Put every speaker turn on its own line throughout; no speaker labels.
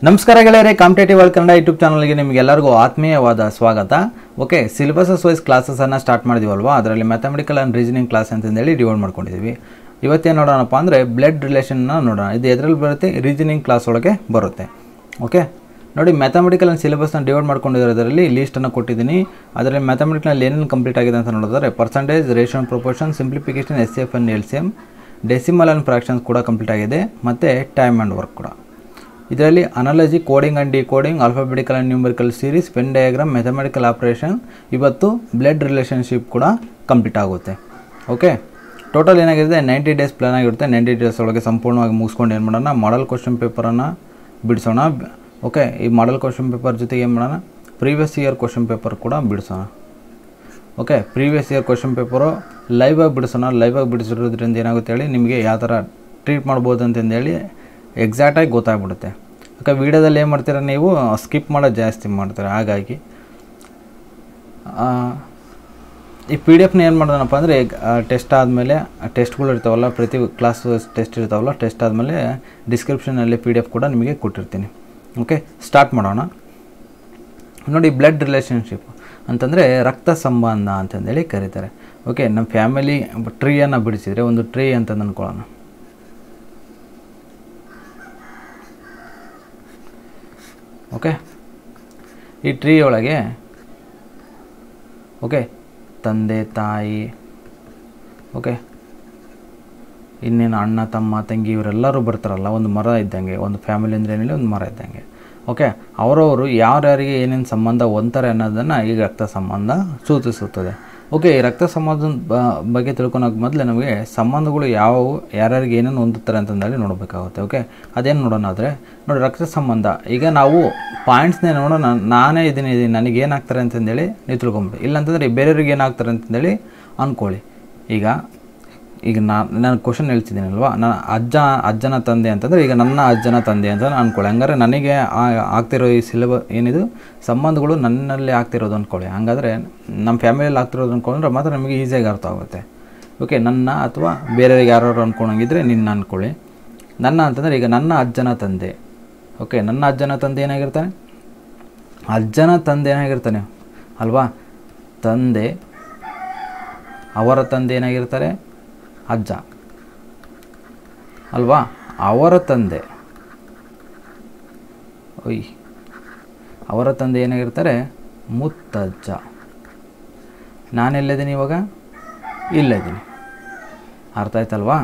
ನಮಸ್ಕಾರ ಗೆಳೆಯರೆ competitive world Kannada YouTube ಚಾನಲ್ಗೆ ನಿಮಗೆಲ್ಲರಿಗೂ ಆತ್ಮೀಯವಾದ ಸ್ವಾಗತ ಓಕೆ ಸಿಲೆಬಸಸ್ ವೈಸ್ ಕ್ಲಾಸಸನ್ನು ಸ್ಟಾರ್ಟ್ ಮಾಡಿದೀವಲ್ವಾ ಅದರಲ್ಲಿ ಮ್ಯಾಥಮೆಟಿಕಲ್ ಆ್ಯಂಡ್ ರೀಸನಿಂಗ್ ಕ್ಲಾಸ್ ಅಂತಂದೇಳಿ ಡಿವೈಡ್ ಮಾಡ್ಕೊಂಡಿದ್ದೀವಿ ಇವತ್ತೇನು ನೋಡೋಣಪ್ಪ ಅಂದರೆ ಬ್ಲಡ್ ರಿಲೇಷನ್ನ ನೋಡೋಣ ಇದು ಎದರಲ್ಲಿ ಬರುತ್ತೆ ರೀಸನಿಂಗ್ ಕ್ಲಾಸ್ ಒಳಗೆ ಬರುತ್ತೆ ಓಕೆ ನೋಡಿ ಮ್ಯಾಥಮೆಟಿಕಲ್ ಆ್ಯಂಡ್ ಸಿಲೆಬಸ್ನ ಡಿವೈಡ್ ಮಾಡ್ಕೊಂಡಿರೋದರಲ್ಲಿ ಲೀಸ್ಟನ್ನು ಕೊಟ್ಟಿದ್ದೀನಿ ಅದರಲ್ಲಿ ಮ್ಯಾಥಮೆಟಿಕ್ನಲ್ಲಿ ಏನೇನು ಕಂಪ್ಲೀಟ್ ಆಗಿದೆ ಅಂತ ನೋಡಿದ್ರೆ ಪರ್ಸೆಂಟೇಜ್ ರೇಷನ್ proportion simplification S F N L C M decimal and fractions ಕೂಡ ಕಂಪ್ಲೀಟ್ ಆಗಿದೆ ಮತ್ತು ಟೈಮ್ ಆ್ಯಂಡ್ ವರ್ಕ್ ಕೂಡ ಇದರಲ್ಲಿ analogy coding and decoding alphabetical and numerical series Venn diagram mathematical operation ಇವತ್ತು ಬ್ಲಡ್ ರಿಲೇಷನ್ಶಿಪ್ ಕೂಡ ಕಂಪ್ಲೀಟ್ ಆಗುತ್ತೆ okay total ಏನಾಗಿದೆ ninety days plan ಆಗಿರುತ್ತೆ ನೈಂಟಿ ಡೇಸ್ ಒಳಗೆ ಸಂಪೂರ್ಣವಾಗಿ ಮುಗಿಸ್ಕೊಂಡು ಏನು ಮಾಡೋಣ ಮಾಡಲ್ ಕ್ವಶನ್ ಪೇಪರನ್ನು ಬಿಡಿಸೋಣ ಓಕೆ ಈ ಮಾಡಲ್ ಕ್ವಶನ್ ಪೇಪರ್ ಜೊತೆಗೆ ಏನು ಮಾಡೋಣ ಪ್ರೀವಿಯಸ್ ಇಯರ್ ಕ್ವಶನ್ ಪೇಪರ್ ಕೂಡ ಬಿಡಿಸೋಣ okay previous year question paper ಲೈವಾಗಿ ಬಿಡಿಸೋಣ ಲೈವಾಗಿ ಬಿಡಿಸಿರೋದ್ರಿಂದ ಏನಾಗುತ್ತೆ ಹೇಳಿ ನಿಮಗೆ ಯಾವ ಥರ ಟ್ರೀಟ್ ಮಾಡ್ಬೋದು ಅಂತಂದೇಳಿ ಎಕ್ಸಾಕ್ಟಾಗಿ ಗೊತ್ತಾಗ್ಬಿಡುತ್ತೆ ಓಕೆ ವೀಡಿಯೋದಲ್ಲಿ ಏನು ಮಾಡ್ತೀರಾ ನೀವು ಸ್ಕಿಪ್ ಮಾಡೋದು ಜಾಸ್ತಿ ಮಾಡ್ತೀರಾ ಹಾಗಾಗಿ ಆ, ಈ ಪಿ ಡಿ ಎಫ್ನ ಏನು ಮಾಡೋಣಪ್ಪ ಅಂದರೆ ಟೆಸ್ಟ್ ಆದಮೇಲೆ ಟೆಸ್ಟ್ಗಳು ಇರ್ತಾವಲ್ಲ ಪ್ರತಿ ಕ್ಲಾಸ್ ಟೆಸ್ಟ್ ಇರ್ತಾವಲ್ಲ ಟೆಸ್ಟ್ ಆದಮೇಲೆ ಡಿಸ್ಕ್ರಿಪ್ಷನಲ್ಲಿ ಪಿ ಡಿ ಎಫ್ ಕೂಡ ನಿಮಗೆ ಕೊಟ್ಟಿರ್ತೀನಿ ಓಕೆ ಸ್ಟಾರ್ಟ್ ಮಾಡೋಣ ನೋಡಿ ಬ್ಲಡ್ ರಿಲೇಷನ್ಶಿಪ್ ಅಂತಂದರೆ ರಕ್ತ ಸಂಬಂಧ ಅಂತಂದೇಳಿ ಕರೀತಾರೆ ಓಕೆ ನಮ್ಮ ಫ್ಯಾಮಿಲಿ ಟ್ರೀಯನ್ನು ಬಿಡಿಸಿದರೆ ಒಂದು ಟ್ರೀ ಅಂತ ಅಂದ್ಕೊಳ್ಳೋಣ ಓಕೆ ಈ ಟ್ರೀ ಒಳಗೆ ಓಕೆ ತಂದೆ ತಾಯಿ ಓಕೆ ಇನ್ನೇನು ಅಣ್ಣ ತಮ್ಮ ತಂಗಿ ಇವರೆಲ್ಲರೂ ಬರ್ತಾರಲ್ಲ ಒಂದು ಮರ ಇದ್ದಂಗೆ ಒಂದು ಫ್ಯಾಮಿಲಿ ಅಂದರೆ ಏನಿಲ್ಲ ಒಂದು ಮರ ಇದ್ದಂಗೆ ಓಕೆ ಅವರವರು ಯಾರ್ಯಾರಿಗೆ ಏನೇನು ಸಂಬಂಧ ಹೊಂತಾರೆ ಅನ್ನೋದನ್ನು ಈ ರಕ್ತ ಸಂಬಂಧ ಸೂಚಿಸುತ್ತದೆ ಓಕೆ ಈ ರಕ್ತ ಸಂಬಂಧದ ಬ- ಬಗ್ಗೆ ತಿಳ್ಕೊಳಕ್ಕೆ ಮೊದಲೇ ನಮಗೆ ಸಂಬಂಧಗಳು ಯಾವುವು ಯಾರ್ಯಾರಿಗೆ ಏನೇನು ಹೊಂದುತ್ತಾರೆ ಅಂತಂದೇಳಿ ನೋಡಬೇಕಾಗುತ್ತೆ ಓಕೆ ಅದೇನು ನೋಡೋಣ ಆದರೆ ನೋಡಿ ರಕ್ತ ಸಂಬಂಧ ಈಗ ನಾವು ಪಾಯಿಂಟ್ಸ್ನೇ ನೋಡೋಣ ನಾನೇ ಇದೀನಿ ಇದೀನಿ ನನಗೆ ಏನಾಗ್ತಾರೆ ಅಂತಂದೇಳಿ ನೀವು ತಿಳ್ಕೊಂಬಿಡಿ ಇಲ್ಲಾಂತಂದರೆ ಬೇರೆಯವ್ರಿಗೆ ಏನಾಗ್ತಾರೆ ಅಂತಂದೇಳಿ ಅಂದ್ಕೊಳ್ಳಿ ಈಗ ಈಗ ನಾ ನಾನು ಕ್ವಶನ್ ಹೇಳ್ತಿದ್ದೀನಲ್ವಾ ನಾನು ಅಜ್ಜ ಅಜ್ಜನ ತಂದೆ ಅಂತಂದರೆ ಈಗ ನನ್ನ ಅಜ್ಜನ ತಂದೆ ಅಂತ ಅನ್ಕೊಳ್ಳಿ ಹಂಗಾರೆ ನನಗೆ ಆ- ಆಗ್ತಿರೋ ಈ ಸಿಲೆಬ ಏನಿದು ಸಂಬಂಧಗಳು ನನ್ನಲ್ಲಿ ಆಗ್ತಿರೋದು ಅಂದ್ಕೊಳ್ಳಿ ಹಂಗಾದ್ರೆ ನಮ್ಮ ಫ್ಯಾಮಿಲಿಯಲ್ಲಿ ಆಗ್ತಿರೋದು ಅಂದ್ಕೊಂಡ್ರೆ ಮಾತ್ರ ನಮಗೆ ಈಸಿಯಾಗಿ ಅರ್ಥ ಆಗುತ್ತೆ ಓಕೆ ನನ್ನ ಅಥವಾ ಬೇರೆಯವ್ರಿಗೆ ಯಾರು ಅಂದ್ಕೊಳಂಗಿದ್ರೆ ನಿನ್ನ ಅಂದ್ಕೊಳ್ಳಿ ನನ್ನ ಅಂತಂದರೆ ಈಗ ನನ್ನ ಅಜ್ಜನ ತಂದೆ ಓಕೆ ನನ್ನ ಅಜ್ಜನ ತಂದೆ ಏನಾಗಿರ್ತಾನೆ ಅಜ್ಜನ ತಂದೆ ಏನಾಗಿರ್ತಾನೆ ಅಲ್ವಾ ತಂದೆ ಅವರ ತಂದೆ ಏನಾಗಿರ್ತಾರೆ ಅಜ್ಜ ಅಲ್ವಾ ಅವರ ತಂದೆ ಒಯ್ ಅವರ ತಂದೆ ಏನಾಗಿರ್ತಾರೆ ಮುತ್ತಜ್ಜ ನಾನೆಲ್ಲಿದ್ದೀನಿ ಇವಾಗ ಇಲ್ಲಿದ್ದೀನಿ ಅರ್ಥ ಆಯ್ತಲ್ವಾ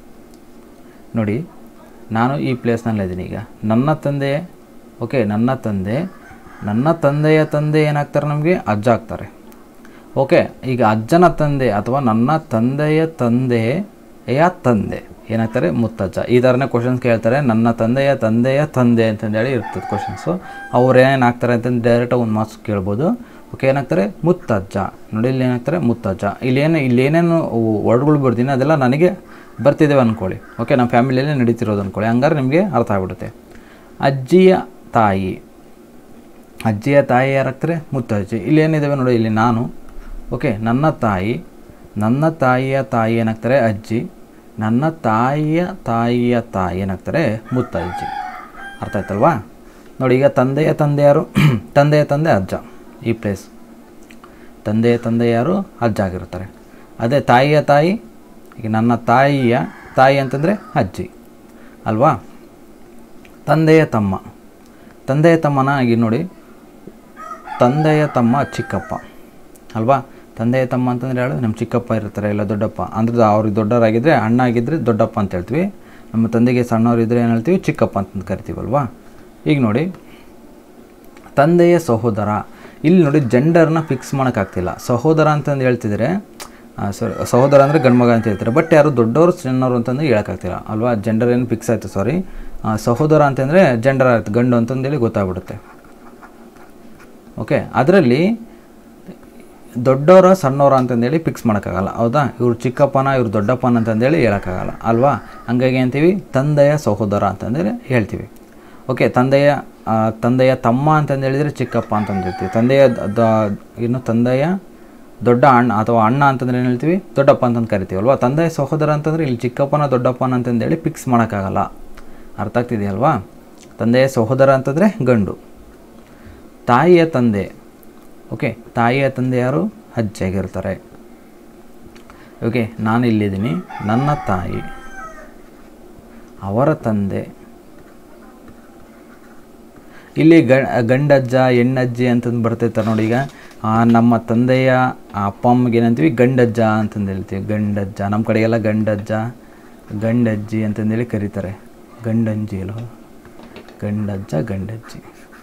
ನೋಡಿ ನಾನು ಈ ಪ್ಲೇಸ್ನಲ್ಲಿದ್ದೀನಿ ಈಗ ನನ್ನ ತಂದೆ ಓಕೆ ನನ್ನ ತಂದೆ ನನ್ನ ತಂದೆಯ ತಂದೆ ಏನಾಗ್ತಾರೆ ನಮಗೆ ಅಜ್ಜ ಆಗ್ತಾರೆ ಓಕೆ ಈಗ ಅಜ್ಜನ ತಂದೆ ಅಥವಾ ನನ್ನ ತಂದೆಯ ತಂದೆಯ ತಂದೆ ಏನಾಗ್ತಾರೆ ಮುತ್ತಜ್ಜ ಈ ಥರನೇ ಕ್ವಶನ್ಸ್ ಕೇಳ್ತಾರೆ ನನ್ನ ತಂದೆಯ ತಂದೆಯ ತಂದೆ ಅಂತಂದೇಳಿ ಇರ್ತದೆ ಕ್ವಶನ್ಸು ಅವ್ರು ಏನೇನು ಆಗ್ತಾರೆ ಅಂತಂದು ಡೈರೆಕ್ಟಾಗಿ ಒಂದು ಮಾರ್ಕ್ಸ್ ಕೇಳ್ಬೋದು ಓಕೆ ಏನಾಗ್ತಾರೆ ಮುತ್ತಜ್ಜ ನೋಡಿ ಇಲ್ಲಿ ಏನಾಗ್ತಾರೆ ಮುತ್ತಜ್ಜ ಇಲ್ಲೇನು ಇಲ್ಲೇನೇನು ವರ್ಡ್ಗಳು ಬರ್ತೀನಿ ಅದೆಲ್ಲ ನನಗೆ ಬರ್ತಿದ್ದೇವೆ ಅಂದ್ಕೊಳ್ಳಿ ಓಕೆ ನಮ್ಮ ಫ್ಯಾಮಿಲಿಯಲ್ಲೇ ನಡೀತಿರೋದು ಅಂದ್ಕೊಳ್ಳಿ ಹಂಗಾರೆ ನಿಮಗೆ ಅರ್ಥ ಆಗ್ಬಿಡುತ್ತೆ ಅಜ್ಜಿಯ ತಾಯಿ ಅಜ್ಜಿಯ ತಾಯಿ ಯಾರಾಗ್ತಾರೆ ಮುತ್ತಜ್ಜಿ ಇಲ್ಲಿ ಏನಿದ್ದಾವೆ ನೋಡಿ ಇಲ್ಲಿ ನಾನು ಓಕೆ ನನ್ನ ತಾಯಿ ನನ್ನ ತಾಯಿಯ ತಾಯಿ ಏನಾಗ್ತಾರೆ ಅಜ್ಜಿ ನನ್ನ ತಾಯಿಯ ತಾಯಿಯ ತಾಯಿ ಏನಾಗ್ತಾರೆ ಮುತ್ತಜ್ಜಿ ಅರ್ಥ ಆಯ್ತಲ್ವಾ ನೋಡಿ ಈಗ ತಂದೆಯ ತಂದೆ ಯಾರು ತಂದೆಯ ತಂದೆ ಅಜ್ಜ ಈ ಪ್ಲೇಸ್ ತಂದೆಯ ತಂದೆ ಯಾರು ಅಜ್ಜ ಆಗಿರ್ತಾರೆ ಅದೇ ತಾಯಿಯ ತಾಯಿ ಈಗ ನನ್ನ ತಾಯಿಯ ತಾಯಿ ಅಂತಂದರೆ ಅಜ್ಜಿ ಅಲ್ವಾ ತಂದೆಯ ತಮ್ಮ ತಂದೆಯ ತಮ್ಮನ ಈಗ ನೋಡಿ ತಂದೆಯ ತಮ್ಮ ಚಿಕ್ಕಪ್ಪ ಅಲ್ವಾ ತಂದೆಯ ತಮ್ಮ ಅಂತಂದರೆ ಹೇಳು ನಮ್ಮ ಚಿಕ್ಕಪ್ಪ ಇರ್ತಾರೆ ಇಲ್ಲ ದೊಡ್ಡಪ್ಪ ಅಂದ್ರೆ ಅವ್ರಿಗೆ ದೊಡ್ಡವರಾಗಿದ್ದರೆ ಅಣ್ಣ ಆಗಿದ್ದರೆ ದೊಡ್ಡಪ್ಪ ಅಂತ ಹೇಳ್ತೀವಿ ನಮ್ಮ ತಂದೆಗೆ ಸಣ್ಣವರಿದ್ದರೆ ಏನು ಹೇಳ್ತೀವಿ ಚಿಕ್ಕಪ್ಪ ಅಂತ ಕರಿತೀವಲ್ವಾ ಈಗ ನೋಡಿ ತಂದೆಯ ಸಹೋದರ ಇಲ್ಲಿ ನೋಡಿ ಜೆಂಡರ್ನ ಫಿಕ್ಸ್ ಮಾಡೋಕ್ಕಾಗ್ತಿಲ್ಲ ಸಹೋದರ ಅಂತಂದು ಹೇಳ್ತಿದ್ರೆ ಸಾರಿ ಸಹೋದರ ಅಂದರೆ ಗಂಡ್ಮಗ ಅಂತ ಹೇಳ್ತಾರೆ ಬಟ್ ಯಾರು ದೊಡ್ಡವರು ಸಣ್ಣವರು ಅಂತಂದು ಹೇಳೋಕ್ಕಾಗ್ತಿಲ್ಲ ಅಲ್ವಾ ಜೆಂಡರ್ ಏನು ಫಿಕ್ಸ್ ಆಯಿತು ಸಾರಿ ಸಹೋದರ ಅಂತಂದರೆ ಜೆಂಡರ್ ಆಯ್ತು ಗಂಡು ಅಂತಂದೇಳಿ ಗೊತ್ತಾಗ್ಬಿಡುತ್ತೆ ಓಕೆ ಅದರಲ್ಲಿ ದೊಡ್ಡವರ ಸಣ್ಣವರ ಅಂತಂದೇಳಿ ಫಿಕ್ಸ್ ಮಾಡೋಕ್ಕಾಗಲ್ಲ ಹೌದಾ ಇವ್ರು ಚಿಕ್ಕಪ್ಪನ ಇವ್ರು ದೊಡ್ಡಪ್ಪನ ಅಂತಂದೇಳಿ ಹೇಳೋಕ್ಕಾಗಲ್ಲ ಅಲ್ವಾ ಹಂಗಾಗಿ ಅಂತೀವಿ ತಂದೆಯ ಸಹೋದರ ಅಂತಂದೇಳಿ ಹೇಳ್ತೀವಿ ಓಕೆ ತಂದೆಯ ಆ, ತಂದೆಯ ತಮ್ಮ ಅಂತಂದು ಹೇಳಿದರೆ ಚಿಕ್ಕಪ್ಪ ಅಂತಂದು ಹೇಳ್ತೀವಿ ತಂದೆಯ ದ- ದ- ಇನ್ನು ತಂದೆಯ ದೊಡ್ಡ ಅಣ್ಣ ಅಥವಾ ಅಣ್ಣ ಅಂತಂದ್ರೆ ಏನು ಹೇಳ್ತೀವಿ ದೊಡ್ಡಪ್ಪ ಅಂತಂದು ಕರಿತೀವಿ ಅಲ್ವಾ ತಂದೆಯ ಸಹೋದರ ಅಂತಂದರೆ ಇಲ್ಲಿ ಚಿಕ್ಕಪ್ಪನ ದೊಡ್ಡಪ್ಪನ ಅಂತಂದೇಳಿ ಫಿಕ್ಸ್ ಮಾಡೋಕ್ಕಾಗಲ್ಲ ಅರ್ಥ ಆಗ್ತಿದೆಯಲ್ವಾ ತಂದೆಯ ಸಹೋದರ ಅಂತಂದರೆ ಗಂಡು ತಾಯಿಯ ತಂದೆ ಓಕೆ ತಾಯಿಯ ತಂದೆ ಯಾರು ಅಜ್ಜಿಯಾಗಿರ್ತಾರೆ ಓಕೆ ನಾನು ಇಲ್ಲಿದ್ದೀನಿ ನನ್ನ ತಾಯಿ ಅವರ ತಂದೆ ಇಲ್ಲಿ ಗ ಗಂಡಜ್ಜ ಹೆಣ್ಣಜ್ಜಿ ಅಂತಂದು ಬರ್ತೈತೆ ನೋಡಿ ಈಗ ಆ, ನಮ್ಮ ತಂದೆಯ ಅಪ್ಪ ಅಮ್ಮಗೆ ಏನಂತೀವಿ ಗಂಡಜ್ಜ ಅಂತಂದು ಹೇಳ್ತೀವಿ ಗಂಡಜ್ಜ ನಮ್ಮ ಕಡೆಗೆಲ್ಲ ಗಂಡಜ್ಜ ಗಂಡಜ್ಜಿ ಅಂತಂದೇಳಿ ಕರೀತಾರೆ ಗಂಡಂಜಿ ಅಲ್ವ ಗಂಡಜ್ಜ ಗಂಡಜ್ಜಿ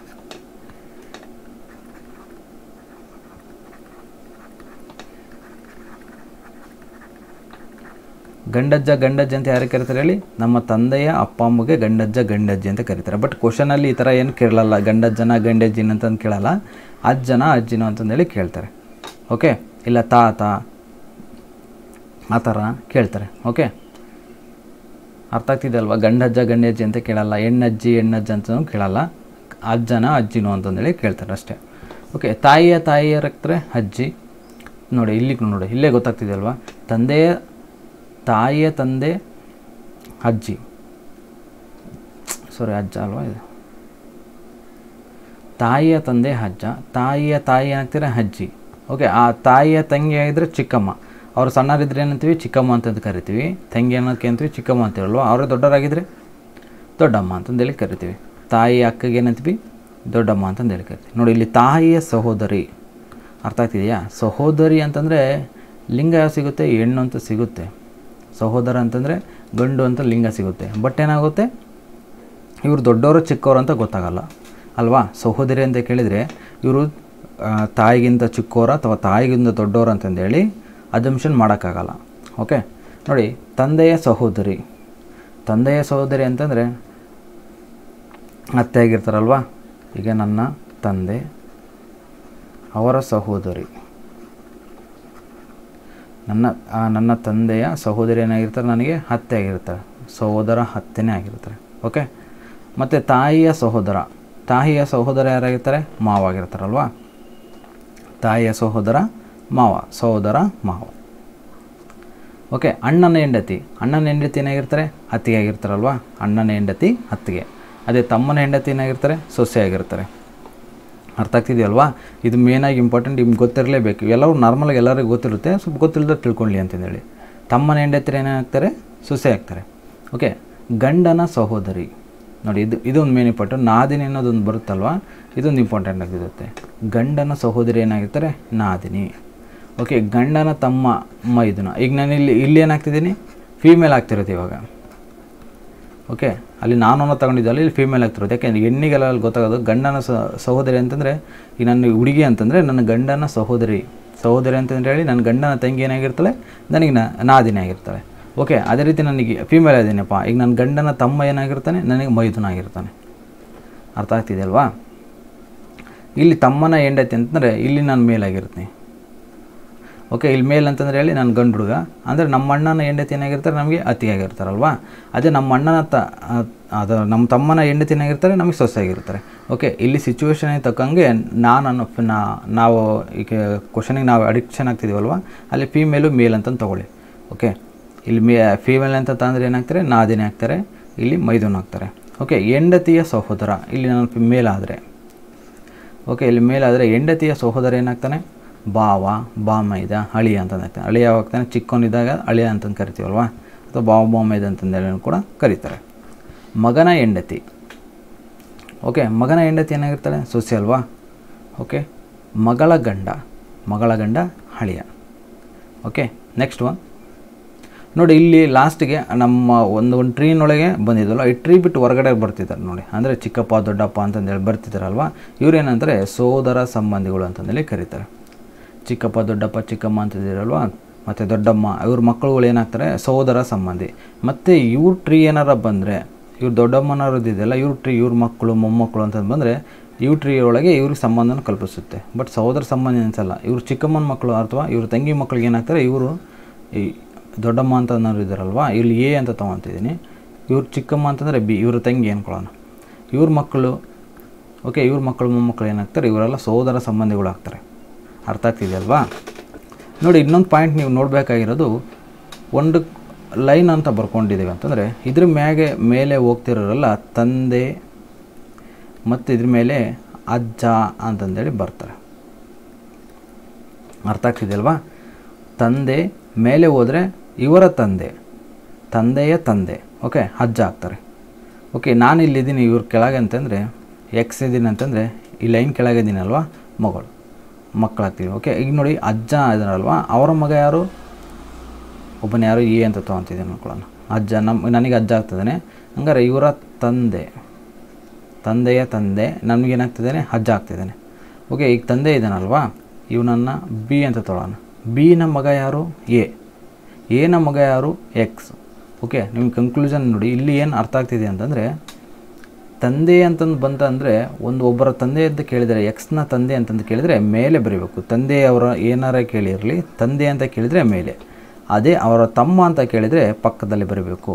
ಗಂಡಜ್ಜ ಗಂಡಜ್ಜಿ ಅಂತ ಯಾರು ಕರೀತಾರೆ ಹೇಳಿ ನಮ್ಮ ತಂದೆಯ ಅಪ್ಪ ಅಮ್ಮಗೆ ಗಂಡಜ್ಜ ಗಂಡಜ್ಜಿ ಅಂತ ಕರೀತಾರೆ ಬಟ್ ಕ್ವಶನಲ್ಲಿ ಈ ಥರ ಏನು ಕೇಳಲ್ಲ ಗಂಡಜ್ಜನ ಗಂಡಜ್ಜಿನ ಅಂತಂದು ಕೇಳಲ್ಲ ಅಜ್ಜನ ಅಜ್ಜಿನೋ ಅಂತಂದೇಳಿ ಕೇಳ್ತಾರೆ ಓಕೆ ಇಲ್ಲ ತಾತ ಆ ಥರ ಕೇಳ್ತಾರೆ ಓಕೆ ಅರ್ಥ ಆಗ್ತಿದೆ ಅಲ್ವಾ ಗಂಡಜ್ಜ ಗಂಡಜ್ಜಿ ಅಂತ ಕೇಳಲ್ಲ ಹೆಣ್ಣಜ್ಜಿ ಹೆಣ್ಣಜ್ಜ ಅಂತಲೂ ಕೇಳಲ್ಲ ಅಜ್ಜನ ಅಜ್ಜಿನೋ ಅಂತಂದೇಳಿ ಕೇಳ್ತಾರೆ ಅಷ್ಟೇ ಓಕೆ ತಾಯಿಯ ತಾಯಿಯರಕ್ತಾರೆ ಅಜ್ಜಿ ನೋಡಿ ಇಲ್ಲಿಗೆ ನೋಡಿ ಇಲ್ಲೇ ಗೊತ್ತಾಗ್ತಿದೆ ಅಲ್ವಾ ತಂದೆಯ ತಾಯಿಯ ತಂದೆ ಅಜ್ಜಿ ಸಾರಿ ಅಜ್ಜ ಅಲ್ವಾ ಇದು ತಾಯಿಯ ತಂದೆ ಅಜ್ಜ ತಾಯಿಯ ತಾಯಿ ಏನಾಗ್ತಾರೆ ಅಜ್ಜಿ ಓಕೆ ಆ ತಾಯಿಯ ತಂಗಿ ಆಗಿದ್ರೆ ಚಿಕ್ಕಮ್ಮ ಅವ್ರು ಸಣ್ಣರಿದ್ರೆ ಏನಂತೀವಿ ಚಿಕ್ಕಮ್ಮ ಅಂತಂದು ಕರಿತೀವಿ ತಂಗಿ ಅನ್ನೋದಕ್ಕೆ ಅಂತೀವಿ ಚಿಕ್ಕಮ್ಮ ಅಂತ ಹೇಳಲ್ವ ಅವರೇ ದೊಡ್ಡವರಾಗಿದ್ದರೆ ದೊಡ್ಡಮ್ಮ ಅಂತಂದೇಳಿ ಕರಿತೀವಿ ತಾಯಿ ಅಕ್ಕಗೆ ಏನಂತೀವಿ ದೊಡ್ಡಮ್ಮ ಅಂತಂದೇಳಿ ಕರಿತೀವಿ ನೋಡಿ ಇಲ್ಲಿ ತಾಯಿಯ ಸಹೋದರಿ ಅರ್ಥ ಆಗ್ತಿದೆಯಾ ಸಹೋದರಿ ಅಂತಂದರೆ ಲಿಂಗ ಯಾವ ಸಿಗುತ್ತೆ ಹೆಣ್ಣು ಅಂತ ಸಿಗುತ್ತೆ ಸಹೋದರ ಅಂತಂದರೆ ಗಂಡು ಅಂತ ಲಿಂಗ ಸಿಗುತ್ತೆ ಬಟ್ ಏನಾಗುತ್ತೆ ಇವರು ದೊಡ್ಡವರು ಚಿಕ್ಕವರು ಅಂತ ಗೊತ್ತಾಗಲ್ಲ ಅಲ್ವಾ ಸಹೋದರಿ ಅಂತ ಕೇಳಿದರೆ ಇವರು ತಾಯಿಗಿಂತ ಚಿಕ್ಕವರ ಅಥವಾ ತಾಯಿಗಿಂತ ದೊಡ್ಡವರು ಅಂತಂದೇಳಿ ಅಜಂಪ್ಷನ್ ಮಾಡೋಕ್ಕಾಗಲ್ಲ ಓಕೆ ನೋಡಿ ತಂದೆಯ ಸಹೋದರಿ ತಂದೆಯ ಸಹೋದರಿ ಅಂತಂದರೆ ಅತ್ತೆ ಆಗಿರ್ತಾರಲ್ವಾ ಈಗ ನನ್ನ ತಂದೆ ಅವರ ಸಹೋದರಿ ನನ್ನ ಆ, ನನ್ನ ತಂದೆಯ ಸಹೋದರಿ ಏನಾಗಿರ್ತಾರೆ ನನಗೆ ಹತ್ತೆ ಆಗಿರ್ತಾರೆ ಸಹೋದರ ಹತ್ತೆನೇ ಆಗಿರ್ತಾರೆ ಓಕೆ ಮತ್ತು ತಾಯಿಯ ಸಹೋದರ ತಾಯಿಯ ಸಹೋದರ ಯಾರಾಗಿರ್ತಾರೆ ಮಾವ ಆಗಿರ್ತಾರಲ್ವಾ ತಾಯಿಯ ಸಹೋದರ ಮಾವ ಸಹೋದರ ಮಾವ ಓಕೆ ಅಣ್ಣನ ಹೆಂಡತಿ ಅಣ್ಣನ ಹೆಂಡತಿ ಏನಾಗಿರ್ತಾರೆ ಅತ್ತಿಗೆ ಆಗಿರ್ತಾರಲ್ವಾ ಅಣ್ಣನ ಹೆಂಡತಿ ಅತ್ತಿಗೆ ಅದೇ ತಮ್ಮನ ಹೆಂಡತಿ ಏನಾಗಿರ್ತಾರೆ ಸೊಸೆ ಆಗಿರ್ತಾರೆ ಅರ್ಥ ಆಗ್ತಿದೆಯಲ್ವಾ ಇದು ಮೇನಾಗಿ ಇಂಪಾರ್ಟೆಂಟ್ ನಿಮ್ಗೆ ಗೊತ್ತಿರಲೇಬೇಕು ಎಲ್ಲರೂ ನಾರ್ಮಲಾಗಿ ಎಲ್ಲರಿಗೂ ಗೊತ್ತಿರುತ್ತೆ ಸ್ವಲ್ಪ ಗೊತ್ತಿಲ್ಲದೆ ತಿಳ್ಕೊಳ್ಳಿ ಅಂತಂದೇಳಿ ತಮ್ಮನ ಹೆಂಡತಿ ಏನಾಗ್ತಾರೆ ಸೊಸೆ ಆಗ್ತಾರೆ ಓಕೆ ಗಂಡನ ಸಹೋದರಿ ನೋಡಿ ಇದು ಇದೊಂದು ಮೇನ್ ಇಂಪಾರ್ಟೆಂಟ್ ನಾದಿನಿ ಅನ್ನೋದೊಂದು ಬರುತ್ತಲ್ವಾ ಇದೊಂದು ಇಂಪಾರ್ಟೆಂಟ್ ಆಗಿರುತ್ತೆ ಗಂಡನ ಸಹೋದರಿ ಏನಾಗಿರ್ತಾರೆ ನಾದಿನಿ ಓಕೆ ಗಂಡನ ತಮ್ಮ ಮೈದುನ ಈಗ ನಾನು ಇಲ್ಲಿ ಇಲ್ಲಿ ಏನಾಗ್ತಿದ್ದೀನಿ ಫೀಮೇಲ್ ಆಗ್ತಿರುತ್ತೆ ಇವಾಗ ಓಕೆ ಅಲ್ಲಿ ನಾನು ಅನ್ನೋ ತಗೊಂಡಿದ್ದಲ್ಲ ಇಲ್ಲಿ ಫೀಮೇಲ್ ಆಗ್ತಿರೋದು ಯಾಕೆಂದ್ರೆ ಹೆಣ್ಣಿಗೆಲ್ಲ ಅಲ್ಲಿ ಗೊತ್ತಾಗೋದು ಗಂಡನ ಸ- ಸಹೋದರಿ ಅಂತಂದರೆ ಈಗ ನನ್ನ ಹುಡುಗಿ ಅಂತಂದರೆ ನನ್ನ ಗಂಡನ ಸಹೋದರಿ ಸಹೋದರಿ ಅಂತಂದ್ರೆ ಹೇಳಿ ನನ್ನ ಗಂಡನ ತಂಗಿ ಏನಾಗಿರ್ತಾಳೆ ನನಗೆ ನ ನಾದಿನಿ ಆಗಿರ್ತಾಳೆ ಓಕೆ ಅದೇ ರೀತಿ ನನಗೆ ಫೀಮೇಲ್ ಇದ್ದೀನಪ್ಪ ಈಗ ನನ್ನ ಗಂಡನ ತಮ್ಮ ಏನಾಗಿರ್ತಾನೆ ನನಗೆ ಮೈದುನ ಆಗಿರ್ತಾನೆ ಅರ್ಥ ಆಗ್ತಿದೆ ಅಲ್ವಾ ಇಲ್ಲಿ ತಮ್ಮನ ಹೆಂಡತಿ ಅಂತಂದರೆ ಇಲ್ಲಿ ನಾನು ಮೇಲಾಗಿರ್ತೀನಿ ಓಕೆ ಇಲ್ಲಿ ಮೇಲ್ ಅಂತಂದ್ರೆ ಹೇಳಿ ನಾನು ಗಂಡು ಹುಡುಗ ಅಂದರೆ ನಮ್ಮ ಅಣ್ಣನ ಹೆಂಡತಿ ಏನಾಗಿರ್ತಾರೆ ನಮಗೆ ಅತಿಯಾಗಿರ್ತಾರಲ್ವಾ ಅದೇ ನಮ್ಮ ಅಣ್ಣನ ತ ಆ- ಅದು ನಮ್ಮ ತಮ್ಮನ ಹೆಂಡತಿ ಏನಾಗಿರ್ತಾರೆ ನಮಗೆ ಸೊಸೆ ಆಗಿರ್ತಾರೆ ಓಕೆ ಇಲ್ಲಿ ಸಿಚುವೇಶನಿಗೆ ತಕ್ಕಂಗೆ ನಾನು ಅನ್ನೋ ಫ್- ನಾ ನಾವು ಈಗ ಕ್ವಶನಿಗೆ ನಾವು ಅಡಿಕ್ಷನ್ ಆಗ್ತಿದ್ದೀವಲ್ವ ಅಲ್ಲಿ ಫೀಮೇಲು ಮೇಲ್ ಅಂತ ತೊಗೊಳ್ಳಿ ಓಕೆ ಇಲ್ಲಿ ಮೇ ಫೀಮೇಲ್ ಅಂತ ತಂದರೆ ಏನಾಗ್ತಾರೆ ನಾದಿನಿ ಆಗ್ತಾರೆ ಇಲ್ಲಿ ಮೈದುನ ಆಗ್ತಾರೆ ಓಕೆ ಹೆಂಡತಿಯ ಸಹೋದರ ಇಲ್ಲಿ ನಾನು ಮೇಲಾದರೆ ಓಕೆ ಇಲ್ಲಿ ಮೇಲಾದರೆ ಹೆಂಡತಿಯ ಸಹೋದರ ಏನಾಗ್ತಾನೆ ಬಾವ ಬಾಮೈದ ಅಳಿಯ ಅಂತ ಆಗ್ತಾನೆ ಅಳಿಯ ಹೋಗ್ತಾನೆ ಚಿಕ್ಕವನಿದ್ದಾಗ ಅಳಿಯ ಅಂತಂದು ಕರಿತೀವಲ್ವಾ ಅಥವಾ ಬಾವ ಬಾಮೈದ ಅಂತಂದೇಳಿ ಕೂಡ ಕರೀತಾರೆ ಮಗನ ಹೆಂಡತಿ ಓಕೆ ಮಗನ ಹೆಂಡತಿ ಏನಾಗಿರ್ತಾಳೆ ಸೊಸೆ ಅಲ್ವಾ ಓಕೆ ಮಗಳ ಗಂಡ ಮಗಳ ಗಂಡ ಅಳಿಯ ಓಕೆ ನೆಕ್ಸ್ಟ್ ಒನ್ ನೋಡಿ ಇಲ್ಲಿ ಲಾಸ್ಟಿಗೆ ನಮ್ಮ ಒಂದು ಒಂದು ಟ್ರೀನೊಳಗೆ ಬಂದಿದ್ದಲ್ಲ ಈ ಟ್ರೀ ಬಿಟ್ಟು ಹೊರಗಡೆ ಬರ್ತಿದ್ದಾರೆ ನೋಡಿ ಅಂದರೆ ಚಿಕ್ಕಪ್ಪ ದೊಡ್ಡಪ್ಪ ಅಂತಂದೇಳಿ ಬರ್ತಿದ್ದಾರಲ್ವ ಇವ್ರು ಏನಂತಾರೆ ಸೋದರ ಸಂಬಂಧಿಗಳು ಅಂತಂದೇಳಿ ಕರೀತಾರೆ ಚಿಕ್ಕಪ್ಪ ದೊಡ್ಡಪ್ಪ ಚಿಕ್ಕಮ್ಮ ಅಂತಿದ್ದೀರಲ್ವ ಮತ್ತು ದೊಡ್ಡಮ್ಮ ಇವ್ರ ಮಕ್ಕಳುಗಳು ಏನಾಗ್ತಾರೆ ಸೋದರ ಸಂಬಂಧಿ ಮತ್ತು ಇವ್ರ ಟ್ರೀ ಏನಾರ ಬಂದರೆ ಇವ್ರು ದೊಡ್ಡಮ್ಮನವ್ರದ್ದು ಇದೆಯಲ್ಲ ಇವ್ರ ಟ್ರೀ ಇವ್ರ ಮಕ್ಕಳು ಮೊಮ್ಮಕ್ಕಳು ಅಂತ ಬಂದರೆ ಇವ್ರ ಟ್ರೀ ಒಳಗೆ ಇವ್ರಿಗೆ ಸಂಬಂಧನ ಕಲ್ಪಿಸುತ್ತೆ ಬಟ್ ಸಹೋದರ ಸಂಬಂಧ ಅನಿಸಲ್ಲ ಇವ್ರು ಚಿಕ್ಕಮ್ಮನ ಮಕ್ಕಳು ಅಥವಾ ಇವ್ರ ತಂಗಿ ಮಕ್ಕಳಿಗೆ ಏನಾಗ್ತಾರೆ ಇವರು ಈ ದೊಡ್ಡಮ್ಮ ಅಂತ ಅನ್ನೋರು ಇದ್ದಾರಲ್ವ ಇಲ್ಲಿ ಎ ಅಂತ ತೊಗೊತಿದ್ದೀನಿ ಇವ್ರು ಚಿಕ್ಕಮ್ಮ ಅಂತಂದರೆ ಬಿ ಇವ್ರ ತಂಗಿ ಅನ್ಕೊಳ್ಳೋಣ ಇವ್ರ ಮಕ್ಕಳು ಓಕೆ ಇವ್ರ ಮಕ್ಕಳು ಮೊಮ್ಮಕ್ಕಳು ಏನಾಗ್ತಾರೆ ಇವರೆಲ್ಲ ಸೋದರ ಸಂಬಂಧಿಗಳು ಆಗ್ತಾರೆ ಅರ್ಥ ಆಗ್ತಿದೆಯಲ್ವಾ ನೋಡಿ ಇನ್ನೊಂದು ಪಾಯಿಂಟ್ ನೀವು ನೋಡಬೇಕಾಗಿರೋದು ಒಂದು ಲೈನ್ ಅಂತ ಬರ್ಕೊಂಡಿದ್ದೀವಿ ಅಂತಂದರೆ ಇದ್ರ ಮ್ಯಾಗೆ ಮೇಲೆ ಹೋಗ್ತಿರೋರಲ್ಲ ತಂದೆ ಮತ್ತು ಇದ್ರ ಮೇಲೆ ಅಜ್ಜ ಅಂತಂದೇಳಿ ಬರ್ತಾರೆ ಅರ್ಥ ಆಗ್ತಿದೆಯಲ್ವಾ ತಂದೆ ಮೇಲೆ ಹೋದರೆ ಇವರ ತಂದೆ ತಂದೆಯ ತಂದೆ ಓಕೆ ಅಜ್ಜ ಆಗ್ತಾರೆ ಓಕೆ ನಾನು ಇಲ್ಲಿದ್ದೀನಿ ಇವ್ರ ಕೆಳಗೆ ಅಂತಂದರೆ ಎಕ್ಸ್ ಇದ್ದೀನಿ ಅಂತಂದರೆ ಈ ಲೈನ್ ಕೆಳಗಿದ್ದೀನಲ್ವಾ ಮಗಳು ಮಕ್ಕಳಾಗ್ತೀವಿ ಓಕೆ ಈಗ ನೋಡಿ ಅಜ್ಜ ಇದ್ದಾರಲ್ವಾ ಅವರ ಮಗ ಯಾರು ಒಬ್ಬನ ಯಾರು ಎ ಅಂತ ತೊಗೊತಿದ್ದೀನಿ ಅನ್ಕೊಳ್ಳೋಣ ಅಜ್ಜ ನಮ್ಮ ನನಗೆ ಅಜ್ಜ ಆಗ್ತದಾನೆ ಹಂಗಾರೆ ಇವರ ತಂದೆ ತಂದೆಯ ತಂದೆ ನಮಗೇನಾಗ್ತಿದ್ದಾನೆ ಅಜ್ಜ ಆಗ್ತಿದ್ದಾನೆ ಓಕೆ ಈಗ ತಂದೆ ಇದ್ದಾನಲ್ವಾ ಇವನನ್ನು ಬಿ ಅಂತ ತೊಗೊಳ್ಳೋಣ ಬಿನ ಮಗ ಯಾರು ಎ ಎನ ಮಗ ಯಾರು ಎಕ್ಸ್ ಓಕೆ ನಿಮ್ಗೆ ಕನ್ಕ್ಲೂಷನ್ ನೋಡಿ ಇಲ್ಲಿ ಏನು ಅರ್ಥ ಆಗ್ತಿದೆ ಅಂತಂದರೆ ತಂದೆ ಅಂತಂದು ಬಂತ ಅಂದರೆ ಒಂದು ಒಬ್ಬರ ತಂದೆ ಅಂತ ಕೇಳಿದರೆ ಎಕ್ಸ್ನ ತಂದೆ ಅಂತಂದು ಕೇಳಿದರೆ ಮೇಲೆ ಬರೀಬೇಕು ತಂದೆ ಅವರ ಏನಾರ ಕೇಳಿರಲಿ ತಂದೆ ಅಂತ ಕೇಳಿದರೆ ಮೇಲೆ ಅದೇ ಅವರ ತಮ್ಮ ಅಂತ ಕೇಳಿದರೆ ಪಕ್ಕದಲ್ಲಿ ಬರಬೇಕು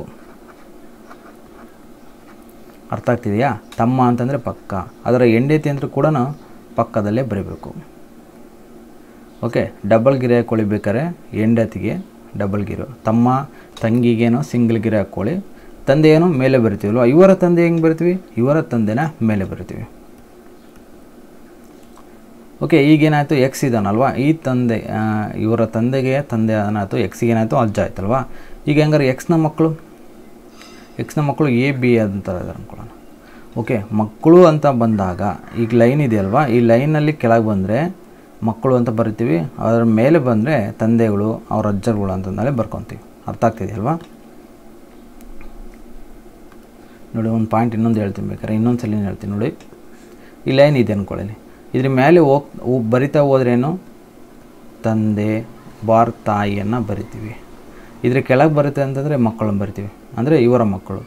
ಅರ್ಥ ಆಗ್ತಿದೆಯಾ ತಮ್ಮ ಅಂತಂದರೆ ಪಕ್ಕ ಅದರ ಹೆಂಡತಿ ಅಂತ ಕೂಡ ಪಕ್ಕದಲ್ಲೇ ಬರೀಬೇಕು ಓಕೆ ಡಬಲ್ ಗಿರೆ ಹಾಕೊಳ್ಳಿ ಬೇಕಾದ್ರೆ ಹೆಂಡತಿಗೆ ಡಬಲ್ ಗಿರು ತಮ್ಮ ತಂಗಿಗೇನೋ ಸಿಂಗಲ್ ಗಿರೆ ಹಾಕ್ಕೊಳ್ಳಿ ತಂದೆ ಏನೋ ಮೇಲೆ ಬರಿತೀವಲ್ವ ಇವರ ತಂದೆ ಹೆಂಗೆ ಬರಿತೀವಿ ಇವರ ತಂದೆನ ಮೇಲೆ ಬರಿತೀವಿ ಓಕೆ ಈಗೇನಾಯಿತು ಎಕ್ಸ್ ಇದಾನಲ್ವಾ ಈ ತಂದೆ ಆ, ಇವರ ತಂದೆಗೆ ತಂದೆ ಏನಾಯಿತು ಎಕ್ಸಿಗೆ ಏನಾಯಿತು ಅಜ್ಜ ಆಯ್ತಲ್ವಾ ಈಗ ಹೆಂಗಾರೆ ಎಕ್ಸ್ನ ಮಕ್ಕಳು ಎಕ್ಸ್ನ ಮಕ್ಕಳು ಎ ಬಿ ಅಂತ ಇದ್ದಾರೆ ಅನ್ಕೊಳ್ಳೋಣ ಓಕೆ ಮಕ್ಕಳು ಅಂತ ಬಂದಾಗ ಈಗ ಲೈನ್ ಇದೆಯಲ್ವಾ ಈ ಲೈನಲ್ಲಿ ಕೆಳಗೆ ಬಂದರೆ ಮಕ್ಕಳು ಅಂತ ಬರಿತೀವಿ ಅದರ ಮೇಲೆ ಬಂದರೆ ತಂದೆಗಳು ಅವ್ರ ಅಜ್ಜರುಗಳು ಅಂತಂದೇಳಿ ಬರ್ಕೊತೀವಿ ಅರ್ಥ ಆಗ್ತಿದೆಯಲ್ವಾ ನೋಡಿ ಒಂದು ಪಾಯಿಂಟ್ ಇನ್ನೊಂದು ಹೇಳ್ತೀನಿ ಬೇಕಾದ್ರೆ ಇನ್ನೊಂದು ಸಲ ಹೇಳ್ತೀನಿ ನೋಡಿ ಈ ಲೈನ್ ಇದೆ ಅಂದ್ಕೊಳ್ಳಿ ಇದ್ರ ಮೇಲೆ ಹೋಗ್ ಹೋಗ್- ಬರಿತಾ ಹೋದ್ರೇನು ತಂದೆ ಬಾರ್ ತಾಯಿಯನ್ನು ಬರಿತೀವಿ ಇದ್ರ ಕೆಳಗೆ ಬರುತ್ತೆ ಅಂತಂದರೆ ಮಕ್ಕಳನ್ನ ಬರಿತೀವಿ ಅಂದರೆ ಇವರ ಮಕ್ಕಳು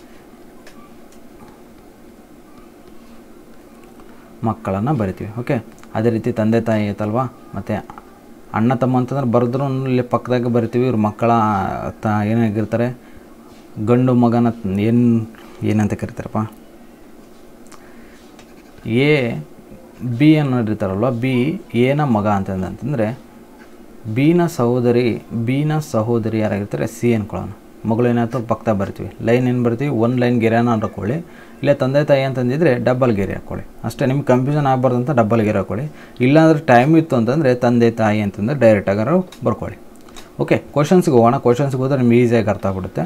ಮಕ್ಕಳನ್ನು ಬರಿತೀವಿ ಓಕೆ ಅದೇ ರೀತಿ ತಂದೆ ತಾಯಿ ಐತಲ್ವಾ ಮತ್ತು ಅಣ್ಣ ತಮ್ಮ ಅಂತಂದ್ರೆ ಬರೆದ್ರು ಇಲ್ಲಿ ಪಕ್ಕದಾಗ ಬರಿತೀವಿ ಇವ್ರ ಮಕ್ಕಳ ತ ಏನಾಗಿರ್ತಾರೆ ಗಂಡು ಮಗನ ಏನು ಏನಂತ ಕರಿತಾರಪ್ಪ ಎ ಬಿ ಅನ್ನೋದಿರ್ತಾರಲ್ವ ಬಿ ಎನ ಮಗ ಅಂತಂದ್ರೆ ಬಿನ ಸಹೋದರಿ ಬಿನ ಸಹೋದರಿ ಯಾರಾಗಿರ್ತಾರೆ ಸಿ ಅನ್ಕೊಳ್ಳೋಣ ಮಗಳು ಏನಾಯ್ತು ಪಕ್ಕದಾಗ ಬರ್ತೀವಿ ಲೈನ್ ಏನು ಬರ್ತೀವಿ ಒಂದು ಲೈನ್ ಗೆರೆನ ಹಾಕೊಳ್ಳಿ ಇಲ್ಲ ತಂದೆ ತಾಯಿ ಅಂತಂದಿದ್ರೆ ಡಬಲ್ ಗೆರೆ ಹಾಕ್ಕೊಳ್ಳಿ ಅಷ್ಟೇ ನಿಮ್ಗೆ ಕನ್ಫ್ಯೂಷನ್ ಆಗಬಾರ್ದು ಅಂತ ಡಬಲ್ ಗೆರೆ ಹಾಕ್ಕೊಳ್ಳಿ ಇಲ್ಲಾಂದ್ರೆ ಟೈಮ್ ಇತ್ತು ಅಂತಂದರೆ ತಂದೆ ತಾಯಿ ಅಂತಂದ್ರೆ ಡೈರೆಕ್ಟಾಗಾರು ಬರ್ಕೊಳ್ಳಿ ಓಕೆ ಕ್ವಶನ್ಸ್ಗೆ ಹೋಗೋಣ ಕ್ವಶನ್ಸ್ಗೆ ಹೋದ್ರೆ ನಿಮ್ಗೆ ಈಸಿಯಾಗಿ ಅರ್ಥ ಆಗ್ಬಿಡುತ್ತೆ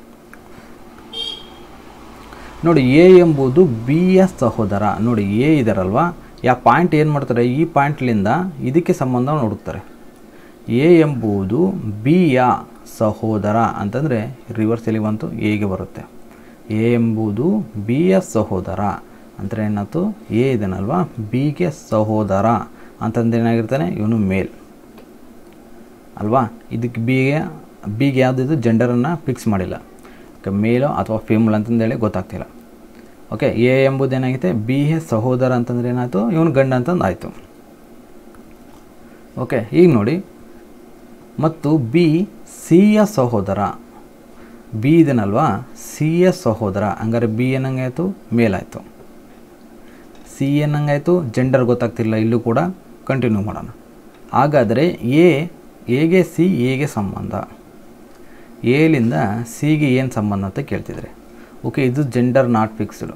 ನೋಡಿ ಎ ಎಂಬುದು ಬಿ ಯ ಸಹೋದರ ನೋಡಿ ಎ ಇದಾರಲ್ವಾ ಯಾ ಪಾಯಿಂಟ್ ಏನು ಮಾಡ್ತಾರೆ ಈ ಪಾಯಿಂಟ್ಲಿಂದ ಇದಕ್ಕೆ ಸಂಬಂಧ ಹುಡುಕ್ತಾರೆ ಎ ಎಂಬುದು ಬಿ ಯ ಸಹೋದರ ಅಂತಂದರೆ ರಿವರ್ಸಲ್ಲಿ ಬಂತು ಎಗೆ ಬರುತ್ತೆ ಎ ಎಂಬುದು ಬಿ ಯ ಸಹೋದರ ಅಂದರೆ ಏನಾಯ್ತು ಎ ಇದನ್ನಲ್ವಾ ಬಿಗೆ ಸಹೋದರ ಅಂತಂದ್ರೆ ಏನಾಗಿರ್ತಾನೆ ಇವನು ಮೇಲ್ ಅಲ್ವಾ ಇದಕ್ಕೆ ಬಿಗೆ ಬಿಗೆ ಯಾವುದಿದು ಜೆಂಡರನ್ನು ಫಿಕ್ಸ್ ಮಾಡಿಲ್ಲ ಓಕೆ ಮೇಲು ಅಥವಾ ಫಿಮೇಲ್ ಅಂತಂದೇಳಿ ಗೊತ್ತಾಗ್ತಿಲ್ಲ ಓಕೆ ಎ ಎಂಬುದು ಏನಾಗಿದೆ ಬಿ ಎ ಸಹೋದರ ಅಂತಂದ್ರೆ ಏನಾಯಿತು ಇವನು ಗಂಡ ಅಂತಂದು ಆಯಿತು ಓಕೆ ಈಗ ನೋಡಿ ಮತ್ತು ಬಿ ಸಿ ಯ ಸಹೋದರ ಬಿ ಇದನ್ನಲ್ವಾ ಸಿ ಯ ಸಹೋದರ ಹಂಗಾರೆ ಬಿ ಏನಂಗಾಯಿತು ಮೇಲಾಯಿತು ಸಿ ಏನಂಗಾಯಿತು ಜೆಂಡರ್ ಗೊತ್ತಾಗ್ತಿಲ್ಲ ಇಲ್ಲೂ ಕೂಡ ಕಂಟಿನ್ಯೂ ಮಾಡೋಣ ಹಾಗಾದರೆ ಎ ಎಗೆ ಸಿ ಎಗೆ ಸಂಬಂಧ ಎಲಿಂದ ಸಿಗೆ ಏನು ಸಂಬಂಧ ಅಂತ ಕೇಳ್ತಿದ್ರೆ ಓಕೆ ಇದು ಜೆಂಡರ್ ನಾಟ್ ಫಿಕ್ಸ್ಡ್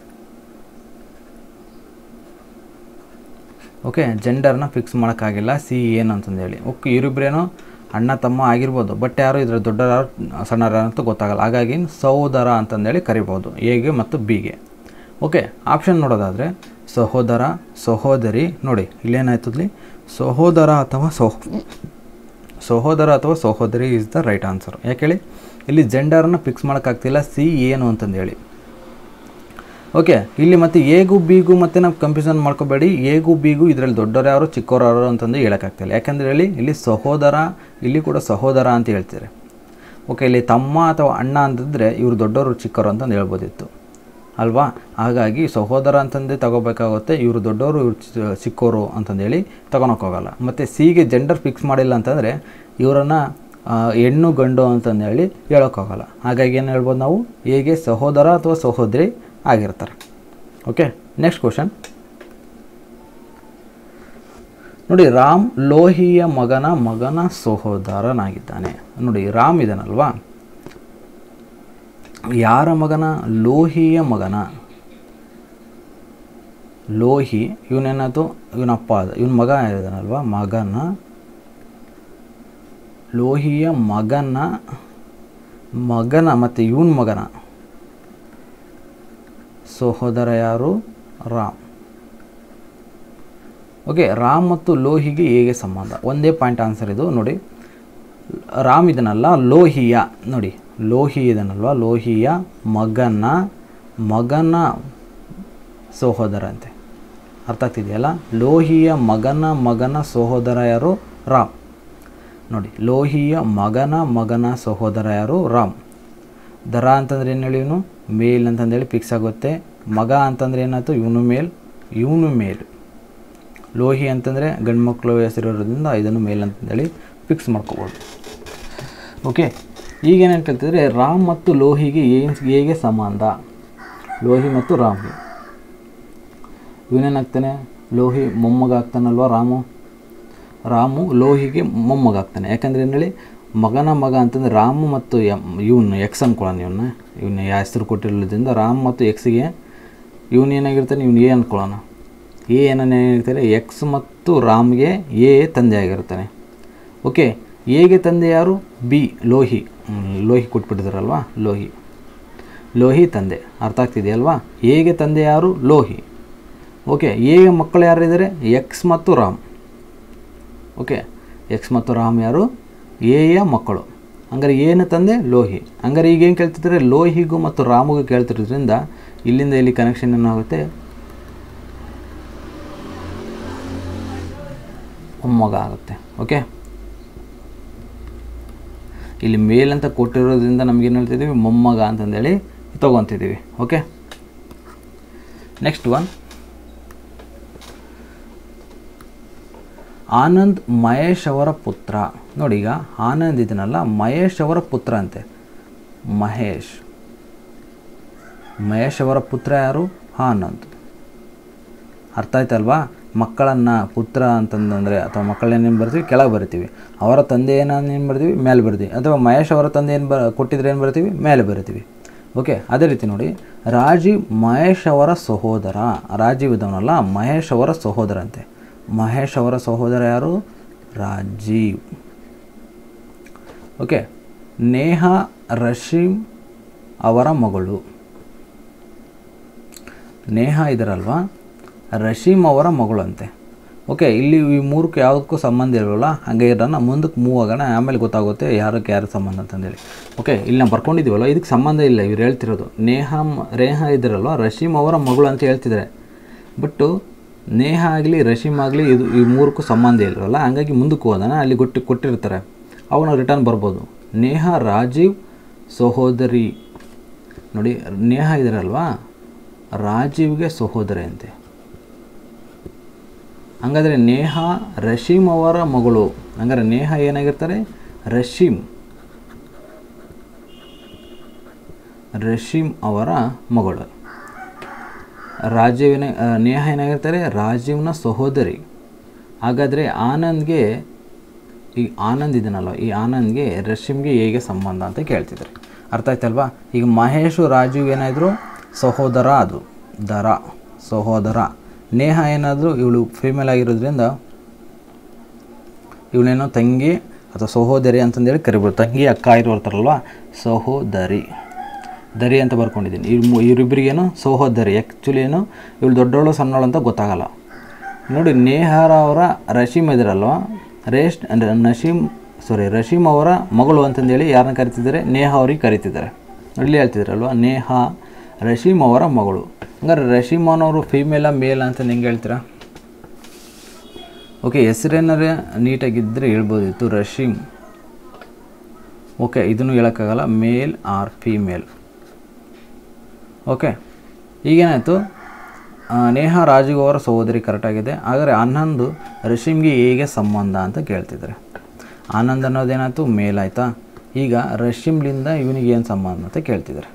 ಓಕೆ ಜೆಂಡರ್ನ ಫಿಕ್ಸ್ ಮಾಡೋಕ್ಕಾಗಿಲ್ಲ ಸಿ ಏನು ಅಂತಂದೇಳಿ ಓಕೆ ಇವರಿಬ್ಬರೇನೋ ಅಣ್ಣ ತಮ್ಮ ಆಗಿರ್ಬೋದು ಬಟ್ ಯಾರು ಇದ್ರ ದೊಡ್ಡರ ಸಣ್ಣರ ಅಂತ ಗೊತ್ತಾಗಲ್ಲ ಹಾಗಾಗಿ ಸಹೋದರ ಅಂತಂದೇಳಿ ಕರಿಬೋದು ಎಗೆ ಮತ್ತು ಬಿಗೆ ಓಕೆ ಆಪ್ಷನ್ ನೋಡೋದಾದರೆ ಸಹೋದರ ಸಹೋದರಿ ನೋಡಿ ಇಲ್ಲೇನಾಯ್ತದ್ಲಿ ಸಹೋದರ ಅಥವಾ ಸಹ ಸಹೋದರ ಅಥವಾ ಸಹೋದರಿ ಇಸ್ ದ ರೈಟ್ ಆನ್ಸರ್ ಯಾಕೆ ಹೇಳಿ ಇಲ್ಲಿ ಜೆಂಡರನ್ನು ಫಿಕ್ಸ್ ಮಾಡೋಕ್ಕಾಗ್ತಿಲ್ಲ ಸಿ ಏನು ಅಂತಂದೇಳಿ ಓಕೆ ಇಲ್ಲಿ ಮತ್ತೆ ಎಗೂ ಬಿಗೂ ಮತ್ತೆ ನಾವು ಕನ್ಫ್ಯೂಷನ್ ಮಾಡ್ಕೋಬೇಡಿ ಎಗೂ ಬಿಗೂ ಇದರಲ್ಲಿ ದೊಡ್ಡವರು ಯಾರು ಚಿಕ್ಕವರು ಯಾರು ಅಂತಂದು ಹೇಳೋಕ್ಕಾಗ್ತಿಲ್ಲ ಯಾಕಂದರೆ ಹೇಳಿ ಇಲ್ಲಿ ಸಹೋದರ ಇಲ್ಲಿ ಕೂಡ ಸಹೋದರ ಅಂತ ಹೇಳ್ತಾರೆ ಓಕೆ ಇಲ್ಲಿ ತಮ್ಮ ಅಥವಾ ಅಣ್ಣ ಅಂತಂದರೆ ಇವರು ದೊಡ್ಡವರು ಚಿಕ್ಕವರು ಅಂತಂದು ಹೇಳ್ಬೋದಿತ್ತು ಅಲ್ವಾ ಹಾಗಾಗಿ ಸಹೋದರ ಅಂತಂದೇ ತಗೋಬೇಕಾಗುತ್ತೆ ಇವರು ದೊಡ್ಡವರು ಇವ್ರು ಚಿ- ಚಿಕ್ಕವರು ಅಂತಂದೇಳಿ ತಗೊಳಕ್ಕೋಗಲ್ಲ ಮತ್ತು ಸಿಗೆ ಜೆಂಡರ್ ಫಿಕ್ಸ್ ಮಾಡಿಲ್ಲ ಅಂತಂದರೆ ಇವರನ್ನು ಹೆಣ್ಣು ಗಂಡು ಅಂತಂದೇಳಿ ಹೇಳೋಕ್ಕಾಗಲ್ಲ ಹಾಗಾಗಿ ಏನು ಹೇಳ್ಬೋದು ನಾವು ಹೇಗೆ ಸಹೋದರ ಅಥವಾ ಸಹೋದರಿ ಆಗಿರ್ತಾರೆ ಓಕೆ ನೆಕ್ಸ್ಟ್ ಕ್ವಶನ್ ನೋಡಿ ರಾಮ್ ಲೋಹಿಯ ಮಗನ ಮಗನ ಸಹೋದರನಾಗಿದ್ದಾನೆ ನೋಡಿ ರಾಮ್ ಇದನಲ್ವಾ ಯಾರ ಮಗನ ಲೋಹಿಯ ಮಗನ ಲೋಹಿ ಇವನೇನಾಯ್ತು ಇವನ ಅಪ್ಪ ಅದ ಇವನ ಮಗ ಇದ್ದಾನಲ್ವ ಮಗನ ಲೋಹಿಯ ಮಗನ ಮಗನ ಮತ್ತು ಇವನ ಮಗನ ಸಹೋದರ ಯಾರು ರಾಮ್ ಓಕೆ ರಾಮ್ ಮತ್ತು ಲೋಹಿಗೆ ಹೇಗೆ ಸಂಬಂಧ ಒಂದೇ ಪಾಯಿಂಟ್ ಆನ್ಸರ್ ಇದು ನೋಡಿ ರಾಮ್ ಇದನ್ನಲ್ಲ ಲೋಹಿಯ ನೋಡಿ ಲೋಹಿ ಇದನ್ನಲ್ವ ಲೋಹಿಯ ಮಗನ ಮಗನ ಸಹೋದರ ಅಂತೆ ಅರ್ಥ ಆಗ್ತಿದೆಯಲ್ಲ ಲೋಹಿಯ ಮಗನ ಮಗನ ಸಹೋದರ ಯಾರು ರಾಮ್ ನೋಡಿ ಲೋಹಿಯ ಮಗನ ಮಗನ ಸಹೋದರ ಯಾರು ರಾಮ್ ದರ ಅಂತಂದ್ರೆ ಏನು ಹೇಳಿ ಇವನು ಮೇಲ್ ಅಂತಂದೇಳಿ ಫಿಕ್ಸ್ ಆಗುತ್ತೆ ಮಗ ಅಂತಂದ್ರೆ ಏನಾಯ್ತು ಇವನು ಮೇಲ್ ಇವನು ಮೇಲ್ ಲೋಹಿ ಅಂತಂದರೆ ಗಂಡು ಮಕ್ಕಳು ಹೆಸರಿರೋದ್ರಿಂದ ಇದನ್ನು ಮೇಲ್ ಅಂತಂದೇಳಿ ಫಿಕ್ಸ್ ಮಾಡ್ಕೋಬೋದು ಓಕೆ ಈಗೇನೇನು ಕೇಳ್ತಿದ್ರೆ ರಾಮ್ ಮತ್ತು ಲೋಹಿಗೆ ಏನು ಹೇಗೆ ಸಂಬಂಧ ಲೋಹಿ ಮತ್ತು ರಾಮ್ಗೆ ಇವನೇನಾಗ್ತಾನೆ ಲೋಹಿ ಮೊಮ್ಮಗ ಆಗ್ತಾನಲ್ವ ರಾಮು ರಾಮು ಲೋಹಿಗೆ ಮೊಮ್ಮಗ ಆಗ್ತಾನೆ ಯಾಕಂದ್ರೆ ಏನು ಹೇಳಿ ಮಗನ ಮಗ ಅಂತಂದರೆ ರಾಮು ಮತ್ತು ಎಮ್ ಇವನು ಎಕ್ಸ್ ಅಂದ್ಕೊಳ್ಳೋಣ ಇವನ್ನ ಇವನ್ನ ಹೆಸರು ಕೊಟ್ಟಿರೋದ್ರಿಂದ ರಾಮ್ ಮತ್ತು ಎಕ್ಸಿಗೆ ಇವನು ಏನಾಗಿರ್ತಾನೆ ಇವನು ಎ ಅಂದ್ಕೊಳ್ಳೋಣ ಎ ಏನೇನಿರ್ತಾರೆ ಎಕ್ಸ್ ಮತ್ತು ರಾಮ್ಗೆ ಎ ತಂದೆ ಆಗಿರ್ತಾನೆ ಓಕೆ ಎಗೆ ತಂದೆ ಯಾರು ಬಿ ಲೋಹಿ ಹ್ಮ್, ಲೋಹಿ ಕೊಟ್ಬಿಟ್ಟಿದಾರಲ್ವಾ ಲೋಹಿ ಲೋಹಿ ತಂದೆ ಅರ್ಥ ಆಗ್ತಿದೆಯಲ್ವಾ ಎಗೆ ತಂದೆ ಯಾರು ಲೋಹಿ ಓಕೆ ಎಗೆ ಮಕ್ಕಳು ಯಾರಿದ್ದಾರೆ ಎಕ್ಸ್ ಮತ್ತು ರಾಮ್ ಓಕೆ ಎಕ್ಸ್ ಮತ್ತು ರಾಮ್ ಯಾರು ಎಯ ಮಕ್ಕಳು ಹಂಗಾರೆ ಏನು ತಂದೆ ಲೋಹಿ ಹಂಗಾರೆ ಈಗ ಏನು ಕೇಳ್ತಿದ್ರೆ ಲೋಹಿಗೂ ಮತ್ತು ರಾಮಗೂ ಕೇಳ್ತಿರೋದ್ರಿಂದ ಇಲ್ಲಿಂದ ಇಲ್ಲಿ ಕನೆಕ್ಷನ್ ಏನಾಗುತ್ತೆ ಮೊಮ್ಮಗ ಆಗುತ್ತೆ ಓಕೆ ಇಲ್ಲಿ ಮೇಲ್ ಅಂತ ಕೊಟ್ಟಿರೋದ್ರಿಂದ ನಮಗೇನು ಹೇಳ್ತಿದ್ದೀವಿ ಮೊಮ್ಮಗ ಅಂತಂದೇಳಿ ತೊಗೊತಿದ್ದೀವಿ okay next one Anand Mahesh ಅವರ ಪುತ್ರ ನೋಡಿ ಈಗ ಆನಂದ್ ಇದನ್ನಲ್ಲ ಮಹೇಶ್ ಅವರ ಪುತ್ರ ಅಂತೆ ಮಹೇಶ್ ಮಹೇಶ್ ಅವರ ಪುತ್ರ ಯಾರು ಆನಂದ್ ಅರ್ಥ ಆಯ್ತಲ್ವಾ ಮಕ್ಕಳನ್ನು ಪುತ್ರ ಅಂತಂದರೆ ಅಥವಾ ಮಕ್ಕಳನ್ನೇನು ಬರ್ತೀವಿ ಕೆಳಗೆ ಬರ್ತೀವಿ ಅವರ ತಂದೆ ಏನು ಬರ್ತೀವಿ ಮೇಲೆ ಬರ್ತೀವಿ ಅಥವಾ ಮಹೇಶ್ ಅವರ ತಂದೆ ಏನು ಬ ಕೊಟ್ಟಿದ್ರೆ ಏನು ಬರ್ತೀವಿ ಮೇಲೆ ಬರ್ತೀವಿ ಓಕೆ ಅದೇ ರೀತಿ ನೋಡಿ ರಾಜೀವ್ ಮಹೇಶ್ ಅವರ ಸಹೋದರ ರಾಜೀವ್ ಇದವನಲ್ಲ ಮಹೇಶ್ ಅವರ ಸಹೋದರ ಅಂತೆ ಮಹೇಶ್ ಅವರ ಸಹೋದರ ಯಾರು ರಾಜೀವ್ ಓಕೆ ನೇಹಾ ರಶೀಮ್ ಅವರ ಮಗಳು ನೇಹಾ ಇದ್ದಾರಲ್ವಾ ರಶೀಮ್ ಅವರ ಮಗಳು ಅಂತೆ ಓಕೆ ಇಲ್ಲಿ ಈ ಮೂರಕ್ಕೆ ಯಾವುದಕ್ಕೂ ಸಂಬಂಧ ಇರೋಲ್ಲ ಹಾಗೆ ಇರೋಣ ಮುಂದಕ್ಕೆ ಮೂವ್ ಆಗೋಣ ಆಮೇಲೆ ಗೊತ್ತಾಗುತ್ತೆ ಯಾರಕ್ಕೆ ಯಾರು ಸಂಬಂಧ ಅಂತಂದೇಳಿ ಓಕೆ ಇಲ್ಲಿ ನಾವು ಬರ್ಕೊಂಡಿದ್ದೀವಲ್ಲ ಇದಕ್ಕೆ ಸಂಬಂಧ ಇಲ್ಲ ಇವ್ರು ಹೇಳ್ತಿರೋದು ನೇಹಾ ಮ- ರೇಹಾ ಇದ್ದಾರಲ್ವ ರಶೀಮ್ ಅವರ ಮಗಳು ಅಂತ ಹೇಳ್ತಿದ್ದಾರೆ ಬಟ್ಟು ನೇಹ ಆಗಲಿ ರಶೀಮ್ ಆಗಲಿ ಇದು ಈ ಮೂರಕ್ಕೂ ಸಂಬಂಧ ಇಲ್ಲವಲ್ಲ ಹಂಗಾಗಿ ಮುಂದಕ್ಕೆ ಹೋದಾನ ಅಲ್ಲಿ ಕೊಟ್ಟು ಕೊಟ್ಟಿರ್ತಾರೆ ಅವನು ರಿಟರ್ನ್ ಬರ್ಬೋದು ನೇಹ ರಾಜೀವ್ ಸಹೋದರಿ ನೋಡಿ ನೇಹ ಇದ್ದಾರಲ್ವಾ ರಾಜೀವ್ಗೆ ಸಹೋದರಿ ಅಂತೆ ಹಂಗಾದರೆ ನೇಹ ರಶೀಮ್ ಅವರ ಮಗಳು ಹಂಗಾರೆ ನೇಹ ಏನಾಗಿರ್ತಾರೆ ರಶೀಮ್ ರಶೀಮ್ ಅವರ ಮಗಳು ರಾಜೀವ್ನ ಆ, ನೇಹ ಏನಾಗಿರ್ತಾರೆ ರಾಜೀವ್ನ ಸಹೋದರಿ ಹಾಗಾದರೆ ಆನಂದ್ಗೆ ಈ ಆನಂದ್ ಇದನ್ನಲ್ವ ಈ ಆನಂದ್ಗೆ ರಶೀಮ್ಗೆ ಹೇಗೆ ಸಂಬಂಧ ಅಂತ ಕೇಳ್ತಿದ್ದಾರೆ ಅರ್ಥ ಆಯ್ತಲ್ವಾ ಈಗ ಮಹೇಶು ರಾಜೀವ್ ಏನಾದ್ರು ಸಹೋದರ ಅದು ದರ ಸಹೋದರ ನೇಹ ಏನಾದರೂ ಇವಳು ಫೀಮೇಲ್ ಆಗಿರೋದ್ರಿಂದ ಇವಳೇನೋ ತಂಗಿ ಅಥವಾ ಸಹೋದರಿ ಅಂತಂದೇಳಿ ಕರಿಬೋದು ತಂಗಿ ಅಕ್ಕ ಇರೋರ್ತಾರಲ್ವ ಸಹೋದರಿ ದರಿ ಅಂತ ಬರ್ಕೊಂಡಿದ್ದೀನಿ ಇವ್ರು ಮೂ- ಇವರಿಬ್ಬರಿಗೇನು ಸಹೋದರಿ ಆ್ಯಕ್ಚುಲಿ ಏನು ಇವಳು ದೊಡ್ಡವಳು ಸಣ್ಣವಳು ಅಂತ ಗೊತ್ತಾಗಲ್ಲ ನೋಡಿ ನೇಹಾರ ಅವರ ರಶೀಮ್ ಇದ್ರಲ್ವ ರೇಷ್ ಅಂದರೆ ನಶೀಮ್ ಸಾರಿ ರಶೀಮ್ ಅವರ ಮಗಳು ಅಂತಂದೇಳಿ ಯಾರನ್ನ ಕರಿತಿದ್ದಾರೆ ನೇಹ ಅವ್ರಿಗೆ ಕರಿತಿದ್ದಾರೆ ಇಲ್ಲಿ ಹೇಳ್ತಿದ್ರಲ್ವ ನೇಹ ರಶೀಮ್ ಅವರ ಮಗಳು ಹಂಗಾರೆ ರಶೀಮ್ ಅನ್ನೋರು ಫೀಮೇಲ ಮೇಲ್ ಅಂತ ಹೆಂಗೆ ಹೇಳ್ತೀರಾ ಓಕೆ ಹೆಸರೇನಾರೇ ನೀಟಾಗಿದ್ದರೆ ಹೇಳ್ಬೋದಿತ್ತು ರಶೀಮ್ ಓಕೆ ಇದನ್ನು ಹೇಳೋಕ್ಕಾಗಲ್ಲ ಮೇಲ್ ಆರ್ ಫೀಮೇಲ್ ಓಕೆ ಈಗೇನಾಯಿತು ನೇಹ ರಾಜೀವ್ ಅವರ ಸಹೋದರಿ ಕರೆಕ್ಟಾಗಿದೆ ಆದರೆ ಆನಂದ್ ರಶೀಮ್ಗೆ ಹೇಗೆ ಸಂಬಂಧ ಅಂತ ಕೇಳ್ತಿದ್ದಾರೆ ಆನಂದ್ ಅನ್ನೋದೇನಾಯ್ತು ಮೇಲ್ ಆಯಿತಾ ಈಗ ರಶೀಮ್ಲಿಂದ ಇವನಿಗೆ ಏನು ಸಂಬಂಧ ಅಂತ ಕೇಳ್ತಿದ್ದಾರೆ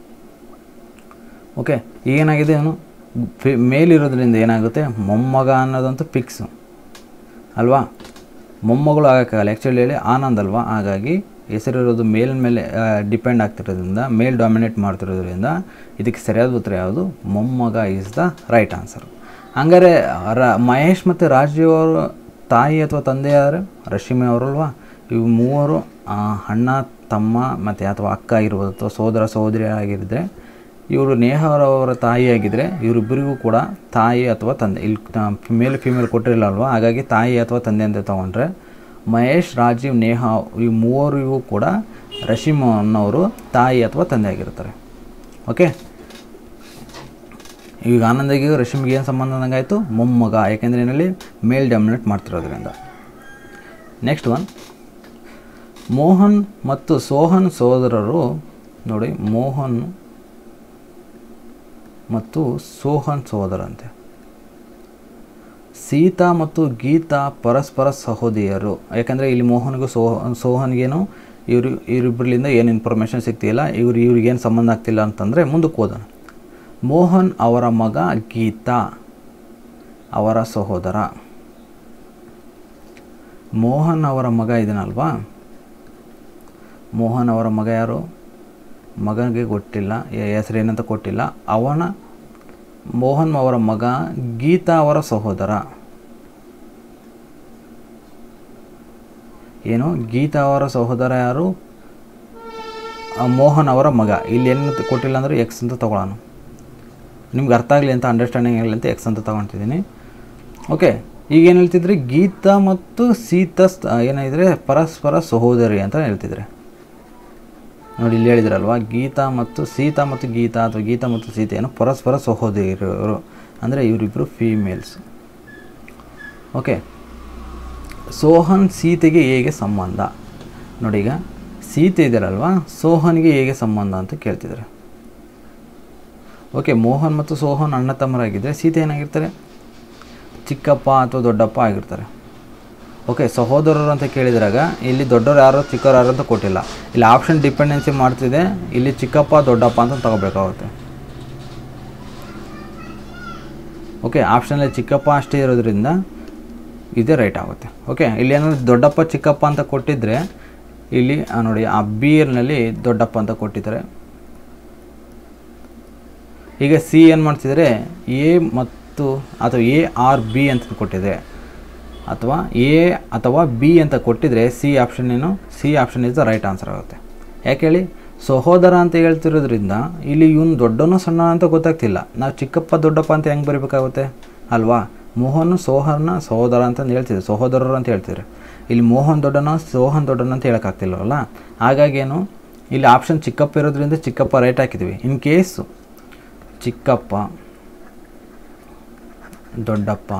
ಓಕೆ ಏನಾಗಿದೆ ಅವನು ಫಿ ಮೇಲಿರೋದ್ರಿಂದ ಏನಾಗುತ್ತೆ ಮೊಮ್ಮಗ ಅನ್ನೋದಂತೂ ಫಿಕ್ಸು ಅಲ್ವಾ ಮೊಮ್ಮಗಳು ಆಗೋಕ್ಕಾಗಲ್ಲ ಆ್ಯಕ್ಚುಲಿ ಹೇಳಿ ಆನಂದ್ ಅಲ್ವಾ ಹಾಗಾಗಿ ಹೆಸರಿರೋದು ಮೇಲ್ ಮೇಲೆ ಡಿಪೆಂಡ್ ಆಗ್ತಿರೋದ್ರಿಂದ ಮೇಲ್ ಡಾಮಿನೇಟ್ ಮಾಡ್ತಿರೋದ್ರಿಂದ ಇದಕ್ಕೆ ಸರಿಯಾದ ಉತ್ತರ ಯಾವುದು ಮೊಮ್ಮಗ ಈಸ್ ದ ರೈಟ್ ಆನ್ಸರ್ ಹಂಗಾರೆ ರ ಮಹೇಶ್ ಮತ್ತು ರಾಜೀವ್ ಅವರು ತಾಯಿ ಅಥವಾ ತಂದೆ ಯಾರು ರಶ್ಮಿ ಅವರಲ್ವಾ ಇವು ಮೂವರು ಆ, ಅಣ್ಣ ತಮ್ಮ ಮತ್ತು ಅಥವಾ ಅಕ್ಕ ಆಗಿರ್ಬೋದು ಅಥವಾ ಸೋದರ ಸಹೋದರಿ ಆಗಿದ್ದರೆ ಇವರು ನೇಹ ಅವರ ತಾಯಿ ಆಗಿದ್ದರೆ ಇವರಿಬ್ಬರಿಗೂ ಕೂಡ ತಾಯಿ ಅಥವಾ ತಂದೆ ಇಲ್ಲಿ ಮೇಲ್ ಫಿಮೇಲ್ ಕೊಟ್ಟಿರಲ್ಲ ಅಲ್ವಾ ಹಾಗಾಗಿ ತಾಯಿ ಅಥವಾ ತಂದೆ ಅಂತ ತೊಗೊಂಡ್ರೆ ಮಹೇಶ್ ರಾಜೀವ್ ನೇಹ ಈ ಮೂವರಿಗೂ ಕೂಡ ರಶೀಮ್ ಅನ್ನೋರು ತಾಯಿ ಅಥವಾ ತಂದೆ ಆಗಿರ್ತಾರೆ ಓಕೆ ಈಗ ಆನಂದಿಗೆ ರಶ್ಮಿಗೆ ಏನು ಸಂಬಂಧ ಅಂದಂಗಾಯಿತು ಮೊಮ್ಮಗ ಯಾಕೆಂದರೆ ಏನಲ್ಲಿ ಮೇಲ್ ಡಾಮಿನೇಟ್ ಮಾಡ್ತಿರೋದ್ರಿಂದ ನೆಕ್ಸ್ಟ್ ಒನ್ ಮೋಹನ್ ಮತ್ತು ಸೋಹನ್ ಸೋದರರು ನೋಡಿ ಮೋಹನ್ ಮತ್ತು ಸೋಹನ್ ಸೋದರಂತೆ ಸೀತಾ ಮತ್ತು ಗೀತಾ ಪರಸ್ಪರ ಸಹೋದರಿಯರು ಯಾಕಂದರೆ ಇಲ್ಲಿ ಮೋಹನ್ಗೂ ಸೋಹ ಸೋಹನ್ಗೇನು ಇವರು ಇವರಿಬ್ಬರಿಂದ ಏನು ಇನ್ಫಾರ್ಮೇಷನ್ ಸಿಗ್ತಿಲ್ಲ ಇವ್ರು ಇವ್ರಿಗೇನು ಸಂಬಂಧ ಆಗ್ತಿಲ್ಲ ಅಂತಂದರೆ ಮುಂದಕ್ಕೆ ಹೋದನು ಮೋಹನ್ ಅವರ ಮಗ ಗೀತಾ ಅವರ ಸಹೋದರ ಮೋಹನ್ ಅವರ ಮಗ ಇದನ್ನಲ್ವಾ ಮೋಹನ್ ಅವರ ಮಗ ಯಾರು ಮಗನಿಗೆ ಗೊತ್ತಿಲ್ಲ ಹೆಸರು ಏನಂತ ಕೊಟ್ಟಿಲ್ಲ ಅವನ ಮೋಹನ್ ಅವರ ಮಗ ಗೀತಾ ಅವರ ಸಹೋದರ ಏನು ಗೀತಾ ಅವರ ಸಹೋದರ ಯಾರು ಆ ಮೋಹನ್ ಅವರ ಮಗ ಇಲ್ಲಿ ಏನು ಕೊಟ್ಟಿಲ್ಲ ಅಂದರೆ ಎಕ್ಸ್ ಅಂತ ತೊಗೊಳ್ಳೋಣ ನಿಮ್ಗೆ ಅರ್ಥ ಆಗಲಿ ಅಂತ ಅಂಡರ್ಸ್ಟ್ಯಾಂಡಿಂಗ್ ಆಗಲಿ ಅಂತ ಎಕ್ಸ್ ಅಂತ ತೊಗೊಳ್ತಿದ್ದೀನಿ ಓಕೆ ಈಗ ಏನು ಹೇಳ್ತಿದ್ರಿ ಗೀತಾ ಮತ್ತು ಸೀತಾ ಸ್- ಏನಾಗಿದ್ರೆ ಪರಸ್ಪರ ಸಹೋದರಿ ಅಂತ ಹೇಳ್ತಿದ್ರೆ ನೋಡಿ ಇಲ್ಲಿ ಹೇಳಿದ್ರಲ್ವಾ ಗೀತಾ ಮತ್ತು ಸೀತಾ ಮತ್ತು ಗೀತಾ ಅಥವಾ ಗೀತಾ ಮತ್ತು ಸೀತೆಯನ್ನು ಪರಸ್ಪರ ಸಹೋದರಿಯರು ಅಂದರೆ ಇವರಿಬ್ಬರು ಫೀಮೇಲ್ಸ್ ಓಕೆ ಸೋಹನ್ ಸೀತೆಗೆ ಹೇಗೆ ಸಂಬಂಧ ನೋಡಿ ಈಗ ಸೀತೆ ಇದ್ದಾರಲ್ವಾ ಸೋಹನ್ಗೆ ಹೇಗೆ ಸಂಬಂಧ ಅಂತ ಕೇಳ್ತಿದ್ದಾರೆ ಓಕೆ ಮೋಹನ್ ಮತ್ತು ಸೋಹನ್ ಅಣ್ಣ ತಮ್ಮರಾಗಿದ್ದರೆ ಸೀತೆ ಏನಾಗಿರ್ತಾರೆ ಚಿಕ್ಕಪ್ಪ ಅಥವಾ ದೊಡ್ಡಪ್ಪ ಆಗಿರ್ತಾರೆ ಓಕೆ ಸಹೋದರರು ಅಂತ ಕೇಳಿದ್ರಾಗ ಇಲ್ಲಿ ದೊಡ್ಡವರು ಯಾರು ಚಿಕ್ಕವ್ರು ಯಾರು ಅಂತ ಕೊಟ್ಟಿಲ್ಲ ಇಲ್ಲಿ ಆಪ್ಷನ್ ಡಿಪೆಂಡೆನ್ಸಿ ಮಾಡ್ತಿದೆ ಇಲ್ಲಿ ಚಿಕ್ಕಪ್ಪ ದೊಡ್ಡಪ್ಪ ಅಂತ ತಗೋಬೇಕಾಗುತ್ತೆ ಓಕೆ ಆಪ್ಷನಲ್ಲಿ ಚಿಕ್ಕಪ್ಪ ಅಷ್ಟೇ ಇರೋದ್ರಿಂದ ಇದೇ ರೈಟ್ ಆಗುತ್ತೆ ಓಕೆ ಇಲ್ಲಿ ಏನಾದ್ರು ದೊಡ್ಡಪ್ಪ ಚಿಕ್ಕಪ್ಪ ಅಂತ ಕೊಟ್ಟಿದ್ರೆ ಇಲ್ಲಿ ಆ, ನೋಡಿ ಆ ಬೀರ್ನಲ್ಲಿ ದೊಡ್ಡಪ್ಪ ಅಂತ ಕೊಟ್ಟಿದ್ದಾರೆ ಈಗ ಸಿ ಏನು ಮಾಡ್ತಿದ್ದಾರೆ ಎ ಮತ್ತು ಅಥವಾ ಎ ಆರ್ ಬಿ ಅಂತ ಕೊಟ್ಟಿದೆ ಅಥವಾ ಎ ಅಥವಾ ಬಿ ಅಂತ ಕೊಟ್ಟಿದ್ರೆ ಸಿ ಆಪ್ಷನ್ ಏನು C option is the right answer ಆಗುತ್ತೆ ಯಾಕೆ ಹೇಳಿ ಸಹೋದರ ಅಂತ ಹೇಳ್ತಿರೋದ್ರಿಂದ ಇಲ್ಲಿ ಇವನು ದೊಡ್ಡನೋ ಸಣ್ಣ ಅಂತ ಗೊತ್ತಾಗ್ತಿಲ್ಲ ನಾವು ಚಿಕ್ಕಪ್ಪ ದೊಡ್ಡಪ್ಪ ಅಂತ ಹೆಂಗೆ ಬರೀಬೇಕಾಗುತ್ತೆ ಅಲ್ವಾ ಮೋಹನ್ ಸೋಹನ್ನ ಸಹೋದರ ಅಂತ ಹೇಳ್ತಿದ್ರು ಸಹೋದರರು ಅಂತ ಹೇಳ್ತಿದ್ರು ಇಲ್ಲಿ ಮೋಹನ್ ದೊಡ್ಡನ ಸೋಹನ್ ದೊಡ್ಡನ ಅಂತ ಹೇಳೋಕ್ಕಾಗ್ತಿಲ್ವಲ್ಲ ಹಾಗಾಗಿ ಏನು ಇಲ್ಲಿ ಆಪ್ಷನ್ ಚಿಕ್ಕಪ್ಪ ಇರೋದ್ರಿಂದ ಚಿಕ್ಕಪ್ಪ ರೈಟ್ ಹಾಕಿದ್ವಿ ಇನ್ ಕೇಸು ಚಿಕ್ಕಪ್ಪ ದೊಡ್ಡಪ್ಪ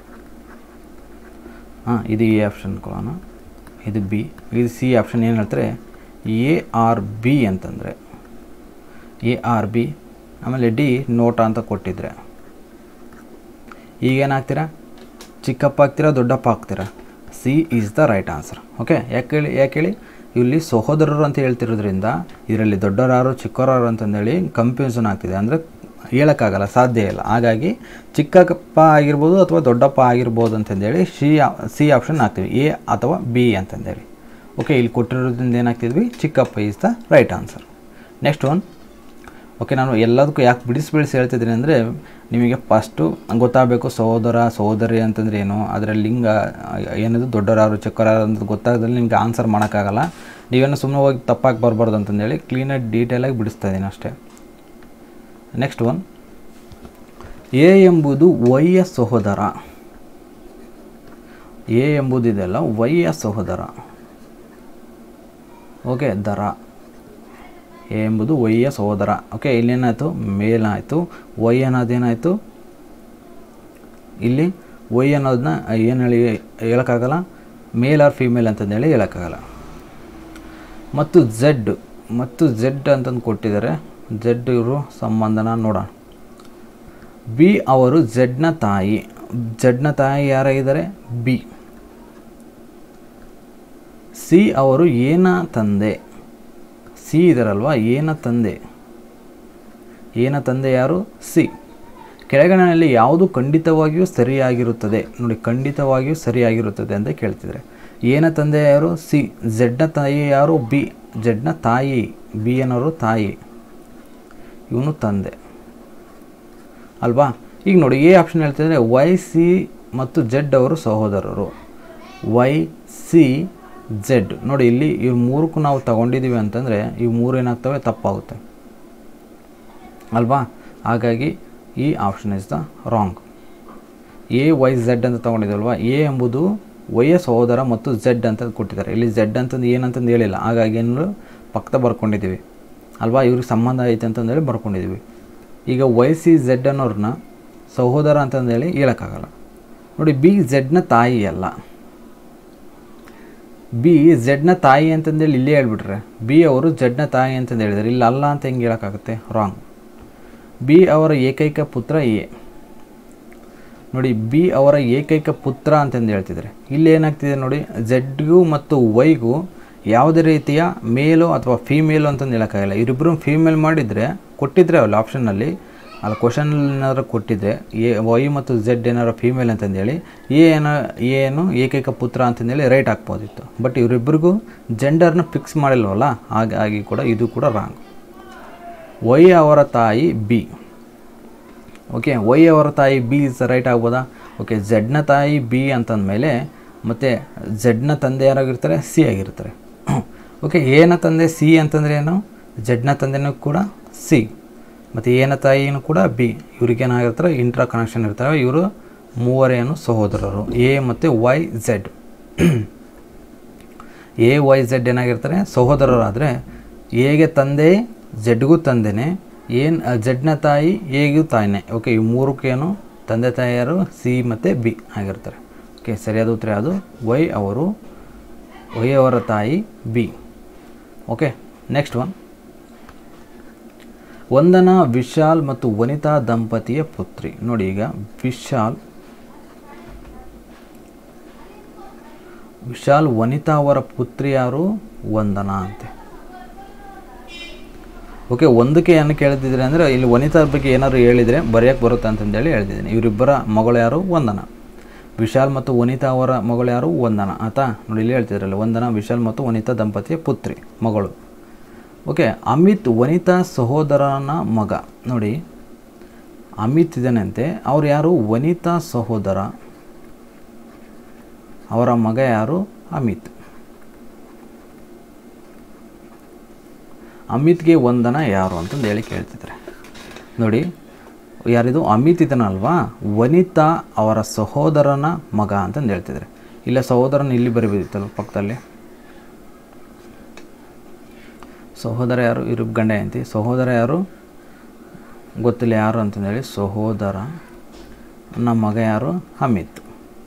ಹಾಂ ಇದು ಎ ಆಪ್ಷನ್ ಕೊಡೋಣ ಇದು ಬಿ ಇದು ಸಿ ಆಪ್ಷನ್ ಏನು ಹೇಳ್ತಾರೆ ಎ ಆರ್ ಬಿ ಅಂತಂದರೆ ಎ ಆರ್ ಬಿ ಆಮೇಲೆ ಡಿ ನೋಟ ಅಂತ ಕೊಟ್ಟಿದ್ರೆ ಈಗೇನಾಗ್ತೀರಾ ಚಿಕ್ಕಪ್ಪ ಆಗ್ತೀರಾ ದೊಡ್ಡಪ್ಪ ಆಗ್ತೀರಾ C is the right answer okay ಯಾಕೆ ಹೇಳಿ ಯಾಕೆ ಹೇಳಿ ಇಲ್ಲಿ ಸಹೋದರರು ಅಂತ ಹೇಳ್ತಿರೋದ್ರಿಂದ ಇದರಲ್ಲಿ ದೊಡ್ಡವರಾರು ಚಿಕ್ಕವರಾರು ಅಂತಂದೇಳಿ ಕನ್ಫ್ಯೂಷನ್ ಆಗ್ತಿದೆ ಅಂದರೆ ಹೇಳೋಕ್ಕಾಗಲ್ಲ ಸಾಧ್ಯ ಇಲ್ಲ ಹಾಗಾಗಿ ಚಿಕ್ಕಪ್ಪ ಆಗಿರ್ಬೋದು ಅಥವಾ ದೊಡ್ಡಪ್ಪ ಆಗಿರ್ಬೋದು ಅಂತಂದೇಳಿ ಸಿ ಸಿ ಆಪ್ಷನ್ ಹಾಕ್ತೀವಿ ಎ ಅಥವಾ ಬಿ ಅಂತಂದೇಳಿ ಓಕೆ ಇಲ್ಲಿ ಕೊಟ್ಟಿರೋದ್ರಿಂದ ಏನಾಗ್ತಿದ್ವಿ ಚಿಕ್ಕಪ್ಪ is the right answer next one okay ನಾನು ಎಲ್ಲದಕ್ಕೂ ಯಾಕೆ ಬಿಡಿಸಿ ಬಿಡಿಸಿ ಹೇಳ್ತಿದ್ದೀನಿ ಅಂದರೆ ನಿಮಗೆ ಫಸ್ಟು ಗೊತ್ತಾಗಬೇಕು ಸಹೋದರ ಸಹೋದರಿ ಅಂತಂದ್ರೆ ಏನು ಅದರ ಲಿಂಗ ಏನದು ದೊಡ್ಡವರಾರು ಚಿಕ್ಕವರಾರು ಅಂತ ಗೊತ್ತಾಗದಲ್ಲಿ ನಿಮಗೆ ಆನ್ಸರ್ ಮಾಡೋಕ್ಕಾಗಲ್ಲ ನೀವೇನು ಸುಮ್ಮನೆ ಹೋಗಿ ತಪ್ಪಾಗಿ ಬರಬಾರ್ದು ಅಂತಂದೇಳಿ ಕ್ಲೀನಾಗಿ ಡೀಟೇಲಾಗಿ ಬಿಡಿಸ್ತಾ ಇದ್ದೀನಿ ಅಷ್ಟೇ ನೆಕ್ಸ್ಟ್ ಒನ್ ಎ ಎಂಬುದು ವೈಯ ಸಹೋದರ ಎ ಎಂಬುದಿದೆಲ್ಲ ವೈಯ ಸಹೋದರ ಓಕೆ ದರ ಎ ಎಂಬುದು ವೈಯ ಸಹೋದರ ಓಕೆ ಇಲ್ಲೇನಾಯಿತು ಮೇಲಾಯಿತು ವೈ ಅನ್ನೋದೇನಾಯಿತು ಇಲ್ಲಿ ವೈ ಅನ್ನೋದನ್ನ ಏನು ಹೇಳಿ ಹೇಳೋಕ್ಕಾಗಲ್ಲ ಮೇಲ್ ಆರ್ ಫಿಮೇಲ್ ಅಂತಂದೇಳಿ ಹೇಳೋಕ್ಕಾಗಲ್ಲ ಮತ್ತು ಝೆಡ್ ಮತ್ತು ಝೆಡ್ ಅಂತಂದು ಕೊಟ್ಟಿದ್ದಾರೆ ಝೆಡ್ ಇವರು ಸಂಬಂಧನ ನೋಡೋಣ ಬಿ ಅವರು ಝೆಡ್ನ ತಾಯಿ ಝೆಡ್ನ ತಾಯಿ ಯಾರಾಗಿದ್ದಾರೆ ಬಿ ಸಿ ಅವರು ಏನ ತಂದೆ ಸಿ ಇದರಲ್ವಾ ಏನ ತಂದೆ ಏನ ತಂದೆ ಯಾರು ಸಿ ಕೆಳಗಣಿನಲ್ಲಿ ಯಾವುದು ಖಂಡಿತವಾಗಿಯೂ ಸರಿಯಾಗಿರುತ್ತದೆ ನೋಡಿ ಖಂಡಿತವಾಗಿಯೂ ಸರಿಯಾಗಿರುತ್ತದೆ ಅಂತ ಕೇಳ್ತಿದ್ರೆ ಏನ ತಂದೆ ಯಾರು ಸಿ ಝೆಡ್ನ ತಾಯಿ ಯಾರು ಬಿ ಝೆಡ್ನ ತಾಯಿ ಬಿ ಅನ್ನೋರು ತಾಯಿ ಇವನು ತಂದೆ ಅಲ್ವಾ ಈಗ ನೋಡಿ ಎ ಆಪ್ಷನ್ ಹೇಳ್ತಿದ್ರೆ ವೈ ಸಿ ಮತ್ತು ಜೆಡ್ ಅವರು ಸಹೋದರರು ವೈ ಸಿ ಜೆಡ್ ನೋಡಿ ಇಲ್ಲಿ ಇವ್ರು ಮೂರಕ್ಕೂ ನಾವು ತಗೊಂಡಿದ್ದೀವಿ ಅಂತಂದರೆ ಇವು ಮೂರು ಏನಾಗ್ತವೆ ತಪ್ಪಾಗುತ್ತೆ ಅಲ್ವಾ ಹಾಗಾಗಿ ಈ option is the wrong A Y Z ಅಂತ ತೊಗೊಂಡಿದ್ದೀವಲ್ವಾ ಎ ಎಂಬುದು ವೈಯ ಸಹೋದರ ಮತ್ತು ಝೆಡ್ ಅಂತ ಕೊಟ್ಟಿದ್ದಾರೆ ಇಲ್ಲಿ ಝೆಡ್ ಅಂತಂದು ಏನಂತಂದು ಹೇಳಿಲ್ಲ ಹಾಗಾಗಿ ಏನು ಪಕ್ಕ ಬರ್ಕೊಂಡಿದ್ದೀವಿ ಅಲ್ವಾ ಇವ್ರಿಗೆ ಸಂಬಂಧ ಐತೆ ಅಂತಂದೇಳಿ ಬರ್ಕೊಂಡಿದ್ದೀವಿ ಈಗ ವೈ ಸಿ ಝೆಡ್ ಅನ್ನೋರನ್ನ ಸಹೋದರ ಅಂತಂದೇಳಿ ಹೇಳೋಕ್ಕಾಗಲ್ಲ ನೋಡಿ ಬಿ ಝೆಡ್ನ ತಾಯಿ ಅಲ್ಲ ಬಿ ಝೆಡ್ನ ತಾಯಿ ಅಂತಂದೇಳಿ ಇಲ್ಲೇ ಹೇಳ್ಬಿಟ್ರೆ ಬಿ ಅವರು ಝೆಡ್ನ ತಾಯಿ ಅಂತಂದು ಹೇಳಿದ್ದಾರೆ ಇಲ್ಲಿ ಅಲ್ಲ ಅಂತ ಹೆಂಗೆ ಹೇಳೋಕ್ಕಾಗುತ್ತೆ ರಾಂಗ್ ಬಿ ಅವರ ಏಕೈಕ ಪುತ್ರ ಎ ನೋಡಿ ಬಿ ಅವರ ಏಕೈಕ ಪುತ್ರ ಅಂತಂದು ಹೇಳ್ತಿದ್ದಾರೆ ಇಲ್ಲಿ ಏನಾಗ್ತಿದೆ ನೋಡಿ ಝೆಡ್ಗೂ ಮತ್ತು ವೈಗೂ ಯಾವುದೇ ರೀತಿಯ ಮೇಲು ಅಥವಾ ಫೀಮೇಲು ಅಂತಂದು ಹೇಳೋಕ್ಕಾಗಲ್ಲ ಇವರಿಬ್ಬರು ಫೀಮೇಲ್ ಮಾಡಿದರೆ ಕೊಟ್ಟಿದ್ರೆ ಅಲ್ಲಿ ಆಪ್ಷನ್ನಲ್ಲಿ ಅಲ್ಲಿ ಕ್ವಶನ್ ಏನಾದ್ರು ಕೊಟ್ಟಿದ್ದರೆ ಎ ವೈ ಮತ್ತು ಝೆಡ್ ಏನಾರು ಫೀಮೇಲ್ ಅಂತಂದೇಳಿ ಎ ಏನೋ ಏನು ಏಕೈಕ ಪುತ್ರ ಅಂತಂದೇಳಿ ರೈಟ್ ಹಾಕ್ಬೋದಿತ್ತು ಬಟ್ ಇವರಿಬ್ಬರಿಗೂ ಜೆಂಡರ್ನ ಫಿಕ್ಸ್ ಮಾಡಿಲ್ವಲ್ಲ ಹಾಗಾಗಿ ಕೂಡ ಇದು ಕೂಡ ರಾಂಗ್ ವೈ ಅವರ ತಾಯಿ ಬಿ ಓಕೆ ವೈ ಅವರ ತಾಯಿ ಬಿ ಇಸ್ ರೈಟ್ ಆಗ್ಬೋದಾ ಓಕೆ ಝೆಡ್ನ ತಾಯಿ ಬಿ ಅಂತಂದಮೇಲೆ ಮತ್ತು ಝೆಡ್ನ ತಂದೆ ಯಾರಾಗಿರ್ತಾರೆ ಸಿ ಆಗಿರ್ತಾರೆ ಓಕೆ ಏನ ತಂದೆ ಸಿ ಅಂತಂದರೆ ಏನು ಝೆಡ್ನ ತಂದೆನೂ ಕೂಡ ಸಿ ಮತ್ತು ಏನ ತಾಯಿನೂ ಕೂಡ ಬಿ ಇವ್ರಿಗೇನಾಗಿರ್ತಾರೆ ಇಂಟ್ರಾ ಕನೆಕ್ಷನ್ ಇರ್ತಾರೆ ಇವರು ಮೂವರೇನು ಸಹೋದರರು ಎ ಮತ್ತು Y Z A Y Z ಏನಾಗಿರ್ತಾರೆ ಸಹೋದರರಾದರೆ ಎಗೆ ತಂದೆ ಝೆಡ್ಗೂ ತಂದೆನೇ ಏನು ಝೆಡ್ನ ತಾಯಿ ಎಗೂ ತಾಯಿನೇ ಓಕೆ ಈ ಮೂರಕ್ಕೇನು ತಂದೆ ತಾಯಿಯರು ಸಿ ಮತ್ತು ಬಿ ಆಗಿರ್ತಾರೆ ಓಕೆ ಸರಿಯಾದ ಉತ್ತರ ಅದು ವೈ ಅವರು ವೈ ಅವರ ತಾಯಿ B okay next one Vandana Vishal ಮತ್ತು ವನಿತಾ ದಂಪತಿಯ ಪುತ್ರಿ ನೋಡಿ ಈಗ ವಿಶಾಲ್ ವಿಶಾಲ್ ವನಿತಾ ಅವರ ಪುತ್ರಿ ಯಾರು ವಂದನಾ ಅಂತೆ ಓಕೆ ಒಂದಕ್ಕೆ ಏನು ಕೇಳ್ತಿದ್ರೆ ಅಂದರೆ ಇಲ್ಲಿ ವನಿತಾ ಬಗ್ಗೆ ಏನಾದ್ರು ಹೇಳಿದರೆ ಬರೆಯೋಕ್ಕೆ ಬರುತ್ತೆ ಅಂತಂದೇಳಿ ಹೇಳ್ತಿದ್ದೀನಿ ಇವರಿಬ್ಬರ ಮಗಳು ಯಾರು ವಂದನ ವಿಶಾಲ್ ಮತ್ತು ವನಿತಾ ಅವರ ಮಗಳು ಯಾರು ವಂದನ ಆತಾ ನೋಡಿ ಇಲ್ಲಿ ಹೇಳ್ತಿದ್ರಲ್ಲ ವಂದನ ವಿಶಾಲ್ ಮತ್ತು ವನಿತಾ ದಂಪತಿಯ ಪುತ್ರಿ ಮಗಳು ಓಕೆ ಅಮಿತ್ ವನಿತಾ ಸಹೋದರನ ಮಗ ನೋಡಿ ಅಮಿತ್ ಇದನಂತೆ ಅವ್ರು ಯಾರು ವನಿತಾ ಸಹೋದರ ಅವರ ಮಗ ಯಾರು ಅಮಿತ್ ಅಮಿತ್ಗೆ ವಂದನ ಯಾರು ಅಂತಂದು ಹೇಳಿ ಕೇಳ್ತಿದ್ದಾರೆ ನೋಡಿ ಯಾರಿದು ಅಮಿತ್ ಇದನಲ್ವಾ ವನಿತಾ ಅವರ ಸಹೋದರನ ಮಗ ಅಂತಂದು ಹೇಳ್ತಿದ್ದಾರೆ ಇಲ್ಲ ಸಹೋದರನ ಇಲ್ಲಿ ಬರಿಬೋದಿತ್ತಲ್ಲ ಪಕ್ಕದಲ್ಲಿ ಸಹೋದರ ಯಾರು ಇರು ಗಂಡ ಅಂತಿ ಸಹೋದರ ಯಾರು ಗೊತ್ತಿಲ್ಲ ಯಾರು ಅಂತಂದೇಳಿ ಸಹೋದರ ನಮ್ಮ ಮಗ ಯಾರು ಅಮಿತ್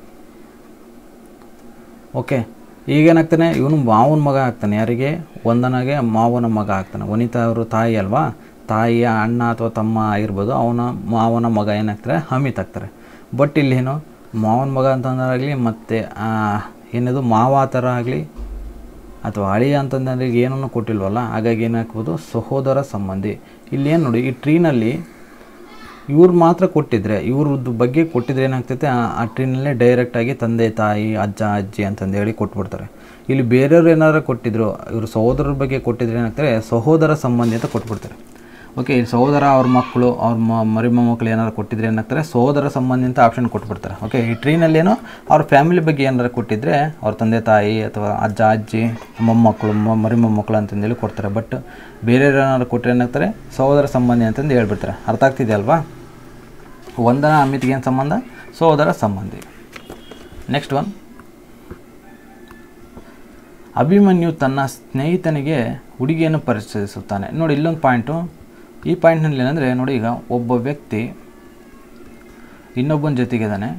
ಓಕೆ ಈಗೇನಾಗ್ತಾನೆ ಇವನು ಮಾವನ ಮಗ ಆಗ್ತಾನೆ ಯಾರಿಗೆ ವಂದನಾಗೆ ಮಾವನ ಮಗ ಆಗ್ತಾನೆ ವನಿತಾ ಅವರು ತಾಯಿ ಅಲ್ವಾ ತಾಯಿಯ ಅಣ್ಣ ಅಥವಾ ತಮ್ಮ ಆಗಿರ್ಬೋದು ಅವನ ಮಾವನ ಮಗ ಏನಾಗ್ತಾರೆ ಅಮಿತ್ ಆಗ್ತಾರೆ ಬಟ್ ಇಲ್ಲೇನು ಮಾವನ ಮಗ ಅಂತಂದಾಗಲಿ ಮತ್ತು ಏನದು ಮಾವ ಆ ಥರ ಆಗಲಿ ಅಥವಾ ಅಳಿಯ ಅಂತಂದ್ರೆ ಏನನ್ನು ಕೊಟ್ಟಿಲ್ವಲ್ಲ ಹಾಗಾಗಿ ಏನಾಗ್ಬೋದು ಸಹೋದರ ಸಂಬಂಧಿ ಇಲ್ಲಿ ಏನು ನೋಡಿ ಈ ಟ್ರೀನಲ್ಲಿ ಇವ್ರು ಮಾತ್ರ ಕೊಟ್ಟಿದ್ರೆ ಇವ್ರದ್ದು ಬಗ್ಗೆ ಕೊಟ್ಟಿದ್ರೆ ಏನಾಗ್ತೈತೆ ಆ- ಆ ಟ್ರೀನಲ್ಲೇ ಡೈರೆಕ್ಟಾಗಿ ತಂದೆ ತಾಯಿ ಅಜ್ಜ ಅಜ್ಜಿ ಅಂತಂದು ಹೇಳಿ ಕೊಟ್ಬಿಡ್ತಾರೆ ಇಲ್ಲಿ ಬೇರೆಯವ್ರು ಏನಾರು ಕೊಟ್ಟಿದ್ರು ಇವರು ಸಹೋದರರ ಬಗ್ಗೆ ಕೊಟ್ಟಿದ್ರೆ ಏನಾಗ್ತಾರೆ ಸಹೋದರ ಸಂಬಂಧಿ ಅಂತ ಕೊಟ್ಬಿಡ್ತಾರೆ ಓಕೆ ಈ ಸಹೋದರ ಅವ್ರ ಮಕ್ಕಳು ಅವ್ರ ಮ ಮರಿ ಮೊಮ್ಮಕ್ಕಳು ಏನಾರು ಕೊಟ್ಟಿದ್ರೆ ಏನಾಗ್ತಾರೆ ಸಹೋದರ ಸಂಬಂಧಿ ಅಂತ ಆಪ್ಷನ್ ಕೊಟ್ಬಿಡ್ತಾರೆ ಓಕೆ ಈ ಟ್ರೀನಲ್ಲಿ ಏನೋ ಅವ್ರ ಫ್ಯಾಮಿಲಿ ಬಗ್ಗೆ ಏನಾರು ಕೊಟ್ಟಿದ್ರೆ ಅವ್ರ ತಂದೆ ತಾಯಿ ಅಥವಾ ಅಜ್ಜ ಅಜ್ಜಿ ಮೊಮ್ಮಕ್ಕಳು ಮ ಮರಿ ಮೊಮ್ಮಕ್ಕಳು ಅಂತಂದೇಳಿ ಕೊಡ್ತಾರೆ ಬಟ್ ಬೇರೆಯವ್ರು ಏನಾರು ಕೊಟ್ಟರೆ ಏನಾಗ್ತಾರೆ ಸಹೋದರ ಸಂಬಂಧಿ ಅಂತಂದು ಹೇಳ್ಬಿಡ್ತಾರೆ ಅರ್ಥ ಆಗ್ತಿದೆ ಅಲ್ವಾ ವಂದನ ಅಮಿತ್ಗೆ ಏನು ಸಂಬಂಧ ಸಹೋದರ ಸಂಬಂಧಿ ನೆಕ್ಸ್ಟ್ ಒನ್ ಅಭಿಮನ್ಯು ತನ್ನ ಸ್ನೇಹಿತನಿಗೆ ಹುಡುಗಿಯನ್ನು ಪರಿಚಯಿಸುತ್ತಾನೆ ನೋಡಿ ಇಲ್ಲೊಂದು ಪಾಯಿಂಟು ಈ ಪಾಯಿಂಟ್ನಲ್ಲಿ ಏನಂದರೆ ನೋಡಿ ಈಗ ಒಬ್ಬ ವ್ಯಕ್ತಿ ಇನ್ನೊಬ್ಬನ ಜೊತೆಗಿದ್ದಾನೆ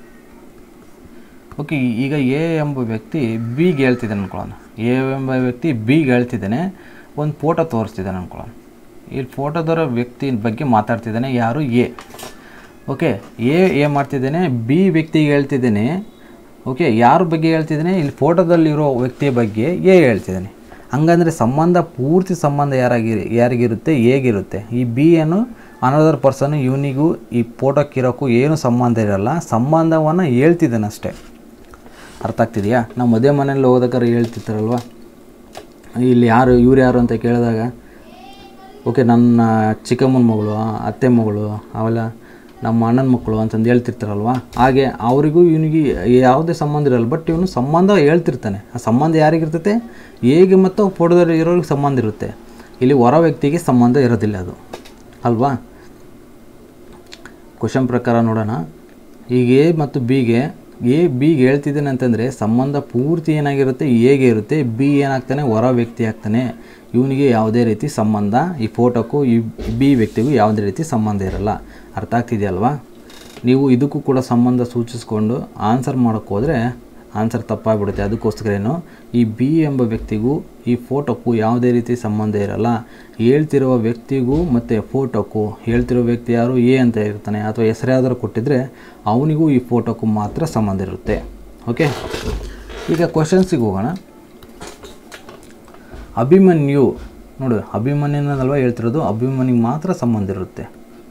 ಓಕೆ ಈಗ ಎ ಎಂಬ ವ್ಯಕ್ತಿ ಬಿಗೆ ಹೇಳ್ತಿದ್ದಾನೆ ಅನ್ಕೊಳ್ಳೋಣ ಎ ಎಂಬ ವ್ಯಕ್ತಿ ಬಿಗೆ ಹೇಳ್ತಿದ್ದಾನೆ ಒಂದು ಫೋಟೋ ತೋರಿಸ್ತಿದ್ದಾನೆ ಅನ್ಕೊಳ್ಳೋಣ ಇಲ್ಲಿ ಫೋಟೋದರ ವ್ಯಕ್ತಿ ಬಗ್ಗೆ ಮಾತಾಡ್ತಿದ್ದಾನೆ ಯಾರು ಎ ಓಕೆ ಎ ಎ ಮಾಡ್ತಿದ್ದೇನೆ ಬಿ ವ್ಯಕ್ತಿಗೆ ಹೇಳ್ತಿದ್ದೇನೆ ಓಕೆ ಯಾರ ಬಗ್ಗೆ ಹೇಳ್ತಿದ್ದೇನೆ ಇಲ್ಲಿ ಫೋಟೋದಲ್ಲಿರೋ ವ್ಯಕ್ತಿಯ ಬಗ್ಗೆ ಎ ಹೇಳ್ತಿದ್ದಾನೆ ಹಂಗಂದರೆ ಸಂಬಂಧ ಪೂರ್ತಿ ಸಂಬಂಧ ಯಾರಾಗಿ ಯಾರಿಗಿರುತ್ತೆ ಹೇಗಿರುತ್ತೆ ಈ ಬಿ ಏನು ಅನದರ್ ಪರ್ಸನ್ ಇವನಿಗೂ ಈ ಫೋಟೋಕ್ಕಿರೋಕ್ಕೂ ಏನು ಸಂಬಂಧ ಇರಲ್ಲ ಸಂಬಂಧವನ್ನು ಹೇಳ್ತಿದ್ದಾನೆ ಅಷ್ಟೇ ಅರ್ಥ ಆಗ್ತಿದೆಯಾ ನಾವು ಮದುವೆ ಮನೆಯಲ್ಲಿ ಹೋದಕ್ಕಾರ ಹೇಳ್ತಿರ್ತಾರಲ್ವ ಇಲ್ಲಿ ಯಾರು ಇವ್ರು ಯಾರು ಅಂತ ಕೇಳಿದಾಗ ಓಕೆ ನನ್ನ ಚಿಕ್ಕಮ್ಮನ ಮಗಳು ಅತ್ತೆ ಮಗಳು ಅವೆಲ್ಲ ನಮ್ಮ ಅಣ್ಣನ ಮಕ್ಕಳು ಅಂತಂದು ಹೇಳ್ತಿರ್ತಾರಲ್ವ ಹಾಗೆ ಅವರಿಗೂ ಇವನಿಗೆ ಯಾವುದೇ ಸಂಬಂಧ ಇರಲ್ಲ ಬಟ್ ಇವನು ಸಂಬಂಧ ಹೇಳ್ತಿರ್ತಾನೆ ಆ ಸಂಬಂಧ ಯಾರಿಗಿರ್ತೈತೆ ಹೇಗೆ ಮತ್ತು ಫೋಟೋದಲ್ಲಿ ಇರೋರಿಗೆ ಸಂಬಂಧ ಇರುತ್ತೆ ಇಲ್ಲಿ ಹೊರ ವ್ಯಕ್ತಿಗೆ ಸಂಬಂಧ ಇರೋದಿಲ್ಲ ಅದು ಅಲ್ವಾ ಕ್ವಶನ್ ಪ್ರಕಾರ ನೋಡೋಣ ಈಗ ಎ ಮತ್ತು ಬಿಗೆ ಎ ಬಿಗೆ ಹೇಳ್ತಿದ್ದೇನೆ ಅಂತಂದರೆ ಸಂಬಂಧ ಪೂರ್ತಿ ಏನಾಗಿರುತ್ತೆ ಹೇಗೆ ಇರುತ್ತೆ ಬಿ ಏನಾಗ್ತಾನೆ ಹೊರ ವ್ಯಕ್ತಿ ಆಗ್ತಾನೆ ಇವನಿಗೆ ಯಾವುದೇ ರೀತಿ ಸಂಬಂಧ ಈ ಫೋಟೋಕ್ಕೂ ಈ ಬಿ ವ್ಯಕ್ತಿಗೂ ಯಾವುದೇ ರೀತಿ ಸಂಬಂಧ ಇರಲ್ಲ ಅರ್ಥ ಆಗ್ತಿದೆಯಲ್ವಾ ನೀವು ಇದಕ್ಕೂ ಕೂಡ ಸಂಬಂಧ ಸೂಚಿಸ್ಕೊಂಡು ಆನ್ಸರ್ ಮಾಡೋಕ್ಕೆ ಹೋದರೆ ಆನ್ಸರ್ ತಪ್ಪಾಗ್ಬಿಡುತ್ತೆ ಅದಕ್ಕೋಸ್ಕರ ಏನು ಈ ಬಿ ಎಂಬ ವ್ಯಕ್ತಿಗೂ ಈ ಫೋಟೋಕ್ಕೂ ಯಾವುದೇ ರೀತಿ ಸಂಬಂಧ ಇರಲ್ಲ ಹೇಳ್ತಿರುವ ವ್ಯಕ್ತಿಗೂ ಮತ್ತು ಫೋಟೋಕ್ಕೂ ಹೇಳ್ತಿರೋ ವ್ಯಕ್ತಿ ಯಾರು ಎ ಅಂತ ಇರ್ತಾನೆ ಅಥವಾ ಹೆಸರು ಯಾವ್ದಾದ್ರು ಕೊಟ್ಟಿದ್ರೆ ಅವನಿಗೂ ಈ ಫೋಟೋಕ್ಕೂ ಮಾತ್ರ ಸಂಬಂಧ ಇರುತ್ತೆ ಓಕೆ ಈಗ ಕ್ವಶನ್ಸಿಗೆ ಹೋಗೋಣ ಅಭಿಮನ್ಯು ನೋಡು ಅಭಿಮನ್ಯುನಲ್ವ ಹೇಳ್ತಿರೋದು ಅಭಿಮನ್ಯುಗೆ ಮಾತ್ರ ಸಂಬಂಧ ಇರುತ್ತೆ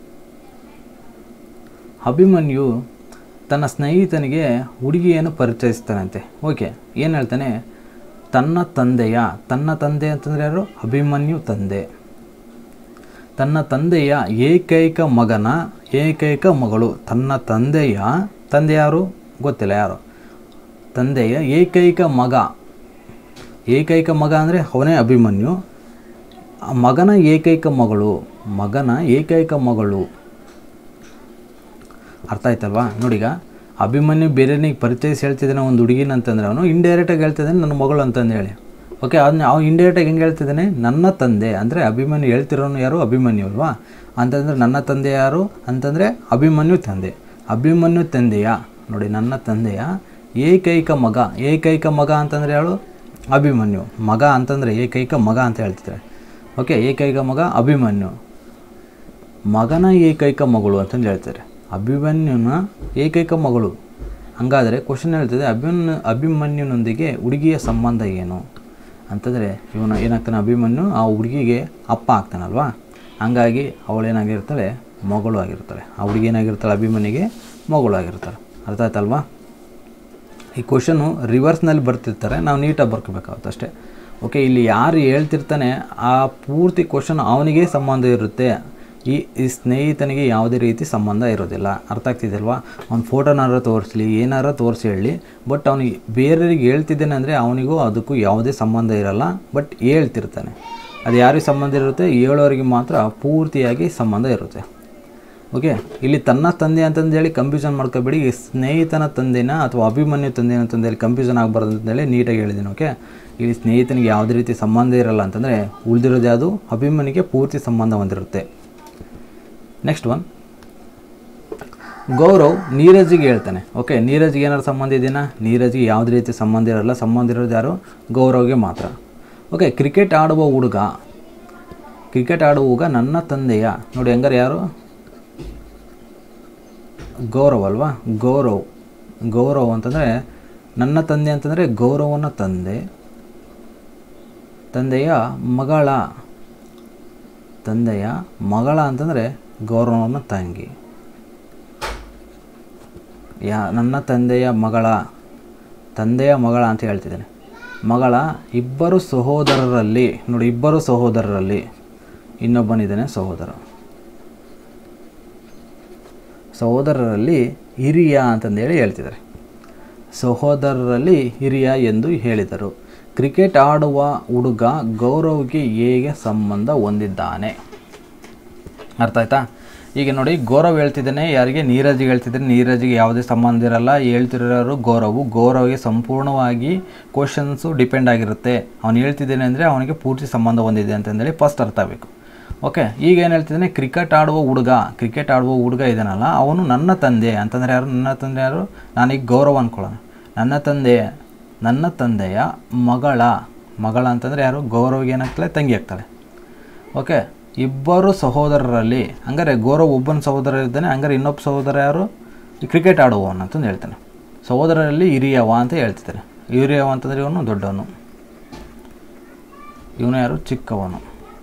ಅಭಿಮನ್ಯು ತನ್ನ ಸ್ನೇಹಿತನಿಗೆ ಹುಡುಗಿಯನ್ನು ಪರಿಚಯಿಸ್ತಾನಂತೆ ಓಕೆ ಏನು ಹೇಳ್ತಾನೆ ತನ್ನ ತಂದೆಯ ತನ್ನ ತಂದೆ ಅಂತಂದರೆ ಯಾರು ಅಭಿಮನ್ಯು ತಂದೆ ತನ್ನ ತಂದೆಯ ಏಕೈಕ ಮಗನ ಏಕೈಕ ಮಗಳು ತನ್ನ ತಂದೆಯ ತಂದೆ ಯಾರು ಗೊತ್ತಿಲ್ಲ ಯಾರು ತಂದೆಯ ಏಕೈಕ ಮಗ ಏಕೈಕ ಮಗ ಅಂದರೆ ಅವನೇ ಅಭಿಮನ್ಯು ಆ ಮಗನ ಏಕೈಕ ಮಗಳು ಮಗನ ಏಕೈಕ ಮಗಳು ಅರ್ಥ ಆಯ್ತಲ್ವಾ ನೋಡೀಗ ಅಭಿಮನ್ಯು ಬೇರೆನಿಗೆ ಪರಿಚಯಿಸಿ ಹೇಳ್ತಿದ್ದಾನೆ ಒಂದು ಹುಡುಗಿನ ಅಂತಂದ್ರೆ ಅವನು ಇಂಡೈರೆಕ್ಟಾಗಿ ಹೇಳ್ತಿದ್ದಾನೆ ನನ್ನ ಮಗಳು ಅಂತಂದು ಹೇಳಿ ಓಕೆ ಅದನ್ನ ಅವ್ನು ಇಂಡೈರೆಕ್ಟಾಗಿ ಹೆಂಗೆ ಹೇಳ್ತಿದ್ದಾನೆ ನನ್ನ ತಂದೆ ಅಂದರೆ ಅಭಿಮನ್ಯು ಹೇಳ್ತಿರೋನು ಯಾರು ಅಭಿಮನ್ಯು ಅಲ್ವಾ ಅಂತಂದರೆ ನನ್ನ ತಂದೆ ಯಾರು ಅಂತಂದರೆ ಅಭಿಮನ್ಯು ತಂದೆ ಅಭಿಮನ್ಯು ತಂದೆಯ ನೋಡಿ ನನ್ನ ತಂದೆಯ ಏಕೈಕ ಮಗ ಏಕೈಕ ಮಗ ಅಂತಂದರೆ ಯಾರು ಅಭಿಮನ್ಯು ಮಗ ಅಂತಂದರೆ ಏಕೈಕ ಮಗ ಅಂತ ಹೇಳ್ತಿದ್ದಾರೆ ಓಕೆ ಏಕೈಕ ಮಗ ಅಭಿಮನ್ಯು ಮಗನ ಏಕೈಕ ಮಗಳು ಅಂತಂದು ಹೇಳ್ತಾರೆ ಅಭಿಮನ್ಯುನ ಏಕೈಕ ಮಗಳು ಹಂಗಾದರೆ ಕ್ವಶನ್ ಹೇಳ್ತದೆ ಅಭಿಮನ್ಯು ಅಭಿಮನ್ಯುನೊಂದಿಗೆ ಹುಡುಗಿಯ ಸಂಬಂಧ ಏನು ಅಂತಂದರೆ ಇವನು ಏನಾಗ್ತಾನೆ ಅಭಿಮನ್ಯು ಆ ಹುಡುಗಿಗೆ ಅಪ್ಪ ಆಗ್ತಾನಲ್ವಾ ಹಂಗಾಗಿ ಅವಳೇನಾಗಿರ್ತಾಳೆ ಮಗಳು ಆಗಿರ್ತಾಳೆ ಆ ಹುಡುಗಿ ಏನಾಗಿರ್ತಾಳೆ ಅಭಿಮನ್ಯುಗೆ ಮಗಳು ಆಗಿರ್ತಾಳೆ ಅರ್ಥ ಆಯ್ತಲ್ವಾ ಈ ಕ್ವಶನು ರಿವರ್ಸ್ನಲ್ಲಿ ಬರ್ತಿರ್ತಾರೆ ನಾವು ನೀಟಾಗಿ ಬರ್ಕೋಬೇಕಾಗುತ್ತೆ ಅಷ್ಟೇ ಓಕೆ ಇಲ್ಲಿ ಯಾರು ಹೇಳ್ತಿರ್ತಾನೆ ಆ ಪೂರ್ತಿ ಕ್ವಶನ್ ಅವನಿಗೆ ಸಂಬಂಧ ಇರುತ್ತೆ ಈ ಈ ಸ್ನೇಹಿತನಿಗೆ ಯಾವುದೇ ರೀತಿ ಸಂಬಂಧ ಇರೋದಿಲ್ಲ ಅರ್ಥ ಆಗ್ತಿದೆಯಲ್ವಾ ಅವ್ನ ಫೋಟೋನಾರ ತೋರಿಸ್ಲಿ ಏನಾರ ತೋರಿಸಿ ಹೇಳಿ ಬಟ್ ಅವನಿಗೆ ಬೇರೆಯವ್ರಿಗೆ ಹೇಳ್ತಿದ್ದೇನೆ ಅಂದರೆ ಅವನಿಗೂ ಅದಕ್ಕೂ ಯಾವುದೇ ಸಂಬಂಧ ಇರಲ್ಲ ಬಟ್ ಹೇಳ್ತಿರ್ತಾನೆ ಅದು ಯಾರಿಗೆ ಸಂಬಂಧ ಇರುತ್ತೆ ಹೇಳೋರಿಗೆ ಮಾತ್ರ ಪೂರ್ತಿಯಾಗಿ ಸಂಬಂಧ ಇರುತ್ತೆ ಓಕೆ ಇಲ್ಲಿ ತನ್ನ ತಂದೆ ಅಂತಂದು ಹೇಳಿ ಕನ್ಫ್ಯೂಷನ್ ಮಾಡ್ಕೋಬೇಡಿ ಈ ಸ್ನೇಹಿತನ ತಂದೆನ ಅಥವಾ ಅಭಿಮನ್ಯು ತಂದೆನ ಅಂತಂದು ಹೇಳಿ ಕನ್ಫ್ಯೂಷನ್ ಆಗಬಾರ್ದು ಅಂತೇಳಿ ನೀಟಾಗಿ ಹೇಳಿದ್ದೀನಿ ಓಕೆ ಇಲ್ಲಿ ಸ್ನೇಹಿತನಿಗೆ ಯಾವುದೇ ರೀತಿ ಸಂಬಂಧ ಇರಲ್ಲ ಅಂತಂದರೆ ಉಳಿದಿರೋದು ಯಾವುದು ಅಭಿಮನ್ಯುಗೆ ಪೂರ್ತಿ ಸಂಬಂಧ ಹೊಂದಿರುತ್ತೆ ನೆಕ್ಸ್ಟ್ ಒನ್ ಗೌರವ್ ನೀರಜಿಗೆ ಹೇಳ್ತಾನೆ ಓಕೆ ನೀರಜ್ಗೆ ಏನಾದ್ರು ಸಂಬಂಧ ಇದೆಯಾ ನೀರಜ್ಗೆ ಯಾವುದೇ ರೀತಿ ಸಂಬಂಧ ಇರಲ್ಲ ಸಂಬಂಧ ಇರೋದು ಯಾರು ಗೌರವ್ಗೆ ಮಾತ್ರ ಓಕೆ ಕ್ರಿಕೆಟ್ ಆಡುವ ಹುಡುಗ ಕ್ರಿಕೆಟ್ ಆಡುವ ಹುಡುಗ ನನ್ನ ತಂದೆಯ ನೋಡಿ ಹೆಂಗಾರೆ ಯಾರು ಗೌರವ್ ಅಲ್ವಾ ಗೌರವ್ ಗೌರವ್ ಅಂತಂದರೆ ನನ್ನ ತಂದೆ ಅಂತಂದರೆ ಗೌರವನ ತಂದೆ ತಂದೆಯ ಮಗಳ ತಂದೆಯ ಮಗಳ ಅಂತಂದರೆ ಗೌರವನ ತಂಗಿ ಯಾ ನನ್ನ ತಂದೆಯ ಮಗಳ ತಂದೆಯ ಮಗಳ ಅಂತ ಹೇಳ್ತಿದ್ದೇನೆ ಮಗಳ ಇಬ್ಬರು ಸಹೋದರರಲ್ಲಿ ನೋಡಿ ಇಬ್ಬರು ಸಹೋದರರಲ್ಲಿ ಇನ್ನೊಬ್ಬನಿದ್ದಾನೆ ಸಹೋದರ ಸಹೋದರರಲ್ಲಿ ಹಿರಿಯ ಅಂತಂದೇಳಿ ಹೇಳ್ತಿದ್ದಾರೆ ಸಹೋದರರಲ್ಲಿ ಹಿರಿಯ ಎಂದು ಹೇಳಿದರು ಕ್ರಿಕೆಟ್ ಆಡುವ ಹುಡುಗ ಗೌರವ್ಗೆ ಹೇಗೆ ಸಂಬಂಧ ಹೊಂದಿದ್ದಾನೆ ಅರ್ಥ ಆಯ್ತಾ ಈಗ ನೋಡಿ ಗೌರವ್ ಹೇಳ್ತಿದ್ದಾನೆ ಯಾರಿಗೆ ನೀರಜಿಗೆ ಹೇಳ್ತಿದ್ದಾನೆ ನೀರಜಿಗೆ ಯಾವುದೇ ಸಂಬಂಧ ಇರಲ್ಲ ಹೇಳ್ತಿರೋರು ಗೌರವು ಗೌರವ್ಗೆ ಸಂಪೂರ್ಣವಾಗಿ ಕ್ವಶನ್ಸು ಡಿಪೆಂಡ್ ಆಗಿರುತ್ತೆ ಅವನು ಹೇಳ್ತಿದ್ದಾನೆ ಅಂದರೆ ಅವನಿಗೆ ಪೂರ್ತಿ ಸಂಬಂಧ ಹೊಂದಿದೆ ಅಂತಂದೇಳಿ ಫಸ್ಟ್ ಅರ್ಥ ಆಗಬೇಕು ಓಕೆ ಈಗ ಏನು ಹೇಳ್ತಿದ್ದಾನೆ ಕ್ರಿಕೆಟ್ ಆಡುವ ಹುಡುಗ ಕ್ರಿಕೆಟ್ ಆಡುವ ಹುಡುಗ ಇದ್ದಾನಲ್ಲ ಅವನು ನನ್ನ ತಂದೆ ಅಂತಂದರೆ ಯಾರು ನನ್ನ ತಂದೆ ಯಾರು ನಾನೀಗ ಗೌರವ ಅಂದ್ಕೊಳ್ಳೋಣ ನನ್ನ ತಂದೆ ನನ್ನ ತಂದೆಯ ಮಗಳ ಮಗಳ ಅಂತಂದರೆ ಯಾರು ಗೌರವ್ಗೆ ಏನಾಗ್ತಾಳೆ ತಂಗಿ ಆಗ್ತಾಳೆ ಓಕೆ ಇಬ್ಬರು ಸಹೋದರರಲ್ಲಿ ಹಂಗಾರೆ ಗೌರವ್ ಒಬ್ಬನ ಸಹೋದರ ಇದ್ದಾನೆ ಹಂಗಾರೆ ಇನ್ನೊಬ್ಬ ಸಹೋದರ ಯಾರು ಈ ಕ್ರಿಕೆಟ್ ಆಡುವವನು ಅಂತಂದು ಹೇಳ್ತಾನೆ ಸಹೋದರರಲ್ಲಿ ಹಿರಿಯವ ಅಂತ ಹೇಳ್ತಿದ್ದಾರೆ ಹಿರಿಯವ ಅಂತಂದರೆ ಇವನು ದೊಡ್ಡವನು ಇವನು ಯಾರು ಚಿಕ್ಕವನು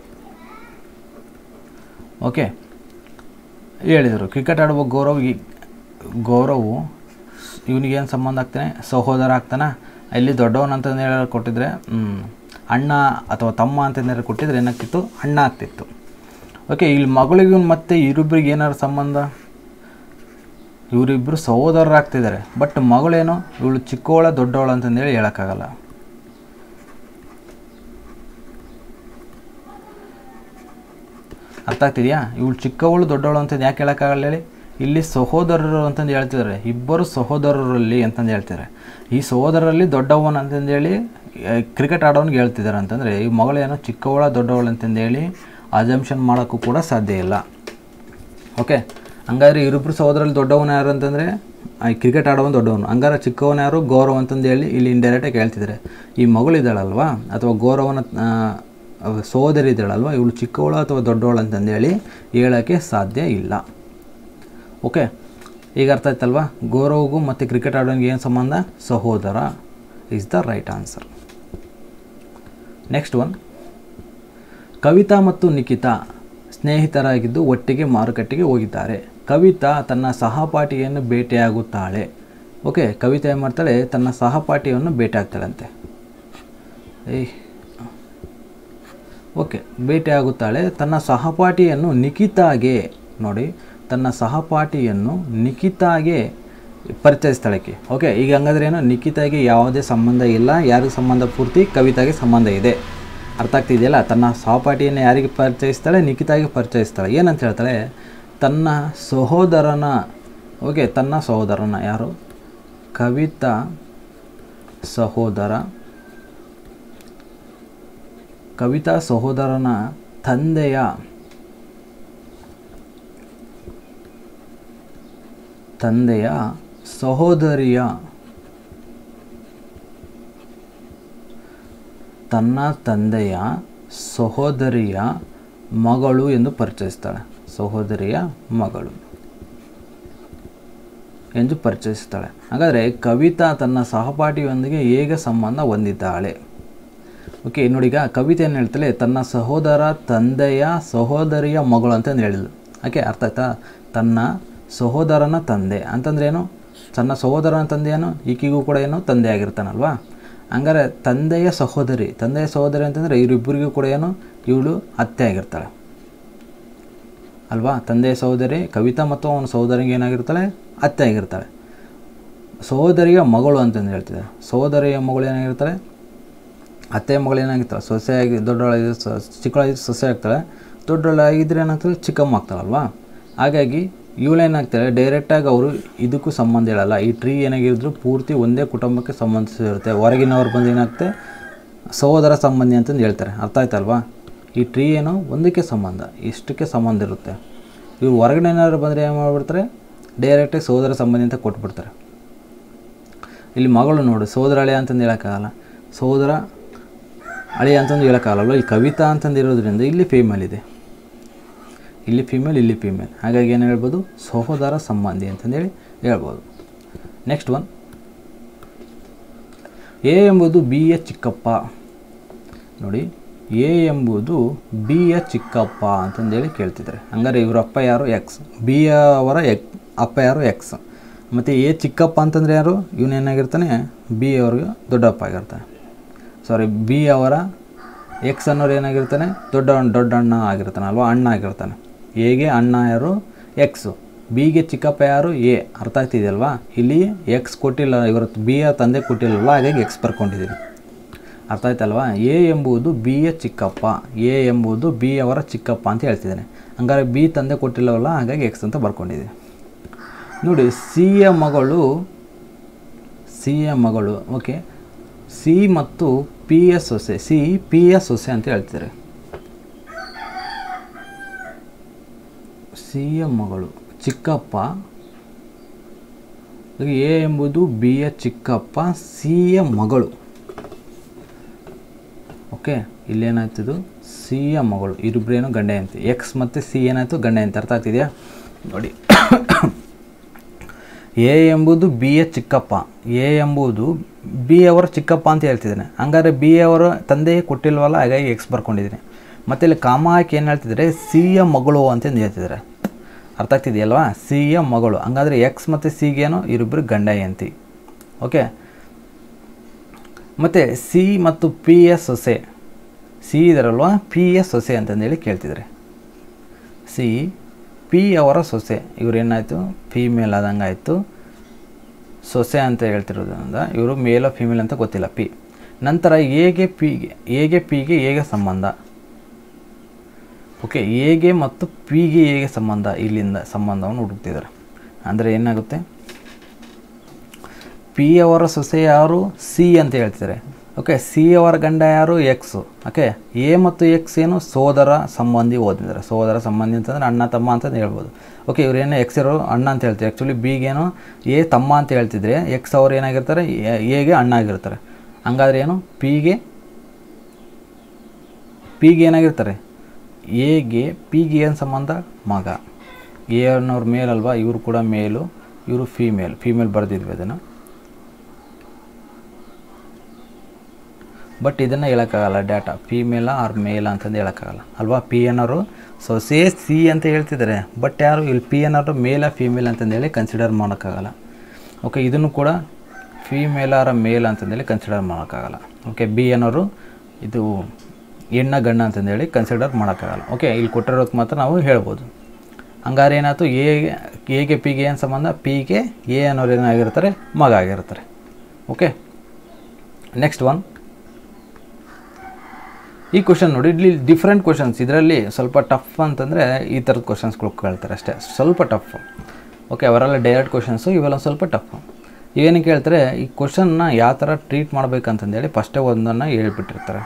ಓಕೆ ಹೇಳಿದರು ಕ್ರಿಕೆಟ್ ಆಡುವ ಗೌರವ್ ಈ ಗೌರವು ಇವನಿಗೇನು ಸಂಬಂಧ ಆಗ್ತಾನೆ ಸಹೋದರ ಆಗ್ತಾನೆ ಇಲ್ಲಿ ದೊಡ್ಡವನು ಅಂತಂದು ಹೇಳಿ ಕೊಟ್ಟಿದ್ರೆ ಹ್ಮ್, ಅಣ್ಣ ಅಥವಾ ತಮ್ಮ ಅಂತಂದೇಳಿ ಕೊಟ್ಟಿದ್ರೆ ಏನಾಗ್ತಿತ್ತು ಅಣ್ಣ ಆಗ್ತಿತ್ತು ಓಕೆ ಇಲ್ಲಿ ಮಗಳಿಗೂ ಮತ್ತೆ ಇರಿಬ್ಬರಿಗೆ ಏನಾದ್ರು ಸಂಬಂಧ ಇವರಿಬ್ಬರು ಸಹೋದರರಾಗ್ತಿದ್ದಾರೆ ಬಟ್ ಮಗಳೇನು ಇವಳು ಚಿಕ್ಕವಳ ದೊಡ್ಡವಳ ಅಂತಂದೇಳಿ ಹೇಳೋಕ್ಕಾಗಲ್ಲ ಅರ್ಥ ಆಗ್ತಿದೆಯಾ ಇವಳು ಚಿಕ್ಕವಳು ದೊಡ್ಡವಳು ಅಂತಂದು ಯಾಕೆ ಹೇಳೋಕ್ಕಾಗಲ್ಲ ಹೇಳಿ ಇಲ್ಲಿ ಸಹೋದರರು ಅಂತಂದು ಹೇಳ್ತಿದ್ದಾರೆ ಇಬ್ಬರು ಸಹೋದರರಲ್ಲಿ ಅಂತಂದು ಹೇಳ್ತಿದ್ದಾರೆ ಈ ಸಹೋದರರಲ್ಲಿ ದೊಡ್ಡವನು ಅಂತಂದೇಳಿ ಕ್ರಿಕೆಟ್ ಆಡೋನಿಗೆ ಹೇಳ್ತಿದ್ದಾರೆ ಅಂತಂದರೆ ಈ ಮಗಳೇನೋ ಚಿಕ್ಕವಳ ದೊಡ್ಡವಳು ಅಂತಂದೇಳಿ ಅಜಂಪ್ಷನ್ ಮಾಡೋಕ್ಕೂ ಕೂಡ ಸಾಧ್ಯ ಇಲ್ಲ ಓಕೆ ಹಂಗಾದ್ರೆ ಇವರಿಬ್ಬರು ಸಹೋದರಲ್ಲಿ ದೊಡ್ಡವನು ಯಾರು ಅಂತಂದರೆ ಕ್ರಿಕೆಟ್ ಆಡೋನು ದೊಡ್ಡವನು ಹಂಗಾರೆ ಚಿಕ್ಕವನು ಯಾರು ಗೌರವ ಅಂತಂದು ಹೇಳಿ ಇಲ್ಲಿ ಇಂಡೈರೆಕ್ಟಾಗಿ ಹೇಳ್ತಿದ್ದಾರೆ ಈ ಮಗಳಿದ್ದಾಳಲ್ವಾ ಅಥವಾ ಗೌರವನ ಆ, ಸಹೋದರಿ ಇದ್ದಾಳಲ್ವ ಇವಳು ಚಿಕ್ಕವಳು ಅಥವಾ ದೊಡ್ಡವಳು ಅಂತಂದೇಳಿ ಹೇಳೋಕ್ಕೆ ಸಾಧ್ಯ ಇಲ್ಲ ಓಕೆ ಈಗ ಅರ್ಥ ಆಯ್ತಲ್ವಾ ಗೌರವ್ಗೂ ಮತ್ತು ಕ್ರಿಕೆಟ್ ಆಡೋನಿಗೆ ಏನು ಸಂಬಂಧ ಸಹೋದರ is the right answer next one Kavitha ಮತ್ತು ನಿಖಿತಾ ಸ್ನೇಹಿತರಾಗಿದ್ದು ಒಟ್ಟಿಗೆ ಮಾರುಕಟ್ಟೆಗೆ ಹೋಗಿದ್ದಾರೆ ಕವಿತಾ ತನ್ನ ಸಹಪಾಠಿಯನ್ನು ಭೇಟಿಯಾಗುತ್ತಾಳೆ ಓಕೆ ಕವಿತಾ ಏನು ಮಾಡ್ತಾಳೆ ತನ್ನ ಸಹಪಾಠಿಯನ್ನು ಭೇಟಿಯಾಗ್ತಾಳಂತೆ ಏಯ್ ಓಕೆ ಭೇಟಿಯಾಗುತ್ತಾಳೆ ತನ್ನ ಸಹಪಾಠಿಯನ್ನು ನಿಖಿತಾಗೆ ನೋಡಿ ತನ್ನ ಸಹಪಾಠಿಯನ್ನು ನಿಖಿತಾಗೆ ಪರಿಚಯಿಸ್ತಾಳಕ್ಕೆ ಓಕೆ ಈಗ ಹಂಗಾದ್ರೆ ಏನು ನಿಖಿತಾಗೆ ಯಾವುದೇ ಸಂಬಂಧ ಇಲ್ಲ ಯಾರಿಗೆ ಸಂಬಂಧ ಪೂರ್ತಿ ಕವಿತಾಗೆ ಸಂಬಂಧ ಇದೆ ಅರ್ಥ ಆಗ್ತಿದೆಯಲ್ಲ ತನ್ನ ಸಹಪಾಠಿಯನ್ನು ಯಾರಿಗೆ ಪರಿಚಯಿಸ್ತಾಳೆ ನಿಖಿತಾಗೆ ಪರಿಚಯಿಸ್ತಾಳೆ ಏನಂತ ಹೇಳ್ತಾಳೆ ತನ್ನ ಸಹೋದರನ ಓಕೆ ತನ್ನ ಸಹೋದರನ ಯಾರು ಕವಿತಾ ಸಹೋದರ ಕವಿತಾ ಸಹೋದರನ ತಂದೆಯ ತಂದೆಯ ಸಹೋದರಿಯ ತನ್ನ ತಂದೆಯ ಸಹೋದರಿಯ ಮಗಳು ಎಂದು ಪರಿಚಯಿಸ್ತಾಳೆ ಸಹೋದರಿಯ ಮಗಳು ಎಂದು ಪರಿಚಯಿಸ್ತಾಳೆ ಹಾಗಾದರೆ ಕವಿತಾ ತನ್ನ ಸಹಪಾಠಿಯೊಂದಿಗೆ ಹೇಗೆ ಸಂಬಂಧ ಹೊಂದಿದ್ದಾಳೆ ಓಕೆ ನೋಡಿ ಈಗ ಕವಿತೆ ಏನು ಹೇಳ್ತಾಳೆ ತನ್ನ ಸಹೋದರ ತಂದೆಯ ಸಹೋದರಿಯ ಮಗಳು ಅಂತಂದು ಹೇಳಿದ್ಲು ಓಕೆ ಅರ್ಥ ಆಯ್ತಾ ತನ್ನ ಸಹೋದರನ ತಂದೆ ಅಂತಂದ್ರೆ ಏನು ತನ್ನ ಸಹೋದರನ ತಂದೆ ಏನು ಈಕಿಗೂ ಕೂಡ ಏನು ತಂದೆ ಆಗಿರ್ತಾನಲ್ವಾ ಹಂಗಾರೆ ತಂದೆಯ ಸಹೋದರಿ ತಂದೆಯ ಸಹೋದರಿ ಅಂತಂದರೆ ಇವರಿಬ್ಬರಿಗೂ ಕೂಡ ಏನು ಇವಳು ಅತ್ತೆ ಆಗಿರ್ತಾಳೆ ಅಲ್ವಾ ತಂದೆಯ ಸಹೋದರಿ ಕವಿತಾ ಮತ್ತು ಅವನ ಸಹೋದರಿಗೆ ಏನಾಗಿರ್ತಾಳೆ ಅತ್ತೆ ಆಗಿರ್ತಾಳೆ ಸಹೋದರಿಯ ಮಗಳು ಅಂತಂದು ಹೇಳ್ತಿದ್ದಾರೆ ಸಹೋದರಿಯ ಮಗಳು ಏನಾಗಿರ್ತಾಳೆ ಅತ್ತೆ ಮಗಳು ಏನಾಗಿರ್ತಾಳೆ ಸೊಸೆಯಾಗಿ ದೊಡ್ಡವಳಾಗಿ ಚಿಕ್ಕವಳಾಗಿ ಸೊಸೆ ಆಗ್ತಾಳೆ ದೊಡ್ಡವಳಾಗಿದ್ದರೆ ಏನಾಗ್ತಾಳೆ ಚಿಕ್ಕಮ್ಮ ಆಗ್ತಾಳಲ್ವಾ ಹಾಗಾಗಿ ಇವಳೇನಾಗ್ತಾಳೆ ಡೈರೆಕ್ಟಾಗಿ ಅವರು ಇದಕ್ಕೂ ಸಂಬಂಧ ಹೇಳಲ್ಲ ಈ ಟ್ರೀ ಏನಾಗಿದ್ರು ಪೂರ್ತಿ ಒಂದೇ ಕುಟುಂಬಕ್ಕೆ ಸಂಬಂಧಿಸಿರುತ್ತೆ ಹೊರಗಿನವ್ರು ಬಂದು ಏನಾಗುತ್ತೆ ಸಹೋದರ ಸಂಬಂಧಿ ಅಂತಂದು ಹೇಳ್ತಾರೆ ಅರ್ಥ ಆಯ್ತಲ್ವಾ ಈ ಟ್ರೀ ಏನೋ ಒಂದಕ್ಕೆ ಸಂಬಂಧ ಇಷ್ಟಕ್ಕೆ ಸಂಬಂಧ ಇರುತ್ತೆ ಇವ್ರು ಹೊರಗಡೆ ಏನಾದ್ರು ಬಂದರೆ ಏನು ಮಾಡಿಬಿಡ್ತಾರೆ ಡೈರೆಕ್ಟಾಗಿ ಸಹೋದರ ಸಂಬಂಧಿ ಅಂತ ಕೊಟ್ಬಿಡ್ತಾರೆ ಇಲ್ಲಿ ಮಗಳು ನೋಡು ಸಹೋದರ ಅಳಿಯ ಅಂತಂದು ಹೇಳೋಕ್ಕಾಗಲ್ಲ ಸಹೋದರ ಅಳಿಯ ಅಂತಂದು ಹೇಳೋಕ್ಕಾಗಲ್ಲ ಇಲ್ಲಿ ಕವಿತಾ ಅಂತಂದು ಇರೋದ್ರಿಂದ ಇಲ್ಲಿ ಫೀಮೇಲ್ ಇದೆ ಇಲ್ಲಿ ಫೀಮೇಲ್ ಇಲ್ಲಿ ಫೀಮೇಲ್ ಹಾಗಾಗಿ ಏನು ಹೇಳ್ಬೋದು ಸಹೋದರ ಸಂಬಂಧಿ ಅಂತಂದೇಳಿ ಹೇಳ್ಬೋದು ನೆಕ್ಸ್ಟ್ ಒನ್ ಎ ಎಂಬುದು ಬಿ ಯ ಚಿಕ್ಕಪ್ಪ ನೋಡಿ ಎ ಎಂಬುದು ಬಿ ಯ ಚಿಕ್ಕಪ್ಪ ಅಂತಂದೇಳಿ ಕೇಳ್ತಿದ್ದಾರೆ ಹಂಗಾರೆ ಇವರ ಅಪ್ಪ ಯಾರು ಎಕ್ಸ್ ಬಿ ಅವರ ಎಕ್ ಅಪ್ಪ ಯಾರು ಎಕ್ಸ್ ಮತ್ತು ಎ ಚಿಕ್ಕಪ್ಪ ಅಂತಂದರೆ ಯಾರು ಇವನೇನಾಗಿರ್ತಾನೆ ಬಿ ಅವ್ರಿಗೆ ದೊಡ್ಡಪ್ಪ ಆಗಿರ್ತಾನೆ ಸಾರಿ ಬಿ ಅವರ ಎಕ್ಸ್ ಅನ್ನೋರು ಏನಾಗಿರ್ತಾನೆ ದೊಡ್ಡ ದೊಡ್ಡ ಅಣ್ಣ ಆಗಿರ್ತಾನೆ ಅಲ್ವಾ ಅಣ್ಣ ಆಗಿರ್ತಾನೆ ಎಗೆ ಅಣ್ಣ ಯಾರು ಎಕ್ಸು ಬಿಗೆ ಚಿಕ್ಕಪ್ಪ ಯಾರು ಎ ಅರ್ಥ ಆಗ್ತಿದೆಯಲ್ವಾ ಇಲ್ಲಿ ಎಕ್ಸ್ ಕೊಟ್ಟಿಲ್ಲ ಇವರ ಬಿ ಯ ತಂದೆ ಕೊಟ್ಟಿಲ್ಲಲ್ವ ಹಾಗಾಗಿ ಎಕ್ಸ್ ಬರ್ಕೊಂಡಿದ್ದೀವಿ ಅರ್ಥ ಆಯ್ತಲ್ವಾ ಎ ಎಂಬುದು ಬಿ ಯ ಚಿಕ್ಕಪ್ಪ ಎ ಎಂಬುದು ಬಿ ಅವರ ಚಿಕ್ಕಪ್ಪ ಅಂತ ಹೇಳ್ತಿದ್ದಾನೆ ಹಂಗಾರೆ ಬಿ ತಂದೆ ಕೊಟ್ಟಿಲ್ಲವಲ್ಲ ಹಾಗಾಗಿ ಎಕ್ಸ್ ಅಂತ ಬರ್ಕೊಂಡಿದ್ದೀವಿ ನೋಡಿ ಸಿ ಯ ಮಗಳು ಸಿ ಯ ಮಗಳು ಓಕೆ ಸಿ ಮತ್ತು ಪಿ ಎಸ್ ಸೊಸೆ ಸಿ ಪಿ ಎಸ್ ಸೊಸೆ ಅಂತ ಹೇಳ್ತಿದ್ದಾರೆ ಸಿ ಯ ಮಗಳು ಚಿಕ್ಕಪ್ಪ ಎ ಎಂಬುದು ಬಿ ಯ ಚಿಕ್ಕಪ್ಪ ಸಿ ಯ ಮಗಳು ಓಕೆ ಇಲ್ಲೇನಾಯ್ತದು ಸಿ ಯ ಮಗಳು ಇರಿಬ್ರೇನು ಗಂಡ ಹೆಂಡತಿ ಎಕ್ಸ್ ಮತ್ತು ಸಿ ಏನಾಯಿತು ಗಂಡ ಹೆಂಡತಿ ಅರ್ಥ ಆಗ್ತಿದೆಯಾ ನೋಡಿ ಎ ಎಂಬುದು ಬಿ ಯ ಚಿಕ್ಕಪ್ಪ ಎ ಎಂಬುದು ಬಿ ಅವರ ಚಿಕ್ಕಪ್ಪ ಅಂತ ಹೇಳ್ತಿದ್ದಾನೆ ಹಂಗಾರೆ ಬಿ ಅವರ ತಂದೆ ಕೊಟ್ಟಿಲ್ವಲ್ಲ ಹಾಗಾಗಿ ಎಕ್ಸ್ ಬರ್ಕೊಂಡಿದ್ದೀನಿ ಮತ್ತು ಇಲ್ಲಿ ಕಾಮ ಹಾಕಿ ಏನು ಹೇಳ್ತಿದ್ದಾರೆ ಸಿ ಯ ಮಗಳು ಅಂತಂದು ಹೇಳ್ತಿದ್ದಾರೆ ಅರ್ಥ ಆಗ್ತಿದೆಯಲ್ವಾ ಸಿ ಯ ಮಗಳು ಹಂಗಾದ್ರೆ ಎಕ್ಸ್ ಮತ್ತು ಸಿಗೇನು ಇವರಿಬ್ಬರು ಗಂಡ ಹೆಂಡತಿ ಓಕೆ ಮತ್ತು ಸಿ ಮತ್ತು ಪಿ ಎಸ್ ಸೊಸೆ ಸಿ ಇದರಲ್ವಾ ಪಿ ಎಸ್ ಸೊಸೆ ಅಂತಂದೇಳಿ ಕೇಳ್ತಿದ್ದಾರೆ ಸಿ ಪಿ ಅವರ ಸೊಸೆ ಇವ್ರೇನಾಯಿತು ಫೀಮೇಲ್ ಆದಂಗೆ ಆಯಿತು ಸೊಸೆ ಅಂತ ಹೇಳ್ತಿರೋದ್ರಿಂದ ಇವರು ಮೇಲ ಫಿಮೇಲ್ ಅಂತ ಗೊತ್ತಿಲ್ಲ ಪಿ ನಂತರ ಎಗೆ ಪಿಗೆ ಎಗೆ ಪಿಗೆ ಹೇಗೆ ಸಂಬಂಧ ಓಕೆ ಎಗೆ ಮತ್ತು ಪಿಗೆ ಹೇಗೆ ಸಂಬಂಧ ಇಲ್ಲಿಂದ ಸಂಬಂಧವನ್ನು ಹುಡುಕ್ತಿದ್ದಾರೆ ಅಂದರೆ ಏನಾಗುತ್ತೆ ಪಿ ಅವರ ಸೊಸೆ ಯಾರು ಸಿ ಅಂತ ಹೇಳ್ತಿದ್ದಾರೆ ಓಕೆ ಸಿ ಅವರ ಗಂಡ ಯಾರು ಎಕ್ಸು ಓಕೆ ಎ ಮತ್ತು ಎಕ್ಸ್ ಏನು ಸೋದರ ಸಂಬಂಧಿ ಓದಿದ್ದಾರೆ ಸೋದರ ಸಂಬಂಧಿ ಅಂತಂದರೆ ಅಣ್ಣ ತಮ್ಮ ಅಂತಂದು ಹೇಳ್ಬೋದು ಓಕೆ ಇವ್ರೇನು ಎಕ್ಸ್ ಇರೋ ಅಣ್ಣ ಅಂತ ಹೇಳ್ತಾರೆ ಆ್ಯಕ್ಚುಲಿ ಬಿಗೇನು ಎ ತಮ್ಮ ಅಂತ ಹೇಳ್ತಿದ್ರೆ ಎಕ್ಸ್ ಅವ್ರು ಏನಾಗಿರ್ತಾರೆ ಎಗೆ ಅಣ್ಣ ಆಗಿರ್ತಾರೆ ಹಂಗಾದ್ರೆ ಏನು ಪಿಗೆ ಪಿಗೆ ಏನಾಗಿರ್ತಾರೆ ಎಗೆ ಪಿಗೆ ಏನು ಸಂಬಂಧ ಮಗ ಎ ಅನ್ನೋರು ಮೇಲಲ್ವಾ ಇವರು ಕೂಡ ಮೇಲು ಇವರು ಫೀಮೇಲ್ ಫೀಮೇಲ್ ಬರೆದಿದ್ವಿ ಅದನ್ನು ಬಟ್ ಇದನ್ನು ಹೇಳೋಕ್ಕಾಗಲ್ಲ ಡೇಟಾ ಫೀಮೇಲ ಆರ್ ಮೇಲ ಅಂತಂದು ಹೇಳೋಕ್ಕಾಗಲ್ಲ ಅಲ್ವಾ ಪಿ ಅನ್ನೋರು ಸೊಸೆ ಸಿ ಅಂತ ಹೇಳ್ತಿದ್ದಾರೆ ಬಟ್ ಯಾರು ಇಲ್ಲಿ ಪಿ ಅನ್ನೋರು ಮೇಲ ಫೀಮೇಲ್ ಅಂತಂದೇಳಿ ಕನ್ಸಿಡರ್ ಮಾಡೋಕ್ಕಾಗಲ್ಲ ಓಕೆ ಇದನ್ನು ಕೂಡ ಫೀಮೇಲ್ ಆರ ಮೇಲ್ ಅಂತಂದೇಳಿ ಕನ್ಸಿಡರ್ ಮಾಡೋಕ್ಕಾಗಲ್ಲ ಓಕೆ ಬಿ ಅನ್ನೋರು ಇದು ಹೆಣ್ಣ ಗಂಡ ಅಂತಂದೇಳಿ ಕನ್ಸಿಡರ್ ಮಾಡೋಕ್ಕಾಗಲ್ಲ ಓಕೆ ಇಲ್ಲಿ ಕೊಟ್ಟಿರೋದಕ್ಕೆ ಮಾತ್ರ ನಾವು ಹೇಳ್ಬೋದು ಹಂಗಾರೆ ಏನಾಯ್ತು ಎಗೆ ಎಗೆ ಪಿಗೆ ಏನು ಸಂಬಂಧ ಪಿಗೆ ಎ ಅನ್ನೋರು ಏನಾಗಿರ್ತಾರೆ ಮಗ ಆಗಿರ್ತಾರೆ ಓಕೆ ನೆಕ್ಸ್ಟ್ ಒನ್ ಈ ಕ್ವಶನ್ ನೋಡಿ ಇಲ್ಲಿ ಡಿಫ್ರೆಂಟ್ ಕ್ವಶನ್ಸ್ ಇದರಲ್ಲಿ ಸ್ವಲ್ಪ ಟಫ್ ಅಂತಂದರೆ ಈ ಥರದ ಕ್ವಶನ್ಸ್ಗಳು ಕೇಳ್ತಾರೆ ಅಷ್ಟೇ ಸ್ವಲ್ಪ ಟಫ್ ಓಕೆ ಅವರೆಲ್ಲ ಡೈರೆಕ್ಟ್ ಕ್ವಶನ್ಸು ಇವೆಲ್ಲ ಸ್ವಲ್ಪ ಟಫ್ ಏನು ಕೇಳ್ತಾರೆ ಈ ಕ್ವಶನ್ನ ಯಾವ ಥರ ಟ್ರೀಟ್ ಮಾಡ್ಬೇಕಂತಂದೇಳಿ ಫಸ್ಟೇ ಒಂದನ್ನು ಹೇಳ್ಬಿಟ್ಟಿರ್ತಾರೆ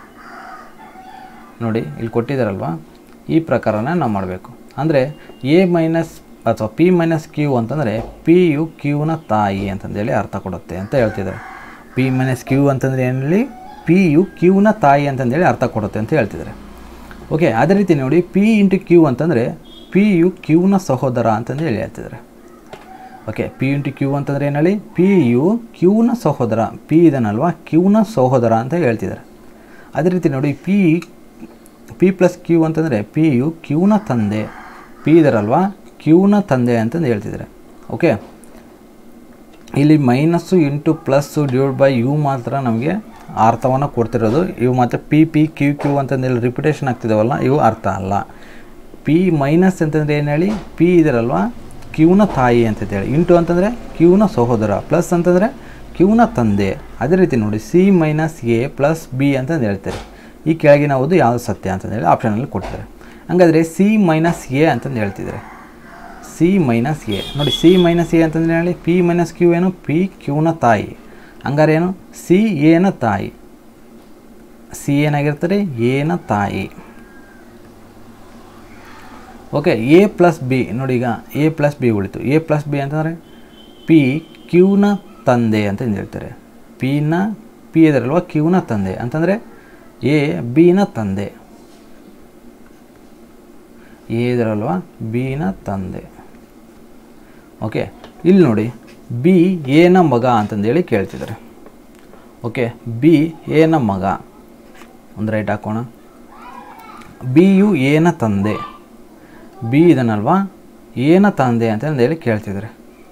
ನೋಡಿ ಇಲ್ಲಿ ಕೊಟ್ಟಿದ್ದಾರಲ್ವ ಈ ಪ್ರಕಾರನೇ ನಾವು ಮಾಡಬೇಕು ಅಂದರೆ ಎ ಮೈನಸ್ ಅಥವಾ ಪಿ ಮೈನಸ್ ಕ್ಯೂ ಅಂತಂದರೆ ಪಿ ಯು ಕ್ಯೂನ ತಾಯಿ ಅಂತಂದೇಳಿ ಅರ್ಥ ಕೊಡುತ್ತೆ ಅಂತ ಹೇಳ್ತಿದ್ದಾರೆ ಪಿ ಮೈನಸ್ ಕ್ಯೂ ಅಂತಂದರೆ ಏನಲ್ಲಿ ಪಿ ಯು ಕ್ಯೂನ ತಾಯಿ ಅಂತಂದೇಳಿ ಅರ್ಥ ಕೊಡುತ್ತೆ ಅಂತ ಹೇಳ್ತಿದ್ದಾರೆ ಓಕೆ ಅದೇ ರೀತಿ ನೋಡಿ ಪಿ ಇಂಟು ಕ್ಯೂ ಅಂತಂದರೆ ಪಿ ಯು ಕ್ಯೂನ ಸಹೋದರ ಅಂತಂದೇಳಿ ಹೇಳ್ತಿದ್ದಾರೆ ಓಕೆ ಪಿ ಇಂಟು ಕ್ಯೂ ಅಂತಂದರೆ ಏನು ಹೇಳಿ ಪಿ ಯು ಕ್ಯೂನ ಸಹೋದರ ಪಿ ಇದನ್ನಲ್ವಾ ಕ್ಯೂನ ಸಹೋದರ ಅಂತ ಹೇಳ್ತಿದ್ದಾರೆ ಅದೇ ರೀತಿ ನೋಡಿ ಪಿ ಪಿ ಪ್ಲಸ್ ಕ್ಯೂ ಅಂತಂದರೆ ಪಿ ಯು ಕ್ಯೂನ ತಂದೆ ಪಿ ಇದರಲ್ವಾ ಕ್ಯೂನ ತಂದೆ ಅಂತಂದು ಹೇಳ್ತಿದ್ದಾರೆ ಓಕೆ ಇಲ್ಲಿ minus into plus divide by ಯು ಮಾತ್ರ ನಮಗೆ ಅರ್ಥವನ್ನು ಕೊಡ್ತಿರೋದು ಇವು ಮತ್ತು ಪಿ ಪಿ ಕ್ಯೂ ಕ್ಯೂ ಅಂತಂದೇಳಿ ರಿಪಿಟೇಷನ್ ಆಗ್ತಿದಾವಲ್ಲ ಇವು ಅರ್ಥ ಅಲ್ಲ ಪಿ ಮೈನಸ್ ಅಂತಂದರೆ ಏನು ಹೇಳಿ ಪಿ ಇದರಲ್ವಾ ಕ್ಯೂನ ತಾಯಿ ಅಂತಂದೇಳಿ ಇಂಟು ಅಂತಂದರೆ ಕ್ಯೂನ ಸಹೋದರ ಪ್ಲಸ್ ಅಂತಂದರೆ ಕ್ಯೂನ ತಂದೆ ಅದೇ ರೀತಿ ನೋಡಿ C minus A plus B ಅಂತಂದು ಹೇಳ್ತಾರೆ ಈ ಕೆಳಗಿನ ಓದು ಯಾವುದು ಸತ್ಯ ಅಂತಂದೇಳಿ ಆಪ್ಷನಲ್ಲಿ ಕೊಡ್ತಾರೆ ಹಂಗಾದರೆ ಸಿ ಮೈನಸ್ ಎ ಅಂತಂದು ಹೇಳ್ತಿದ್ದಾರೆ ಸಿ ಮೈನಸ್ ಎ ನೋಡಿ ಸಿ ಮೈನಸ್ ಎ ಅಂತಂದ್ರೆ ಹೇಳಿ ಪಿ ಮೈನಸ್ ಕ್ಯೂ ಏನು ಪಿ ಕ್ಯೂನ ತಾಯಿ ಹಂಗಾರೆ ಏನು ಸಿ ಎನ ತಾಯಿ ಸಿ ಏನಾಗಿರ್ತಾರೆ ಎನ ತಾಯಿ ಓಕೆ ಎ ಪ್ಲಸ್ ಬಿ ನೋಡಿ ಈಗ ಎ ಪ್ಲಸ್ ಬಿ ಉಳಿತು ಎ ಪ್ಲಸ್ ಬಿ ಅಂತಂದರೆ ಪಿ ಕ್ಯೂನ ತಂದೆ ಅಂತ ಹೇಳ್ತಾರೆ ಪಿನ ಪಿ ಇದರಲ್ವ ಕ್ಯೂನ ತಂದೆ ಅಂತಂದರೆ ಎ ಬಿನ ತಂದೆ ಎ ಇದರಲ್ವ ಬಿನ ತಂದೆ ಓಕೆ ಇಲ್ಲಿ ನೋಡಿ ಬಿ ಎನ ಮಗ ಅಂತಂದೇಳಿ ಕೇಳ್ತಿದ್ದಾರೆ ಓಕೆ ಬಿ ಎನ ಮಗ ಒಂದು ರೈಟ್ ಹಾಕೋಣ ಬಿ ಯು ಏನ ತಂದೆ ಬಿ ಇದನ್ನಲ್ವಾ ಏನ ತಂದೆ ಅಂತಂದೇಳಿ ಕೇಳ್ತಿದ್ದಾರೆ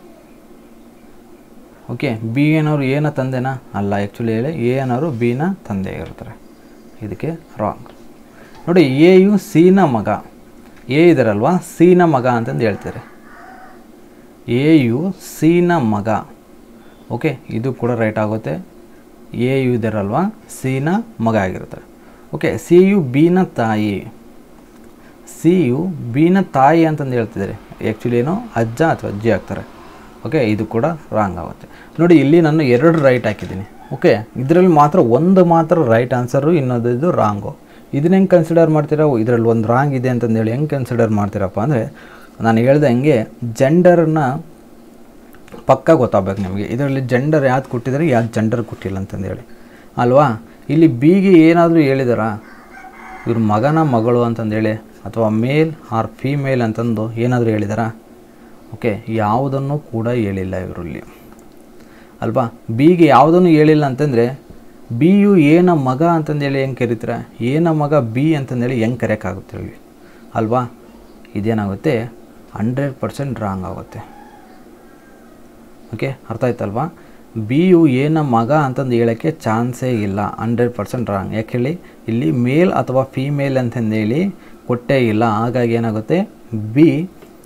ಓಕೆ ಬಿ ಏನವರು ಏನ ತಂದೆನಾ ಅಲ್ಲ ಆ್ಯಕ್ಚುಲಿ ಹೇಳಿ ಎ ಅನ್ನೋರು ಬಿನ ತಂದೆ ಇರ್ತಾರೆ ಇದಕ್ಕೆ ರಾಂಗ್ ನೋಡಿ ಎ ಯು ಸಿನ ಮಗ ಎ ಇದರಲ್ವಾ ಸಿನ ಮಗ ಅಂತಂದು ಹೇಳ್ತಾರೆ ಎ ಯು ಸಿನ ಮಗ ಓಕೆ ಇದು ಕೂಡ ರೈಟ್ ಆಗುತ್ತೆ ಎ ಯು ಇದರಲ್ವಾ ಸಿನ ಮಗ ಆಗಿರ್ತಾರೆ ಓಕೆ ಸಿ ಯು ಬಿನ ತಾಯಿ ಸಿ ಯು ಬಿನ ತಾಯಿ ಅಂತಂದು ಹೇಳ್ತಿದ್ದಾರೆ ಆ್ಯಕ್ಚುಲಿ ಏನೋ ಅಜ್ಜ ಅಥವಾ ಅಜ್ಜಿ ಆಗ್ತಾರೆ ಓಕೆ ಇದು ಕೂಡ ರಾಂಗ್ ಆಗುತ್ತೆ ನೋಡಿ ಇಲ್ಲಿ ನಾನು ಎರಡು ರೈಟ್ ಹಾಕಿದ್ದೀನಿ ಓಕೆ ಇದರಲ್ಲಿ ಮಾತ್ರ ಒಂದು ಮಾತ್ರ ರೈಟ್ ಆನ್ಸರು ಇನ್ನೊಂದು ರಾಂಗು ಇದನ್ನ ಹೆಂಗೆ ಕನ್ಸಿಡರ್ ಮಾಡ್ತೀರಾ ಇದರಲ್ಲಿ ಒಂದು ರಾಂಗ್ ಇದೆ ಅಂತಂದೇಳಿ ಹೆಂಗೆ ಕನ್ಸಿಡರ್ ಮಾಡ್ತೀರಪ್ಪ ಅಂದರೆ ನಾನು ಹೇಳ್ದೆ ಹಂಗೆ ಜೆಂಡರ್ನ ಪಕ್ಕ ಗೊತ್ತಾಗಬೇಕು ನಿಮಗೆ ಇದರಲ್ಲಿ ಜೆಂಡರ್ ಯಾವ್ದು ಕೊಟ್ಟಿದ್ದಾರೆ ಯಾವ್ದು ಜೆಂಡರ್ ಕೊಟ್ಟಿಲ್ಲ ಅಂತಂದೇಳಿ ಅಲ್ವಾ ಇಲ್ಲಿ ಬಿಗೆ ಏನಾದರೂ ಹೇಳಿದಾರಾ ಇವ್ರ ಮಗನ ಮಗಳು ಅಂತಂದೇಳಿ ಅಥವಾ ಮೇಲ್ ಆರ್ ಫೀಮೇಲ್ ಅಂತಂದು ಏನಾದರೂ ಹೇಳಿದಾರಾ ಓಕೆ ಯಾವುದನ್ನು ಕೂಡ ಹೇಳಿಲ್ಲ ಇವರಲ್ಲಿ ಅಲ್ವಾ ಬಿಗೆ ಯಾವುದನ್ನು ಹೇಳಿಲ್ಲ ಅಂತಂದರೆ ಬಿ ಯು ಏನ ಮಗ ಅಂತಂದೇಳಿ ಹೆಂಗೆ ಕರೀತೀರ ಏನ ಮಗ ಬಿ ಅಂತಂದೇಳಿ ಹೆಂಗೆ ಕರೆಯೋಕ್ಕಾಗುತ್ತೆ ಹೇಳಿ ಅಲ್ವಾ ಇದೇನಾಗುತ್ತೆ ಹಂಡ್ರೆಡ್ ಪರ್ಸೆಂಟ್ ರಾಂಗ್ ಆಗುತ್ತೆ ಓಕೆ ಅರ್ಥ ಆಯ್ತಲ್ವಾ ಬಿ ಯು ಏನ ಮಗ ಅಂತಂದು ಹೇಳೋಕ್ಕೆ ಚಾನ್ಸೇ ಇಲ್ಲ ಹಂಡ್ರೆಡ್ ಪರ್ಸೆಂಟ್ ರಾಂಗ್ ಯಾಕೆ ಹೇಳಿ ಇಲ್ಲಿ ಮೇಲ್ ಅಥವಾ ಫೀಮೇಲ್ ಅಂತಂದೇಳಿ ಕೊಟ್ಟೇ ಇಲ್ಲ ಹಾಗಾಗಿ ಏನಾಗುತ್ತೆ ಬಿ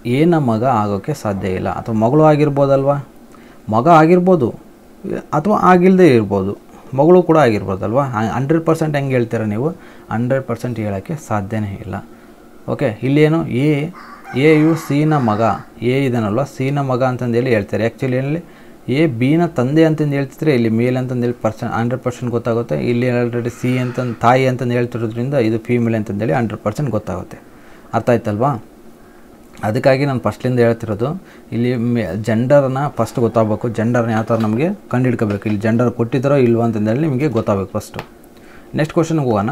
ಏನ ಮಗ ಆಗೋಕ್ಕೆ ಸಾಧ್ಯ ಇಲ್ಲ ಅಥವಾ ಮಗಳು ಆಗಿರ್ಬೋದಲ್ವಾ ಮಗ ಆಗಿರ್ಬೋದು ಅಥವಾ ಆಗಿಲ್ಲದೆ ಇರ್ಬೋದು ಮಗಳು ಕೂಡ ಆಗಿರ್ಬೋದಲ್ವಾ ಹಂಡ್ರೆಡ್ ಪರ್ಸೆಂಟ್ ಹೆಂಗೆ ಹೇಳ್ತೀರ ನೀವು ಹಂಡ್ರೆಡ್ ಪರ್ಸೆಂಟ್ ಹೇಳೋಕ್ಕೆ ಸಾಧ್ಯನೇ ಇಲ್ಲ ಓಕೆ ಇಲ್ಲೇನು ಎ ಎ ಯು ಸಿನ ಮಗ ಎ ಇದನ್ನಲ್ವ ಸಿನ ಮಗ ಅಂತಂದೇಳಿ ಹೇಳ್ತಾರೆ ಆ್ಯಕ್ಚುಲಿ ಏನಲ್ಲಿ ಎ ಬಿನ ತಂದೆ ಅಂತಂದು ಹೇಳ್ತಿದ್ರೆ ಇಲ್ಲಿ ಮೇಲ್ ಅಂತಂದೇಳಿ ಪರ್ಸೆಂಟ್ ಹಂಡ್ರೆಡ್ ಪರ್ಸೆಂಟ್ ಗೊತ್ತಾಗುತ್ತೆ ಇಲ್ಲಿ ಆಲ್ರೆಡಿ ಸಿ ಅಂತಂದು ತಾಯಿ ಅಂತಂದು ಹೇಳ್ತಿರೋದ್ರಿಂದ ಇದು ಫೀಮೇಲ್ ಅಂತಂದೇಳಿ ಹಂಡ್ರೆಡ್ ಪರ್ಸೆಂಟ್ ಗೊತ್ತಾಗುತ್ತೆ ಅರ್ಥ ಆಯ್ತಲ್ವಾ ಅದಕ್ಕಾಗಿ ನಾನು ಫಸ್ಟ್ಲಿಂದ ಹೇಳ್ತಿರೋದು ಇಲ್ಲಿ ಮೆ ಜೆಂಡರ್ನ ಫಸ್ಟ್ ಗೊತ್ತಾಗಬೇಕು ಜೆಂಡರ್ನ ಯಾವ ಥರ ನಮಗೆ ಕಂಡುಹಿಡ್ಕೋಬೇಕು ಇಲ್ಲಿ ಜೆಂಡರ್ ಕೊಟ್ಟಿದ್ದಾರೋ ಇಲ್ವೋ ಅಂತಂದೇಳಿ ನಿಮಗೆ ಗೊತ್ತಾಗಬೇಕು ಫಸ್ಟು ನೆಕ್ಸ್ಟ್ ಕ್ವಶನ್ಗೆ ಹೋಗೋಣ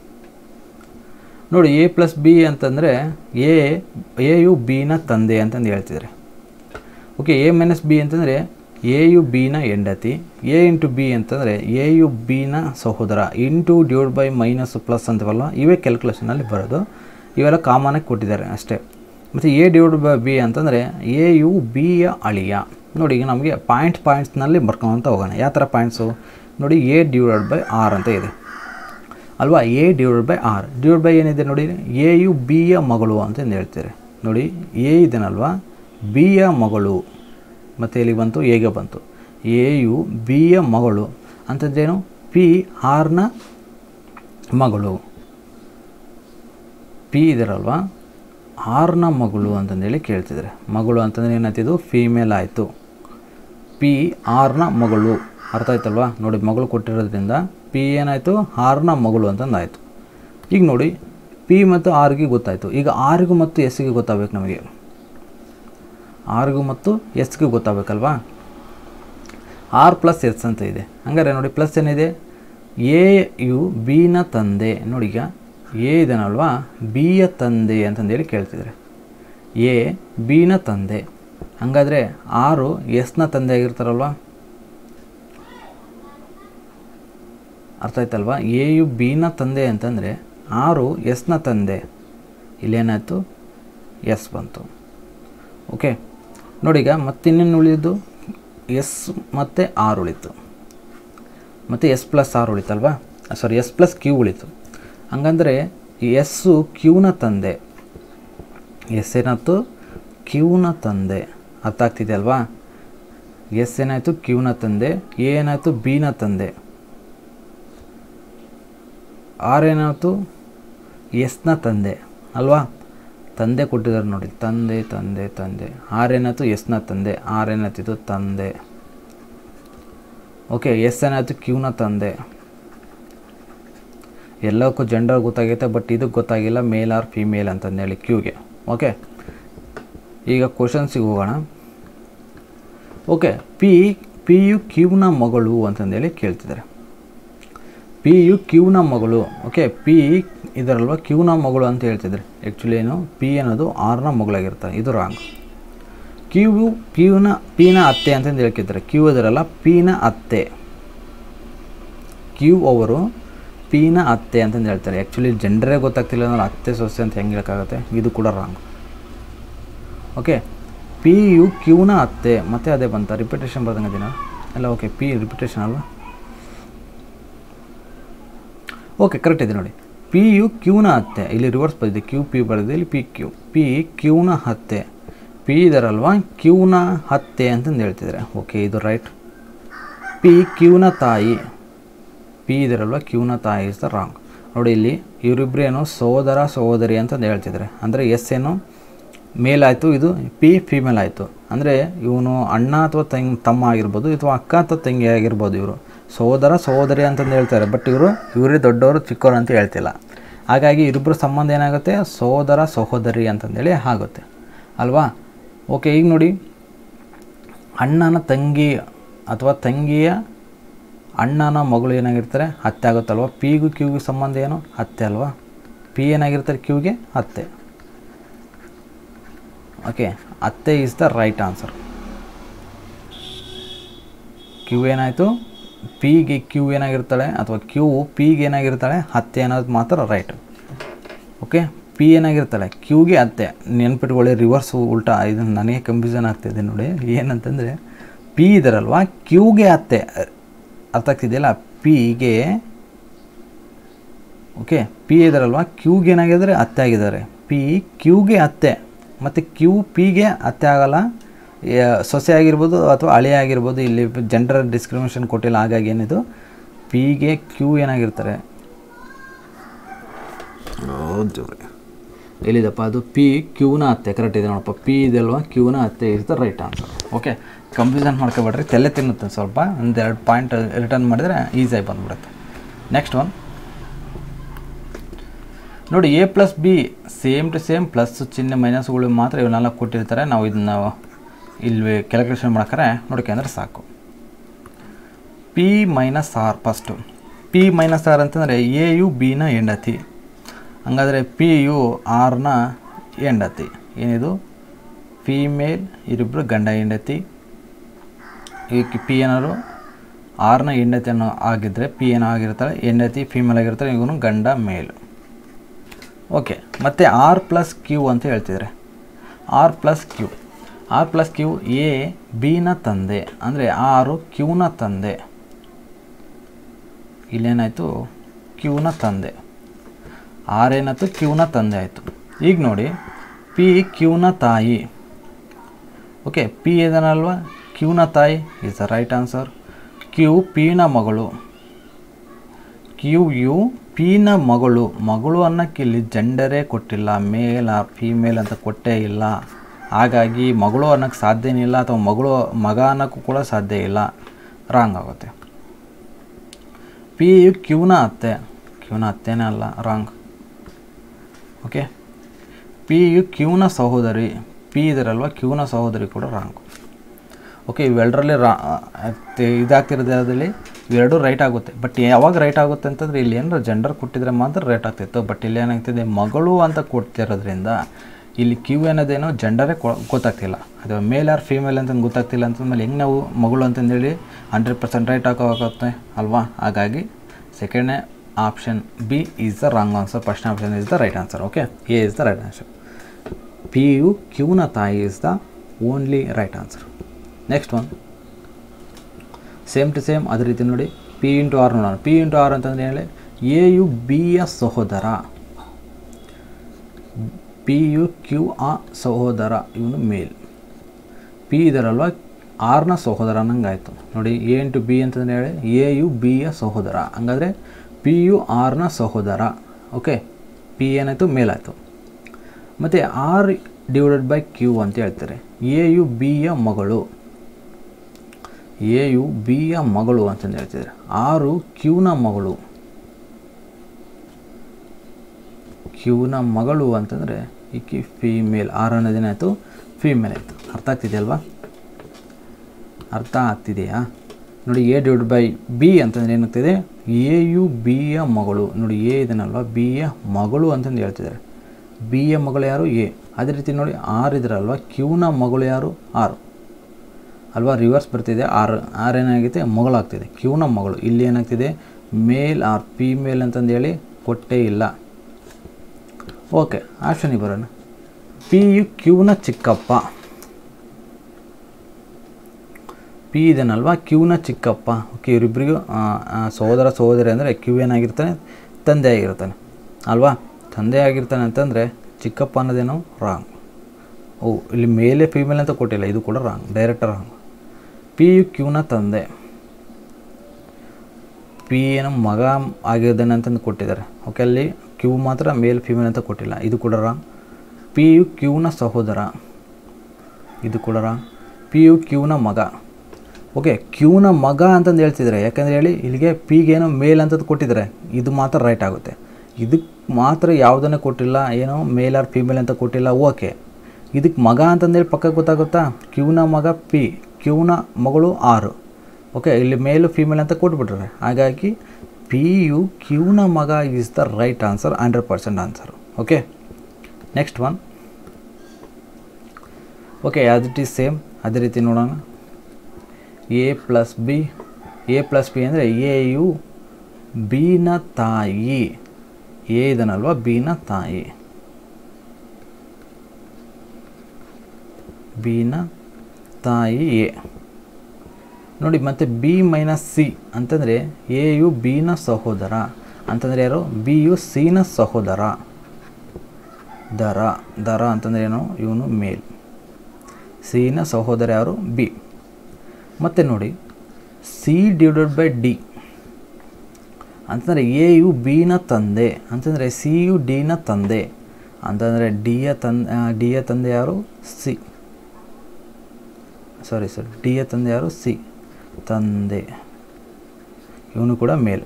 ನೋಡಿ ಎ ಪ್ಲಸ್ ಬಿ ಅಂತಂದರೆ ಎ ಎ ಯು ಬಿನ ತಂದೆ ಅಂತಂದು ಹೇಳ್ತಿದ್ದಾರೆ ಓಕೆ ಎ ಮೈನಸ್ ಬಿ ಅಂತಂದರೆ ಎ ಯು ಬಿನ ಹೆಂಡತಿ ಎ ಇಂಟು ಬಿ ಅಂತಂದರೆ ಎ ಯು ಬಿನ ಸಹೋದರ into divide by minus plus ಅಂತವಲ್ಲ ಇವೇ ಕ್ಯಾಲ್ಕುಲೇಷನಲ್ಲಿ ಬರೋದು ಇವೆಲ್ಲ ಕಾಮನಾಗಿ ಕೊಟ್ಟಿದ್ದಾರೆ ಅಷ್ಟೇ ಮತ್ತು ಎ ಡಿವೈಡ್ ಬೈ ಬಿ ಅಂತಂದರೆ ಎ ಯು ಬಿಯ ಅಳಿಯ ನೋಡಿ ಈಗ ನಮಗೆ ಪಾಯಿಂಟ್ ಪಾಯಿಂಟ್ಸ್ನಲ್ಲಿ ಬರ್ಕೊಂತ ಹೋಗೋಣ ಯಾವ ಥರ ಪಾಯಿಂಟ್ಸು ನೋಡಿ ಎ ಡಿವೈಡ್ ಬೈ ಆರ್ ಅಂತ ಇದೆ ಅಲ್ವಾ A divide by R divide by ಏನಿದೆ ನೋಡಿ ಎ ಯು ಬಿಯ ಮಗಳು ಅಂತಂದು ಹೇಳ್ತಾರೆ ನೋಡಿ ಎ ಇದನ್ನಲ್ವಾ ಬಿಯ ಮಗಳು ಮತ್ತು ಎಲ್ಲಿಗೆ ಬಂತು ಎಗೆ ಬಂತು ಎ ಯು ಬಿಯ ಮಗಳು ಅಂತಂದೇನು ಪಿ ಆರ್ನ ಮಗಳು ಪಿ ಇದರಲ್ವಾ ಆರ್ನ ಮಗಳು ಅಂತಂದೇಳಿ ಕೇಳ್ತಿದ್ದಾರೆ ಮಗಳು ಅಂತಂದರೆ ಏನಾಯ್ತಿದು ಫೀಮೇಲ್ ಆಯಿತು ಪಿ ಆರ್ನ ಮಗಳು ಅರ್ಥ ಆಯ್ತಲ್ವಾ ನೋಡಿ ಮಗಳು ಕೊಟ್ಟಿರೋದ್ರಿಂದ ಪಿ ಏನಾಯಿತು ಆರ್ನ ಮಗಳು ಅಂತಂದಾಯಿತು ಈಗ ನೋಡಿ ಪಿ ಮತ್ತು ಆರ್ಗೆ ಗೊತ್ತಾಯಿತು ಈಗ ಆರ್ಗೂ ಮತ್ತು ಎಸ್ಗೆ ಗೊತ್ತಾಗಬೇಕು ನಮಗೆ ಆರ್ಗೂ ಮತ್ತು ಎಸ್ಗೆ ಗೊತ್ತಾಗಬೇಕಲ್ವಾ ಆರ್ ಪ್ಲಸ್ ಎಸ್ ಅಂತ ಇದೆ ಹಂಗಾರೆ ನೋಡಿ ಪ್ಲಸ್ ಏನಿದೆ ಎ ಯು ಬಿನ ತಂದೆ ನೋಡಿ ಈಗ ಎ ಇದನ್ನಲ್ವಾ ಬಿಯ ತಂದೆ ಅಂತಂದೇಳಿ ಕೇಳ್ತಿದ್ದಾರೆ ಎ ಬಿನ ತಂದೆ ಹಾಗಾದರೆ ಆರು ಎಸ್ನ ತಂದೆ ಆಗಿರ್ತಾರಲ್ವಾ ಅರ್ಥ ಆಯ್ತಲ್ವಾ ಎ ಯು ಬಿನ ತಂದೆ ಅಂತಂದರೆ ಆರು ಎಸ್ನ ತಂದೆ ಇಲ್ಲೇನಾಯಿತು ಎಸ್ ಬಂತು ಓಕೆ ನೋಡಿ ಈಗ ಮತ್ತಿನ್ನೇನು ಉಳಿದು ಎಸ್ ಮತ್ತು ಆರು ಉಳಿತು ಮತ್ತು ಎಸ್ ಪ್ಲಸ್ ಆರು ಉಳಿತಲ್ವಾ ಸಾರಿ ಎಸ್ ಪ್ಲಸ್ ಕ್ಯೂ ಉಳಿತು ಹಂಗಂದರೆ ಎಸ್ಸು ಕ್ಯೂನ ತಂದೆ ಎಸ್ ಏನಾಯ್ತು ಕ್ಯೂನ ತಂದೆ ಅರ್ಥ ಆಗ್ತಿದೆ ಅಲ್ವಾ ಎಸ್ ಏನಾಯಿತು ಕ್ಯೂನ ತಂದೆ ಎ ಏನಾಯಿತು ಬಿನ ತಂದೆ ಆರ್ ಏನಾಯಿತು ಎಸ್ನ ತಂದೆ ಅಲ್ವಾ ತಂದೆ ಕೊಟ್ಟಿದ್ದಾರೆ ನೋಡಿ ತಂದೆ ತಂದೆ ತಂದೆ ಆರ್ ಏನಾಯ್ತು ಎಸ್ನ ತಂದೆ ಆರ್ ಏನಾಯ್ತಿದ್ದು ತಂದೆ ಓಕೆ ಎಸ್ ಏನಾಯ್ತು ಕ್ಯೂನ ತಂದೆ ಎಲ್ಲಕ್ಕೂ ಜೆಂಡರ್ ಗೊತ್ತಾಗೈತೆ ಬಟ್ ಇದಕ್ಕೆ ಗೊತ್ತಾಗಿಲ್ಲ ಮೇಲ್ ಆರ್ ಫಿಮೇಲ್ ಅಂತಂದೇಳಿ ಕ್ಯೂಗೆ ಓಕೆ ಈಗ ಕ್ವಶನ್ಸಿಗೆ ಹೋಗೋಣ ಓಕೆ ಪಿ ಪಿ ಯು ಕ್ಯೂನ ಮಗಳು ಅಂತಂದೇಳಿ ಕೇಳ್ತಿದ್ದಾರೆ ಪಿ ಯು ಕ್ಯೂನ ಮಗಳು ಓಕೆ ಪಿ ಇದರಲ್ವ ಕ್ಯೂನ ಮಗಳು ಅಂತ ಹೇಳ್ತಿದ್ದಾರೆ ಆ್ಯಕ್ಚುಲಿ ಏನು ಪಿ ಅನ್ನೋದು ಆರ್ನ ಮಗಳಾಗಿರ್ತಾರೆ ಇದು ರಾಂಗ್ ಕ್ಯೂ ಕ್ಯೂನ ಪಿನ ಅತ್ತೆ ಅಂತಂದು ಹೇಳ್ತಿದ್ದಾರೆ ಕ್ಯೂ ಇದರಲ್ಲ ಪಿನ ಅತ್ತೆ ಕ್ಯೂ ಅವರು ಪಿನ ಅತ್ತೆ ಅಂತಂದು ಹೇಳ್ತಾರೆ ಆ್ಯಕ್ಚುಲಿ ಜೆಂಡರೇ ಗೊತ್ತಾಗ್ತಿಲ್ಲ ಅಂದ್ರೆ ಅತ್ತೆ ಸೊಸೆ ಅಂತ ಹೆಂಗೆ ಹೇಳೋಕ್ಕಾಗುತ್ತೆ ಇದು ಕೂಡ ರಾಂಗ್ ಓಕೆ ಪಿ ಯು ಕ್ಯೂನ ಅತ್ತೆ ಮತ್ತೆ ಅದೇ ಬಂತ ರಿಪಿಟೇಷನ್ ಬರ್ದಂಗದಿನ ಎಲ್ಲ ಓಕೆ ಪಿ ರಿಪಿಟೇಷನ್ ಅಲ್ವಾ ಓಕೆ ಕರೆಕ್ಟ್ ಇದೆ ನೋಡಿ ಪಿ ಯು ಕ್ಯೂನ ಹತ್ತೆ ಇಲ್ಲಿ ರಿವರ್ಸ್ ಬಂದಿದೆ ಕ್ಯೂ ಪಿ ಬರೆದಿದೆ ಇಲ್ಲಿ ಪಿ ಕ್ಯೂ ಪಿ ಕ್ಯೂನ ಹತ್ತೆ ಪಿ ಇದರಲ್ವಾ ಕ್ಯೂನ ಹತ್ತೆ ಅಂತಂದು ಹೇಳ್ತಿದ್ದಾರೆ ಓಕೆ ಇದು ರೈಟ್ ಪಿ ಕ್ಯೂನ ತಾಯಿ ಪಿ ಇದರಲ್ವ ಕ್ಯೂನ ತಾಯಿ ಇಸ್ ದ ರಾಂಗ್ ನೋಡಿ ಇಲ್ಲಿ ಇವರಿಬ್ಬರೇನು ಸೋದರ ಸಹೋದರಿ ಅಂತಂದು ಹೇಳ್ತಿದ್ದಾರೆ ಅಂದರೆ ಎಸ್ ಏನು ಮೇಲ್ ಆಯಿತು ಇದು ಪಿ ಫಿಮೇಲ್ ಆಯಿತು ಅಂದರೆ ಇವನು ಅಣ್ಣ ಅಥವಾ ತಂಗ್ ತಮ್ಮ ಆಗಿರ್ಬೋದು ಅಥವಾ ಅಕ್ಕ ಅಥವಾ ತಂಗಿ ಆಗಿರ್ಬೋದು ಇವರು ಸಹೋದರ ಸಹೋದರಿ ಅಂತಂದು ಹೇಳ್ತಾರೆ ಬಟ್ ಇವರು ಇವರೇ ದೊಡ್ಡವರು ಚಿಕ್ಕವರು ಅಂತ ಹೇಳ್ತಿಲ್ಲ ಹಾಗಾಗಿ ಇಬ್ಬರ ಸಂಬಂಧ ಏನಾಗುತ್ತೆ ಸಹೋದರ ಸಹೋದರಿ ಅಂತಂದೇಳಿ ಆಗುತ್ತೆ ಅಲ್ವಾ ಓಕೆ ಈಗ ನೋಡಿ ಅಣ್ಣನ ತಂಗಿ ಅಥವಾ ತಂಗಿಯ ಅಣ್ಣನ ಮಗಳು ಏನಾಗಿರ್ತಾರೆ ಹತ್ತೆ ಆಗುತ್ತಲ್ವ ಪಿಗೂ ಕ್ಯೂಗೆ ಸಂಬಂಧ ಏನು ಹತ್ತೆ ಅಲ್ವಾ ಪಿ ಏನಾಗಿರ್ತಾರೆ ಕ್ಯೂಗೆ ಹತ್ತೆ ಓಕೆ ಅತ್ತೆ is the right answer Q ಏನಾಯಿತು ಪಿಗೆ ಕ್ಯೂ ಏನಾಗಿರ್ತಾಳೆ ಅಥವಾ ಕ್ಯೂ ಪಿಗೆ ಏನಾಗಿರ್ತಾಳೆ ಹತ್ತೆ ಅನ್ನೋದು ಮಾತ್ರ ರೈಟ್ ಓಕೆ ಪಿ ಏನಾಗಿರ್ತಾಳೆ ಕ್ಯೂಗೆ ಹತ್ತೆ ನೆನ್ಪಿಟ್ಕೊಳ್ಳಿ ರಿವರ್ಸ್ ಉಲ್ಟಾ ಇದು ನನಗೆ ಕನ್ಫ್ಯೂಷನ್ ಆಗ್ತಿದೆ ನೋಡಿ ಏನಂತಂದರೆ ಪಿ ಇದರಲ್ವಾ ಕ್ಯೂಗೆ ಹತ್ತೆ ಅರ್ಥ ಆಗ್ತಿದೆಯಲ್ಲ ಪಿಗೆ ಓಕೆ ಪಿ ಇದರಲ್ವಾ ಕ್ಯೂಗೆ ಏನಾಗಿದ್ದಾರೆ ಹತ್ತೆ ಆಗಿದ್ದಾರೆ ಪಿ ಕ್ಯೂಗೆ ಹತ್ತೆ ಮತ್ತು ಕ್ಯೂ ಪಿಗೆ ಅತ್ತೆ ಆಗಲ್ಲ ಯ- ಸೊಸೆ ಆಗಿರ್ಬೋದು ಅಥವಾ ಅಳಿಯ ಆಗಿರ್ಬೋದು ಇಲ್ಲಿ ಜೆಂಡರ್ ಡಿಸ್ಕ್ರಿಮಿನೇಷನ್ ಕೊಟ್ಟಿಲ್ಲ ಹಾಗಾಗಿ ಏನಿದು ಪಿಗೆ ಕ್ಯೂ ಏನಾಗಿರ್ತಾರೆ ಎಲ್ಲಿದಪ್ಪ ಅದು ಪಿ ಕ್ಯೂನ ಅತ್ತೆ ಕರೆಕ್ಟ್ ಇದೆ ನೋಡಪ್ಪ ಪಿ ಇದಲ್ವಾ ಕ್ಯೂನ ಅತ್ತೆ is the right answer okay confusion ಮಾಡ್ಕೊಬೇಡ್ರಿ ತಲೆ ತಿನ್ನುತ್ತೆ ಸ್ವಲ್ಪ ಒಂದೆರಡು ಪಾಯಿಂಟ್ ರಿಟರ್ನ್ ಮಾಡಿದರೆ ಈಸಿಯಾಗಿ ಬಂದ್ಬಿಡುತ್ತೆ ನೆಕ್ಸ್ಟ್ ಒನ್ ನೋಡಿ A plus B same to same plus ಚಿಹ್ನೆ ಮೈನಸ್ಗಳು ಮಾತ್ರ ಇವನ್ನೆಲ್ಲ ಕೊಟ್ಟಿರ್ತಾರೆ ನಾವು ಇದನ್ನ ಇಲ್ಲಿ ಕ್ಯಾಲ್ಕುಲೇಷನ್ ಮಾಡ್ತಾರೆ ನೋಡ್ಕೊಂಡ್ರೆ ಸಾಕು P minus R first P minus R ಅಂತಂದರೆ ಎ ಯು ಬಿನ ಹೆಂಡತಿ ಹಂಗಾದರೆ ಪಿ ಯು ಆರ್ನ ಹೆಂಡತಿ ಏನಿದು ಫೀಮೇಲ್ ಇವರಿಬ್ಬರು ಗಂಡ ಹೆಂಡತಿ ಈ ಪಿ ಏನಾದ್ರು ಆರ್ನ ಹೆಂಡತಿ ಅನ್ನೋ ಆಗಿದ್ದರೆ ಪಿ ಏನೋ ಆಗಿರ್ತಾಳೆ ಹೆಂಡತಿ ಫೀಮೇಲ್ ಆಗಿರ್ತಾಳೆ ಇವನು ಗಂಡ ಮೇಲು ಓಕೆ ಮತ್ತು ಆರ್ ಪ್ಲಸ್ ಕ್ಯೂ ಅಂತ ಹೇಳ್ತಿದ್ದಾರೆ R plus Q R plus Q A ಬಿನ ತಂದೆ ಅಂದರೆ ಆರು ಕ್ಯೂನ ತಂದೆ ಇಲ್ಲೇನಾಯಿತು ಕ್ಯೂನ ತಂದೆ ಆರ್ ಏನಾಯ್ತು ಕ್ಯೂನ ತಂದೆ ಆಯಿತು ಈಗ ನೋಡಿ ಪಿ ಕ್ಯೂನ ತಾಯಿ ಓಕೆ ಪಿ ಇದನ್ನಲ್ವ ಕ್ಯೂನ ತಾಯಿ is the right answer Q ಪಿನ ಮಗಳು ಕ್ಯೂ ಯು ಪಿನ ಮಗಳು ಮಗಳು ಅನ್ನೋಕ್ಕೆ ಇಲ್ಲಿ ಜೆಂಡರೇ ಕೊಟ್ಟಿಲ್ಲ ಮೇಲ್ ಆರ್ ಫೀಮೇಲ್ ಅಂತ ಕೊಟ್ಟೇ ಇಲ್ಲ ಹಾಗಾಗಿ ಮಗಳು ಅನ್ನೋಕ್ಕೆ ಸಾಧ್ಯನೇ ಇಲ್ಲ ಅಥವಾ ಮಗಳು ಮಗ ಅನ್ನೋಕ್ಕೂ ಕೂಡ ಸಾಧ್ಯ ಇಲ್ಲ ರಾಂಗ್ ಆಗುತ್ತೆ ಪಿ ಯು ಕ್ಯೂನ ಅತ್ತೆ ಕ್ಯೂನ ಅತ್ತೇನೇ ಅಲ್ಲ ರಾಂಗ್ ಓಕೆ ಪಿ ಯು ಕ್ಯೂನ ಸಹೋದರಿ ಪಿ ಇದರಲ್ವ ಕ್ಯೂನ ಸಹೋದರಿ ಕೂಡ ರಾಂಗ್ ಓಕೆ ಇವೆರಡರಲ್ಲಿ ರಾ ತೆ- ಇದಾಗ್ತಿರೋದ್ರಲ್ಲಿ ಇವೆರಡು ರೈಟ್ ಆಗುತ್ತೆ ಬಟ್ ಯಾವಾಗ ರೈಟ್ ಆಗುತ್ತೆ ಅಂತಂದರೆ ಇಲ್ಲಿ ಏನಾರು ಜೆಂಡರ್ ಕೊಟ್ಟಿದ್ರೆ ಮಾತ್ರ ರೈಟ್ ಆಗ್ತಿತ್ತು ಬಟ್ ಇಲ್ಲಿ ಏನಾಗ್ತಿದೆ ಮಗಳು ಅಂತ ಕೊಡ್ತಿರೋದ್ರಿಂದ ಇಲ್ಲಿ ಕ್ಯೂ ಅನ್ನೋದೇನೋ ಜೆಂಡರೇ ಕೊ ಗೊತ್ತಾಗ್ತಿಲ್ಲ ಅದು ಮೇಲ್ ಆರ್ ಫೀಮೇಲ್ ಅಂತ ಗೊತ್ತಾಗ್ತಿಲ್ಲ ಅಂತಂದ್ಮೇಲೆ ಹೆಂಗೆ ನಾವು ಮಗಳು ಅಂತಂದೇಳಿ ಹಂಡ್ರೆಡ್ ಪರ್ಸೆಂಟ್ ರೈಟ್ ಹಾಕೋಗುತ್ತೆ ಅಲ್ವಾ ಹಾಗಾಗಿ ಸೆಕೆಂಡ್ನೇ option B is the wrong answer first option is the right answer okay A is the right answer P ಯು ಕ್ಯೂನ ತಾಯಿ is the only right answer next one same to same ಅದೇ ರೀತಿ ನೋಡಿ ಪಿ ಇಂಟು ಆರ್ ನೋಡೋಣ P into R ಅಂತಂದ್ರೆ ಹೇಳಿ A you B ಯ ಸಹೋದರ ಪಿ ಯು ಕ್ಯೂ ಆ ಸಹೋದರ ಇವನು ಮೇಲ್ ಪಿ ಇದರಲ್ವ ಆರ್ನ ಸಹೋದರ ಅನ್ನಂಗಾಯ್ತು ನೋಡಿ ಎ ಇಂಟು ಬಿ ಅಂತಂದ್ರೆ ಹೇಳಿ ಎ ಯು ಬಿ ಯ ಸಹೋದರ ಹಂಗಾದ್ರೆ ಪಿ ಯು ಆರ್ನ ಸಹೋದರ ಓಕೆ ಪಿ ಏನಾಯಿತು ಮೇಲಾಯಿತು ಮತ್ತು ಆರ್ ಡಿವೈಡೆಡ್ ಬೈ ಕ್ಯೂ ಅಂತ ಹೇಳ್ತಾರೆ ಎ ಯು ಬಿ ಯ ಮಗಳು ಎ ಯು ಬಿ ಯ ಮಗಳು ಅಂತಂದು ಹೇಳ್ತಿದ್ದಾರೆ ಆರು ಕ್ಯೂನ ಮಗಳು ಕ್ಯೂನ ಮಗಳು ಅಂತಂದರೆ ಈಕಿ ಫೀಮೇಲ್ ಆರ್ ಅನ್ನೋದೇನಾಯಿತು ಫೀಮೇಲ್ ಆಯಿತು ಅರ್ಥ ಆಗ್ತಿದೆಯಲ್ವಾ ಅರ್ಥ ಆಗ್ತಿದೆಯಾ ನೋಡಿ ಎ ಡಿವೈಡ್ ಬೈ ಬಿ ಅಂತಂದ್ರೆ ಏನಾಗ್ತಿದೆ ಎ ಯು ಬಿ ಯ ಮಗಳು ನೋಡಿ ಎ ಇದನ್ನಲ್ವ ಬಿ ಯ ಮಗಳು ಅಂತಂದು ಹೇಳ್ತಿದ್ದಾರೆ ಬಿ ಯ ಮಗಳು ಯಾರು ಎ ಅದೇ ರೀತಿ ನೋಡಿ ಆರ್ ಇದ್ರಲ್ವ ಕ್ಯೂನ ಮಗಳು ಯಾರು ಆರು ಅಲ್ವಾ ರಿವರ್ಸ್ ಬರ್ತಿದೆ ಆರ್ ಆರ್ ಏನಾಗಿದೆ ಮಗಳಾಗ್ತಿದೆ ಕ್ಯೂನ ಮಗಳು ಇಲ್ಲಿ ಏನಾಗ್ತಿದೆ ಮೇಲ್ ಆರ್ ಫೀಮೇಲ್ ಅಂತಂದೇಳಿ ಕೊಟ್ಟೇ ಇಲ್ಲ ಓಕೆ ಆಪ್ಷನಿಗೆ ಬರೋಣ ಪಿ ಯು ಕ್ಯೂನ ಚಿಕ್ಕಪ್ಪ ಪಿ ಇದನ್ನಲ್ವಾ ಕ್ಯೂನ ಚಿಕ್ಕಪ್ಪ ಓಕೆ ಇವರಿಬ್ಬರಿಗೂ ಸಹೋದರ ಸಹೋದರಿ ಅಂದರೆ ಕ್ಯೂ ಏನಾಗಿರ್ತಾನೆ ತಂದೆ ಆಗಿರ್ತಾನೆ ಅಲ್ವಾ ತಂದೆ ಆಗಿರ್ತಾನೆ ಅಂತಂದರೆ ಚಿಕ್ಕಪ್ಪ ಅನ್ನೋದೇನು ರಾಂಗ್ ಓ ಇಲ್ಲಿ ಮೇಲೆ ಫೀಮೇಲ್ ಅಂತ ಕೊಟ್ಟಿಲ್ಲ ಇದು ಕೂಡ ರಾಂಗ್ ಡೈರೆಕ್ಟ್ ರಾಂಗ್ ಪಿ ಯು ಕ್ಯೂನ ತಂದೆ ಪಿ ಏನು ಮಗ ಆಗಿದ್ದಾನೆ ಅಂತಂದು ಕೊಟ್ಟಿದ್ದಾರೆ ಓಕೆ ಅಲ್ಲಿ ಕ್ಯೂ ಮಾತ್ರ ಮೇಲ್ ಫೀಮೇಲ್ ಅಂತ ಕೊಟ್ಟಿಲ್ಲ ಇದು ಕೂಡ ರಾಂಗ್ ಪಿ ಯು ಕ್ಯೂನ ಸಹೋದರ ಇದು ಕೂಡ ರಾಂಗ್ ಪಿ ಯು ಕ್ಯೂನ ಮಗ ಓಕೆ ಕ್ಯೂನ ಮಗ ಅಂತಂದು ಹೇಳ್ತಿದ್ದಾರೆ ಯಾಕಂದರೆ ಹೇಳಿ ಇಲ್ಲಿಗೆ ಪಿಗೇನೋ ಮೇಲ್ ಅಂತದ್ದು ಕೊಟ್ಟಿದ್ದಾರೆ ಇದು ಮಾತ್ರ ರೈಟ್ ಆಗುತ್ತೆ ಇದಕ್ಕೆ ಮಾತ್ರ ಯಾವುದನ್ನೇ ಕೊಟ್ಟಿಲ್ಲ ಏನೋ ಮೇಲ್ ಆರ್ ಫೀಮೇಲ್ ಅಂತ ಕೊಟ್ಟಿಲ್ಲ ಓಕೆ ಇದಕ್ಕೆ ಮಗ ಅಂತಂದೇಳಿ ಪಕ್ಕ ಗೊತ್ತಾಗುತ್ತಾ ಕ್ಯೂನ ಮಗ ಪಿ ಕ್ಯೂನ ಮಗಳು ಆರು ಓಕೆ ಇಲ್ಲಿ ಮೇಲು ಫೀಮೇಲ್ ಅಂತ ಕೊಟ್ಬಿಟ್ರೆ ಹಾಗಾಗಿ ಪಿ ಯು ಕ್ಯೂನ ಮಗ is the right answer hundred percent answer okay next one okay ಯಾವ್ದು ಇಟ್ ಈಸ್ ಸೇಮ್ ಅದೇ ರೀತಿ ನೋಡೋಣ A plus B A plus B ಅಂದರೆ ಎ ಯು ಬಿನ ತಾಯಿ ಎ ಇದನ್ನಲ್ವ ಬಿನ ತಾಯಿ ಬಿನ ತಾಯಿ ಎ ನೋಡಿ ಮತ್ತು ಬಿ ಮೈನಸ್ ಸಿ ಅಂತಂದರೆ ಎ ಯು ಬಿನ ಸಹೋದರ ಅಂತಂದರೆ ಯಾರು ಬಿ ಯು ಸಿನ ಸಹೋದರ ದರ ದರ ಅಂತಂದರೆ ಏನು ಇವನು ಮೇಲ್ ಸಿನ ಸಹೋದರ ಯಾರು ಬಿ ಮತ್ತು ನೋಡಿ ಸಿ ಡಿವೈಡೆಡ್ ಬೈ ಡಿ ಅಂತಂದರೆ ಎ ಯು ಬಿನ ತಂದೆ ಅಂತಂದರೆ ಸಿ ಯು ಡಿನ ತಂದೆ ಅಂತಂದರೆ ಡಿಯ ತನ್ ಡಿಯ ತಂದೆ ಯಾರು ಸಿ ಸಾರಿ ಸರ್ ಡಿಯ ತಂದೆ ಯಾರು ಸಿ ತಂದೆ ಇವನು ಕೂಡ ಮೇಲ್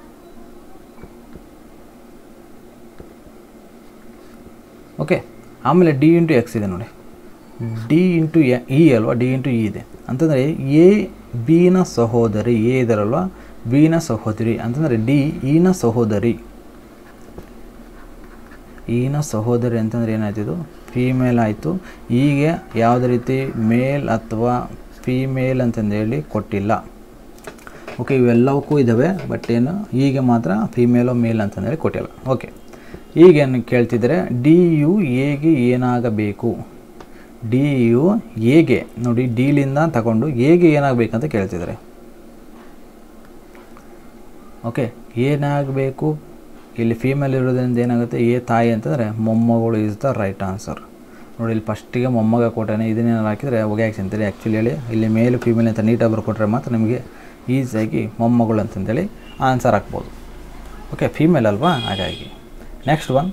ಓಕೆ ಆಮೇಲೆ ಡಿ ಇಂಟು ಎಕ್ಸ್ ಇದೆ ನೋಡಿ ಡಿ ಇಂಟು ಇ ಅಲ್ವಾ ಡಿ ಇಂಟು ಇ ಇದೆ ಅಂತಂದರೆ ಎ ಬಿನ ಸಹೋದರಿ ಎ ಇದರಲ್ವಾ ಬಿನ ಸಹೋದರಿ ಅಂತಂದರೆ ಡಿ ಇನ ಸಹೋದರಿ ಈನ ಸಹೋದರಿ ಅಂತಂದರೆ ಏನಾಯ್ತು ಇದು ಫೀಮೇಲ್ ಆಯಿತು ಹೀಗೆ ಯಾವುದೇ ರೀತಿ ಮೇಲ್ ಅಥವಾ ಫೀಮೇಲ್ ಅಂತಂದೇಳಿ ಕೊಟ್ಟಿಲ್ಲ ಓಕೆ ಇವೆಲ್ಲವಕ್ಕೂ ಇದ್ದಾವೆ ಬಟ್ ಏನು ಹೀಗೆ ಮಾತ್ರ ಫೀಮೇಲು ಮೇಲ್ ಅಂತಂದೇಳಿ ಕೊಟ್ಟಿಲ್ಲ ಓಕೆ ಈಗೇನು ಕೇಳ್ತಿದ್ದಾರೆ ಡಿ ಯು ಎಗೆ ಏನಾಗಬೇಕು ಡಿ ಯು ಎಗೆ ನೋಡಿ ಡಿಲಿಂದ ತಗೊಂಡು ಎಗೆ ಏನಾಗಬೇಕಂತ ಕೇಳ್ತಿದ್ದಾರೆ ಓಕೆ ಏನಾಗಬೇಕು ಇಲ್ಲಿ ಫೀಮೇಲ್ ಇರೋದ್ರಿಂದ ಏನಾಗುತ್ತೆ ಎ ತಾಯಿ ಅಂತಂದರೆ ಮೊಮ್ಮಗಳು ಈಸ್ ದ ರೈಟ್ ಆನ್ಸರ್ ನೋಡಿ ಇಲ್ಲಿ ಫಸ್ಟಿಗೆ ಮೊಮ್ಮಗ ಕೊಟ್ಟಾನೆ ಇದನ್ನೇನಾರು ಹಾಕಿದರೆ ಒಗ್ಯಾಕ್ಸ್ ಅಂತೇಳಿ ಆ್ಯಕ್ಚುಲಿ ಹೇಳಿ ಇಲ್ಲಿ ಮೇಲ್ ಫೀಮೇಲ್ ಅಂತ ನೀಟಾಗಿ ಬರ್ಕೊಟ್ರೆ ಮಾತ್ರ ನಿಮಗೆ ಈಸಿಯಾಗಿ ಮೊಮ್ಮಗಳು ಅಂತಂದೇಳಿ ಆನ್ಸರ್ ಹಾಕ್ಬೋದು ಓಕೆ ಫೀಮೇಲ್ ಅಲ್ವಾ ಹಾಗಾಗಿ ನೆಕ್ಸ್ಟ್ ಒನ್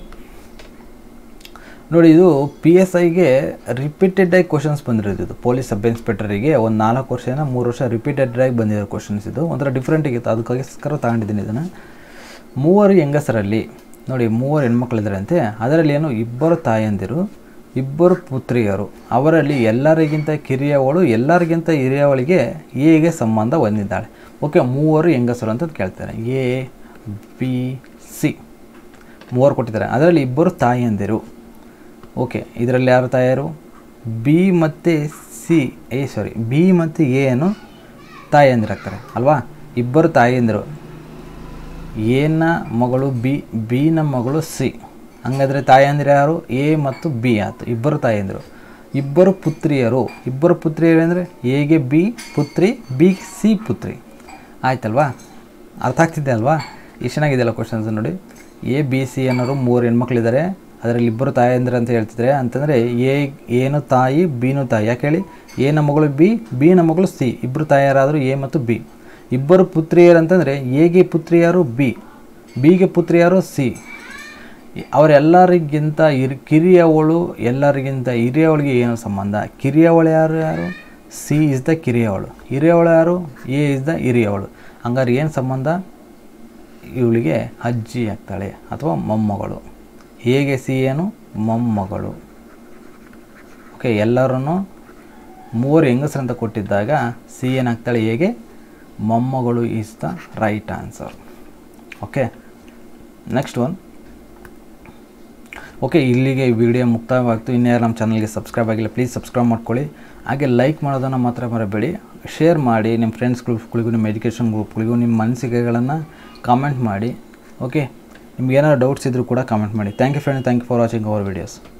ನೋಡಿ ಇದು ಪಿ ಎಸ್ ಐಗೆ ರಿಪೀಟೆಡಾಗಿ ಕ್ವಶನ್ಸ್ ಬಂದಿರೋದು ಇದು ಪೊಲೀಸ್ ಸಬ್ ಇನ್ಸ್ಪೆಕ್ಟರಿಗೆ ಒಂದು ನಾಲ್ಕು ವರ್ಷನ ಮೂರು ವರ್ಷ ರಿಪೀಟೆಡಾಗಿ ಬಂದಿರೋ ಕ್ವಶನ್ಸ್ ಇದು ಒಂಥರ ಡಿಫ್ರೆಂಟಿಗಿತ್ತು ಅದಕ್ಕೋಸ್ಕರ ತಗೊಂಡಿದ್ದೀನಿ ಇದನ್ನು ಮೂವರು ಹೆಂಗಸರಲ್ಲಿ ನೋಡಿ ಮೂವರು ಹೆಣ್ಮಕ್ಳಿದ್ದಾರಂತೆ ಅದರಲ್ಲಿ ಏನು ಇಬ್ಬರು ತಾಯಂದಿರು ಇಬ್ಬರು ಪುತ್ರಿಯರು ಅವರಲ್ಲಿ ಎಲ್ಲರಿಗಿಂತ ಕಿರಿಯವಳು ಎಲ್ಲರಿಗಿಂತ ಹಿರಿಯವಳಿಗೆ ಎಗೆ ಸಂಬಂಧ ಹೊಂದಿದ್ದಾಳೆ ಓಕೆ ಮೂವರು ಹೆಂಗಸರು ಅಂತ ಕೇಳ್ತಾರೆ ಎ ಬಿ ಸಿ ಮೂವರು ಕೊಟ್ಟಿದ್ದಾರೆ ಅದರಲ್ಲಿ ಇಬ್ಬರು ತಾಯಂದಿರು ಓಕೆ ಇದರಲ್ಲಿ ಯಾರು ತಾಯರು ಬಿ ಮತ್ತು ಸಿ ಎ ಸಾರಿ ಬಿ ಮತ್ತು ಎ ಅನ್ನು ತಾಯಂದಿರಾಗ್ತಾರೆ ಅಲ್ವಾ ಇಬ್ಬರು ತಾಯಂದಿರು ಎನ ಮಗಳು ಬಿ ಬಿನ ಮಗಳು ಸಿ ಹಂಗಾದ್ರೆ ತಾಯಂದಿರು ಯಾರು ಎ ಮತ್ತು ಬಿ ಆಯ್ತು ಇಬ್ಬರು ತಾಯಂದಿರು ಇಬ್ಬರು ಪುತ್ರಿಯರು ಇಬ್ಬರು ಪುತ್ರಿಯರು ಅಂದರೆ ಎಗೆ ಬಿ ಪುತ್ರಿ ಬಿ ಸಿ ಪುತ್ರಿ ಆಯ್ತಲ್ವಾ ಅರ್ಥ ಆಗ್ತಿದೆ ಅಲ್ವಾ ಎಷ್ಟು ಚೆನ್ನಾಗಿದೆಯಲ್ಲ ಕ್ವಶನ್ಸ್ ನೋಡಿ ಎ ಬಿ ಸಿ ಅನ್ನೋರು ಮೂರು ಹೆಣ್ಮಕ್ಳಿದ್ದಾರೆ ಅದರಲ್ಲಿ ಇಬ್ಬರು ತಾಯಂದಿರು ಅಂತ ಹೇಳ್ತಿದ್ದಾರೆ ಅಂತಂದರೆ ಎ ಏನು ತಾಯಿ ಬಿನು ತಾಯಿ ಯಾಕೆ ಹೇಳಿ ಎನ ಮಗಳು ಬಿ ಬಿನ ಮಗಳು ಸಿ ಇಬ್ಬರು ತಾಯಿಯರಾದರು ಎ ಮತ್ತು ಬಿ ಇಬ್ಬರು ಪುತ್ರಿಯರು ಅಂತಂದರೆ ಎಗೆ ಪುತ್ರಿಯರು ಬಿ ಬಿಗೆ ಪುತ್ರಿಯರು ಸಿ ಅವರೆಲ್ಲರಿಗಿಂತ ಹಿರಿ ಕಿರಿಯವಳು ಎಲ್ಲರಿಗಿಂತ ಹಿರಿಯವಳಿಗೆ ಏನು ಸಂಬಂಧ ಕಿರಿಯವಳು ಯಾರು ಯಾರು ಸಿ ಇಸ್ ದ ಕಿರಿಯವಳು ಹಿರಿಯವಳು ಯಾರು ಎ ಇಸ್ ದ ಹಿರಿಯವಳು ಹಂಗಾರೆ ಏನು ಸಂಬಂಧ ಇವಳಿಗೆ ಅಜ್ಜಿ ಆಗ್ತಾಳೆ ಅಥವಾ ಮೊಮ್ಮಗಳು ಹೇಗೆ ಸಿ ಏನು ಮೊಮ್ಮಗಳು ಓಕೆ ಎಲ್ಲರೂ ಮೂವರು ಹೆಂಗಸರು ಅಂತ ಕೊಟ್ಟಿದ್ದಾಗ ಸಿ ಏನಾಗ್ತಾಳೆ ಹೇಗೆ ಮೊಮ್ಮಗಳು is the right answer okay next one okay ಇಲ್ಲಿಗೆ ಈ ವಿಡಿಯೋ ಮುಕ್ತಾಯವಾಗ್ತು ಇನ್ಯಾರು ನಮ್ಮ ಚಾನಲ್ಗೆ ಸಬ್ಸ್ಕ್ರೈಬ್ ಆಗಿಲ್ಲ ಪ್ಲೀಸ್ ಸಬ್ಸ್ಕ್ರೈಬ್ ಮಾಡ್ಕೊಳ್ಳಿ ಹಾಗೆ ಲೈಕ್ ಮಾಡೋದನ್ನು ಮಾತ್ರ ಮರಬೇಡಿ ಶೇರ್ ಮಾಡಿ ನಿಮ್ಮ ಫ್ರೆಂಡ್ಸ್ ಗ್ರೂಪ್ಗಳಿಗೂ ನಿಮ್ಮ ಎಜುಕೇಷನ್ ಗ್ರೂಪ್ಗಳಿಗೂ ನಿಮ್ಮ ಅನಿಸಿಕೆಗಳನ್ನು ಕಾಮೆಂಟ್ ಮಾಡಿ ಓಕೆ ನಿಮ್ಗೆ ಏನಾದ್ರು ಡೌಟ್ಸ್ ಇದ್ದರೂ ಕೂಡ ಕಾಮೆಂಟ್ ಮಾಡಿ thank you friend thank you for watching our videos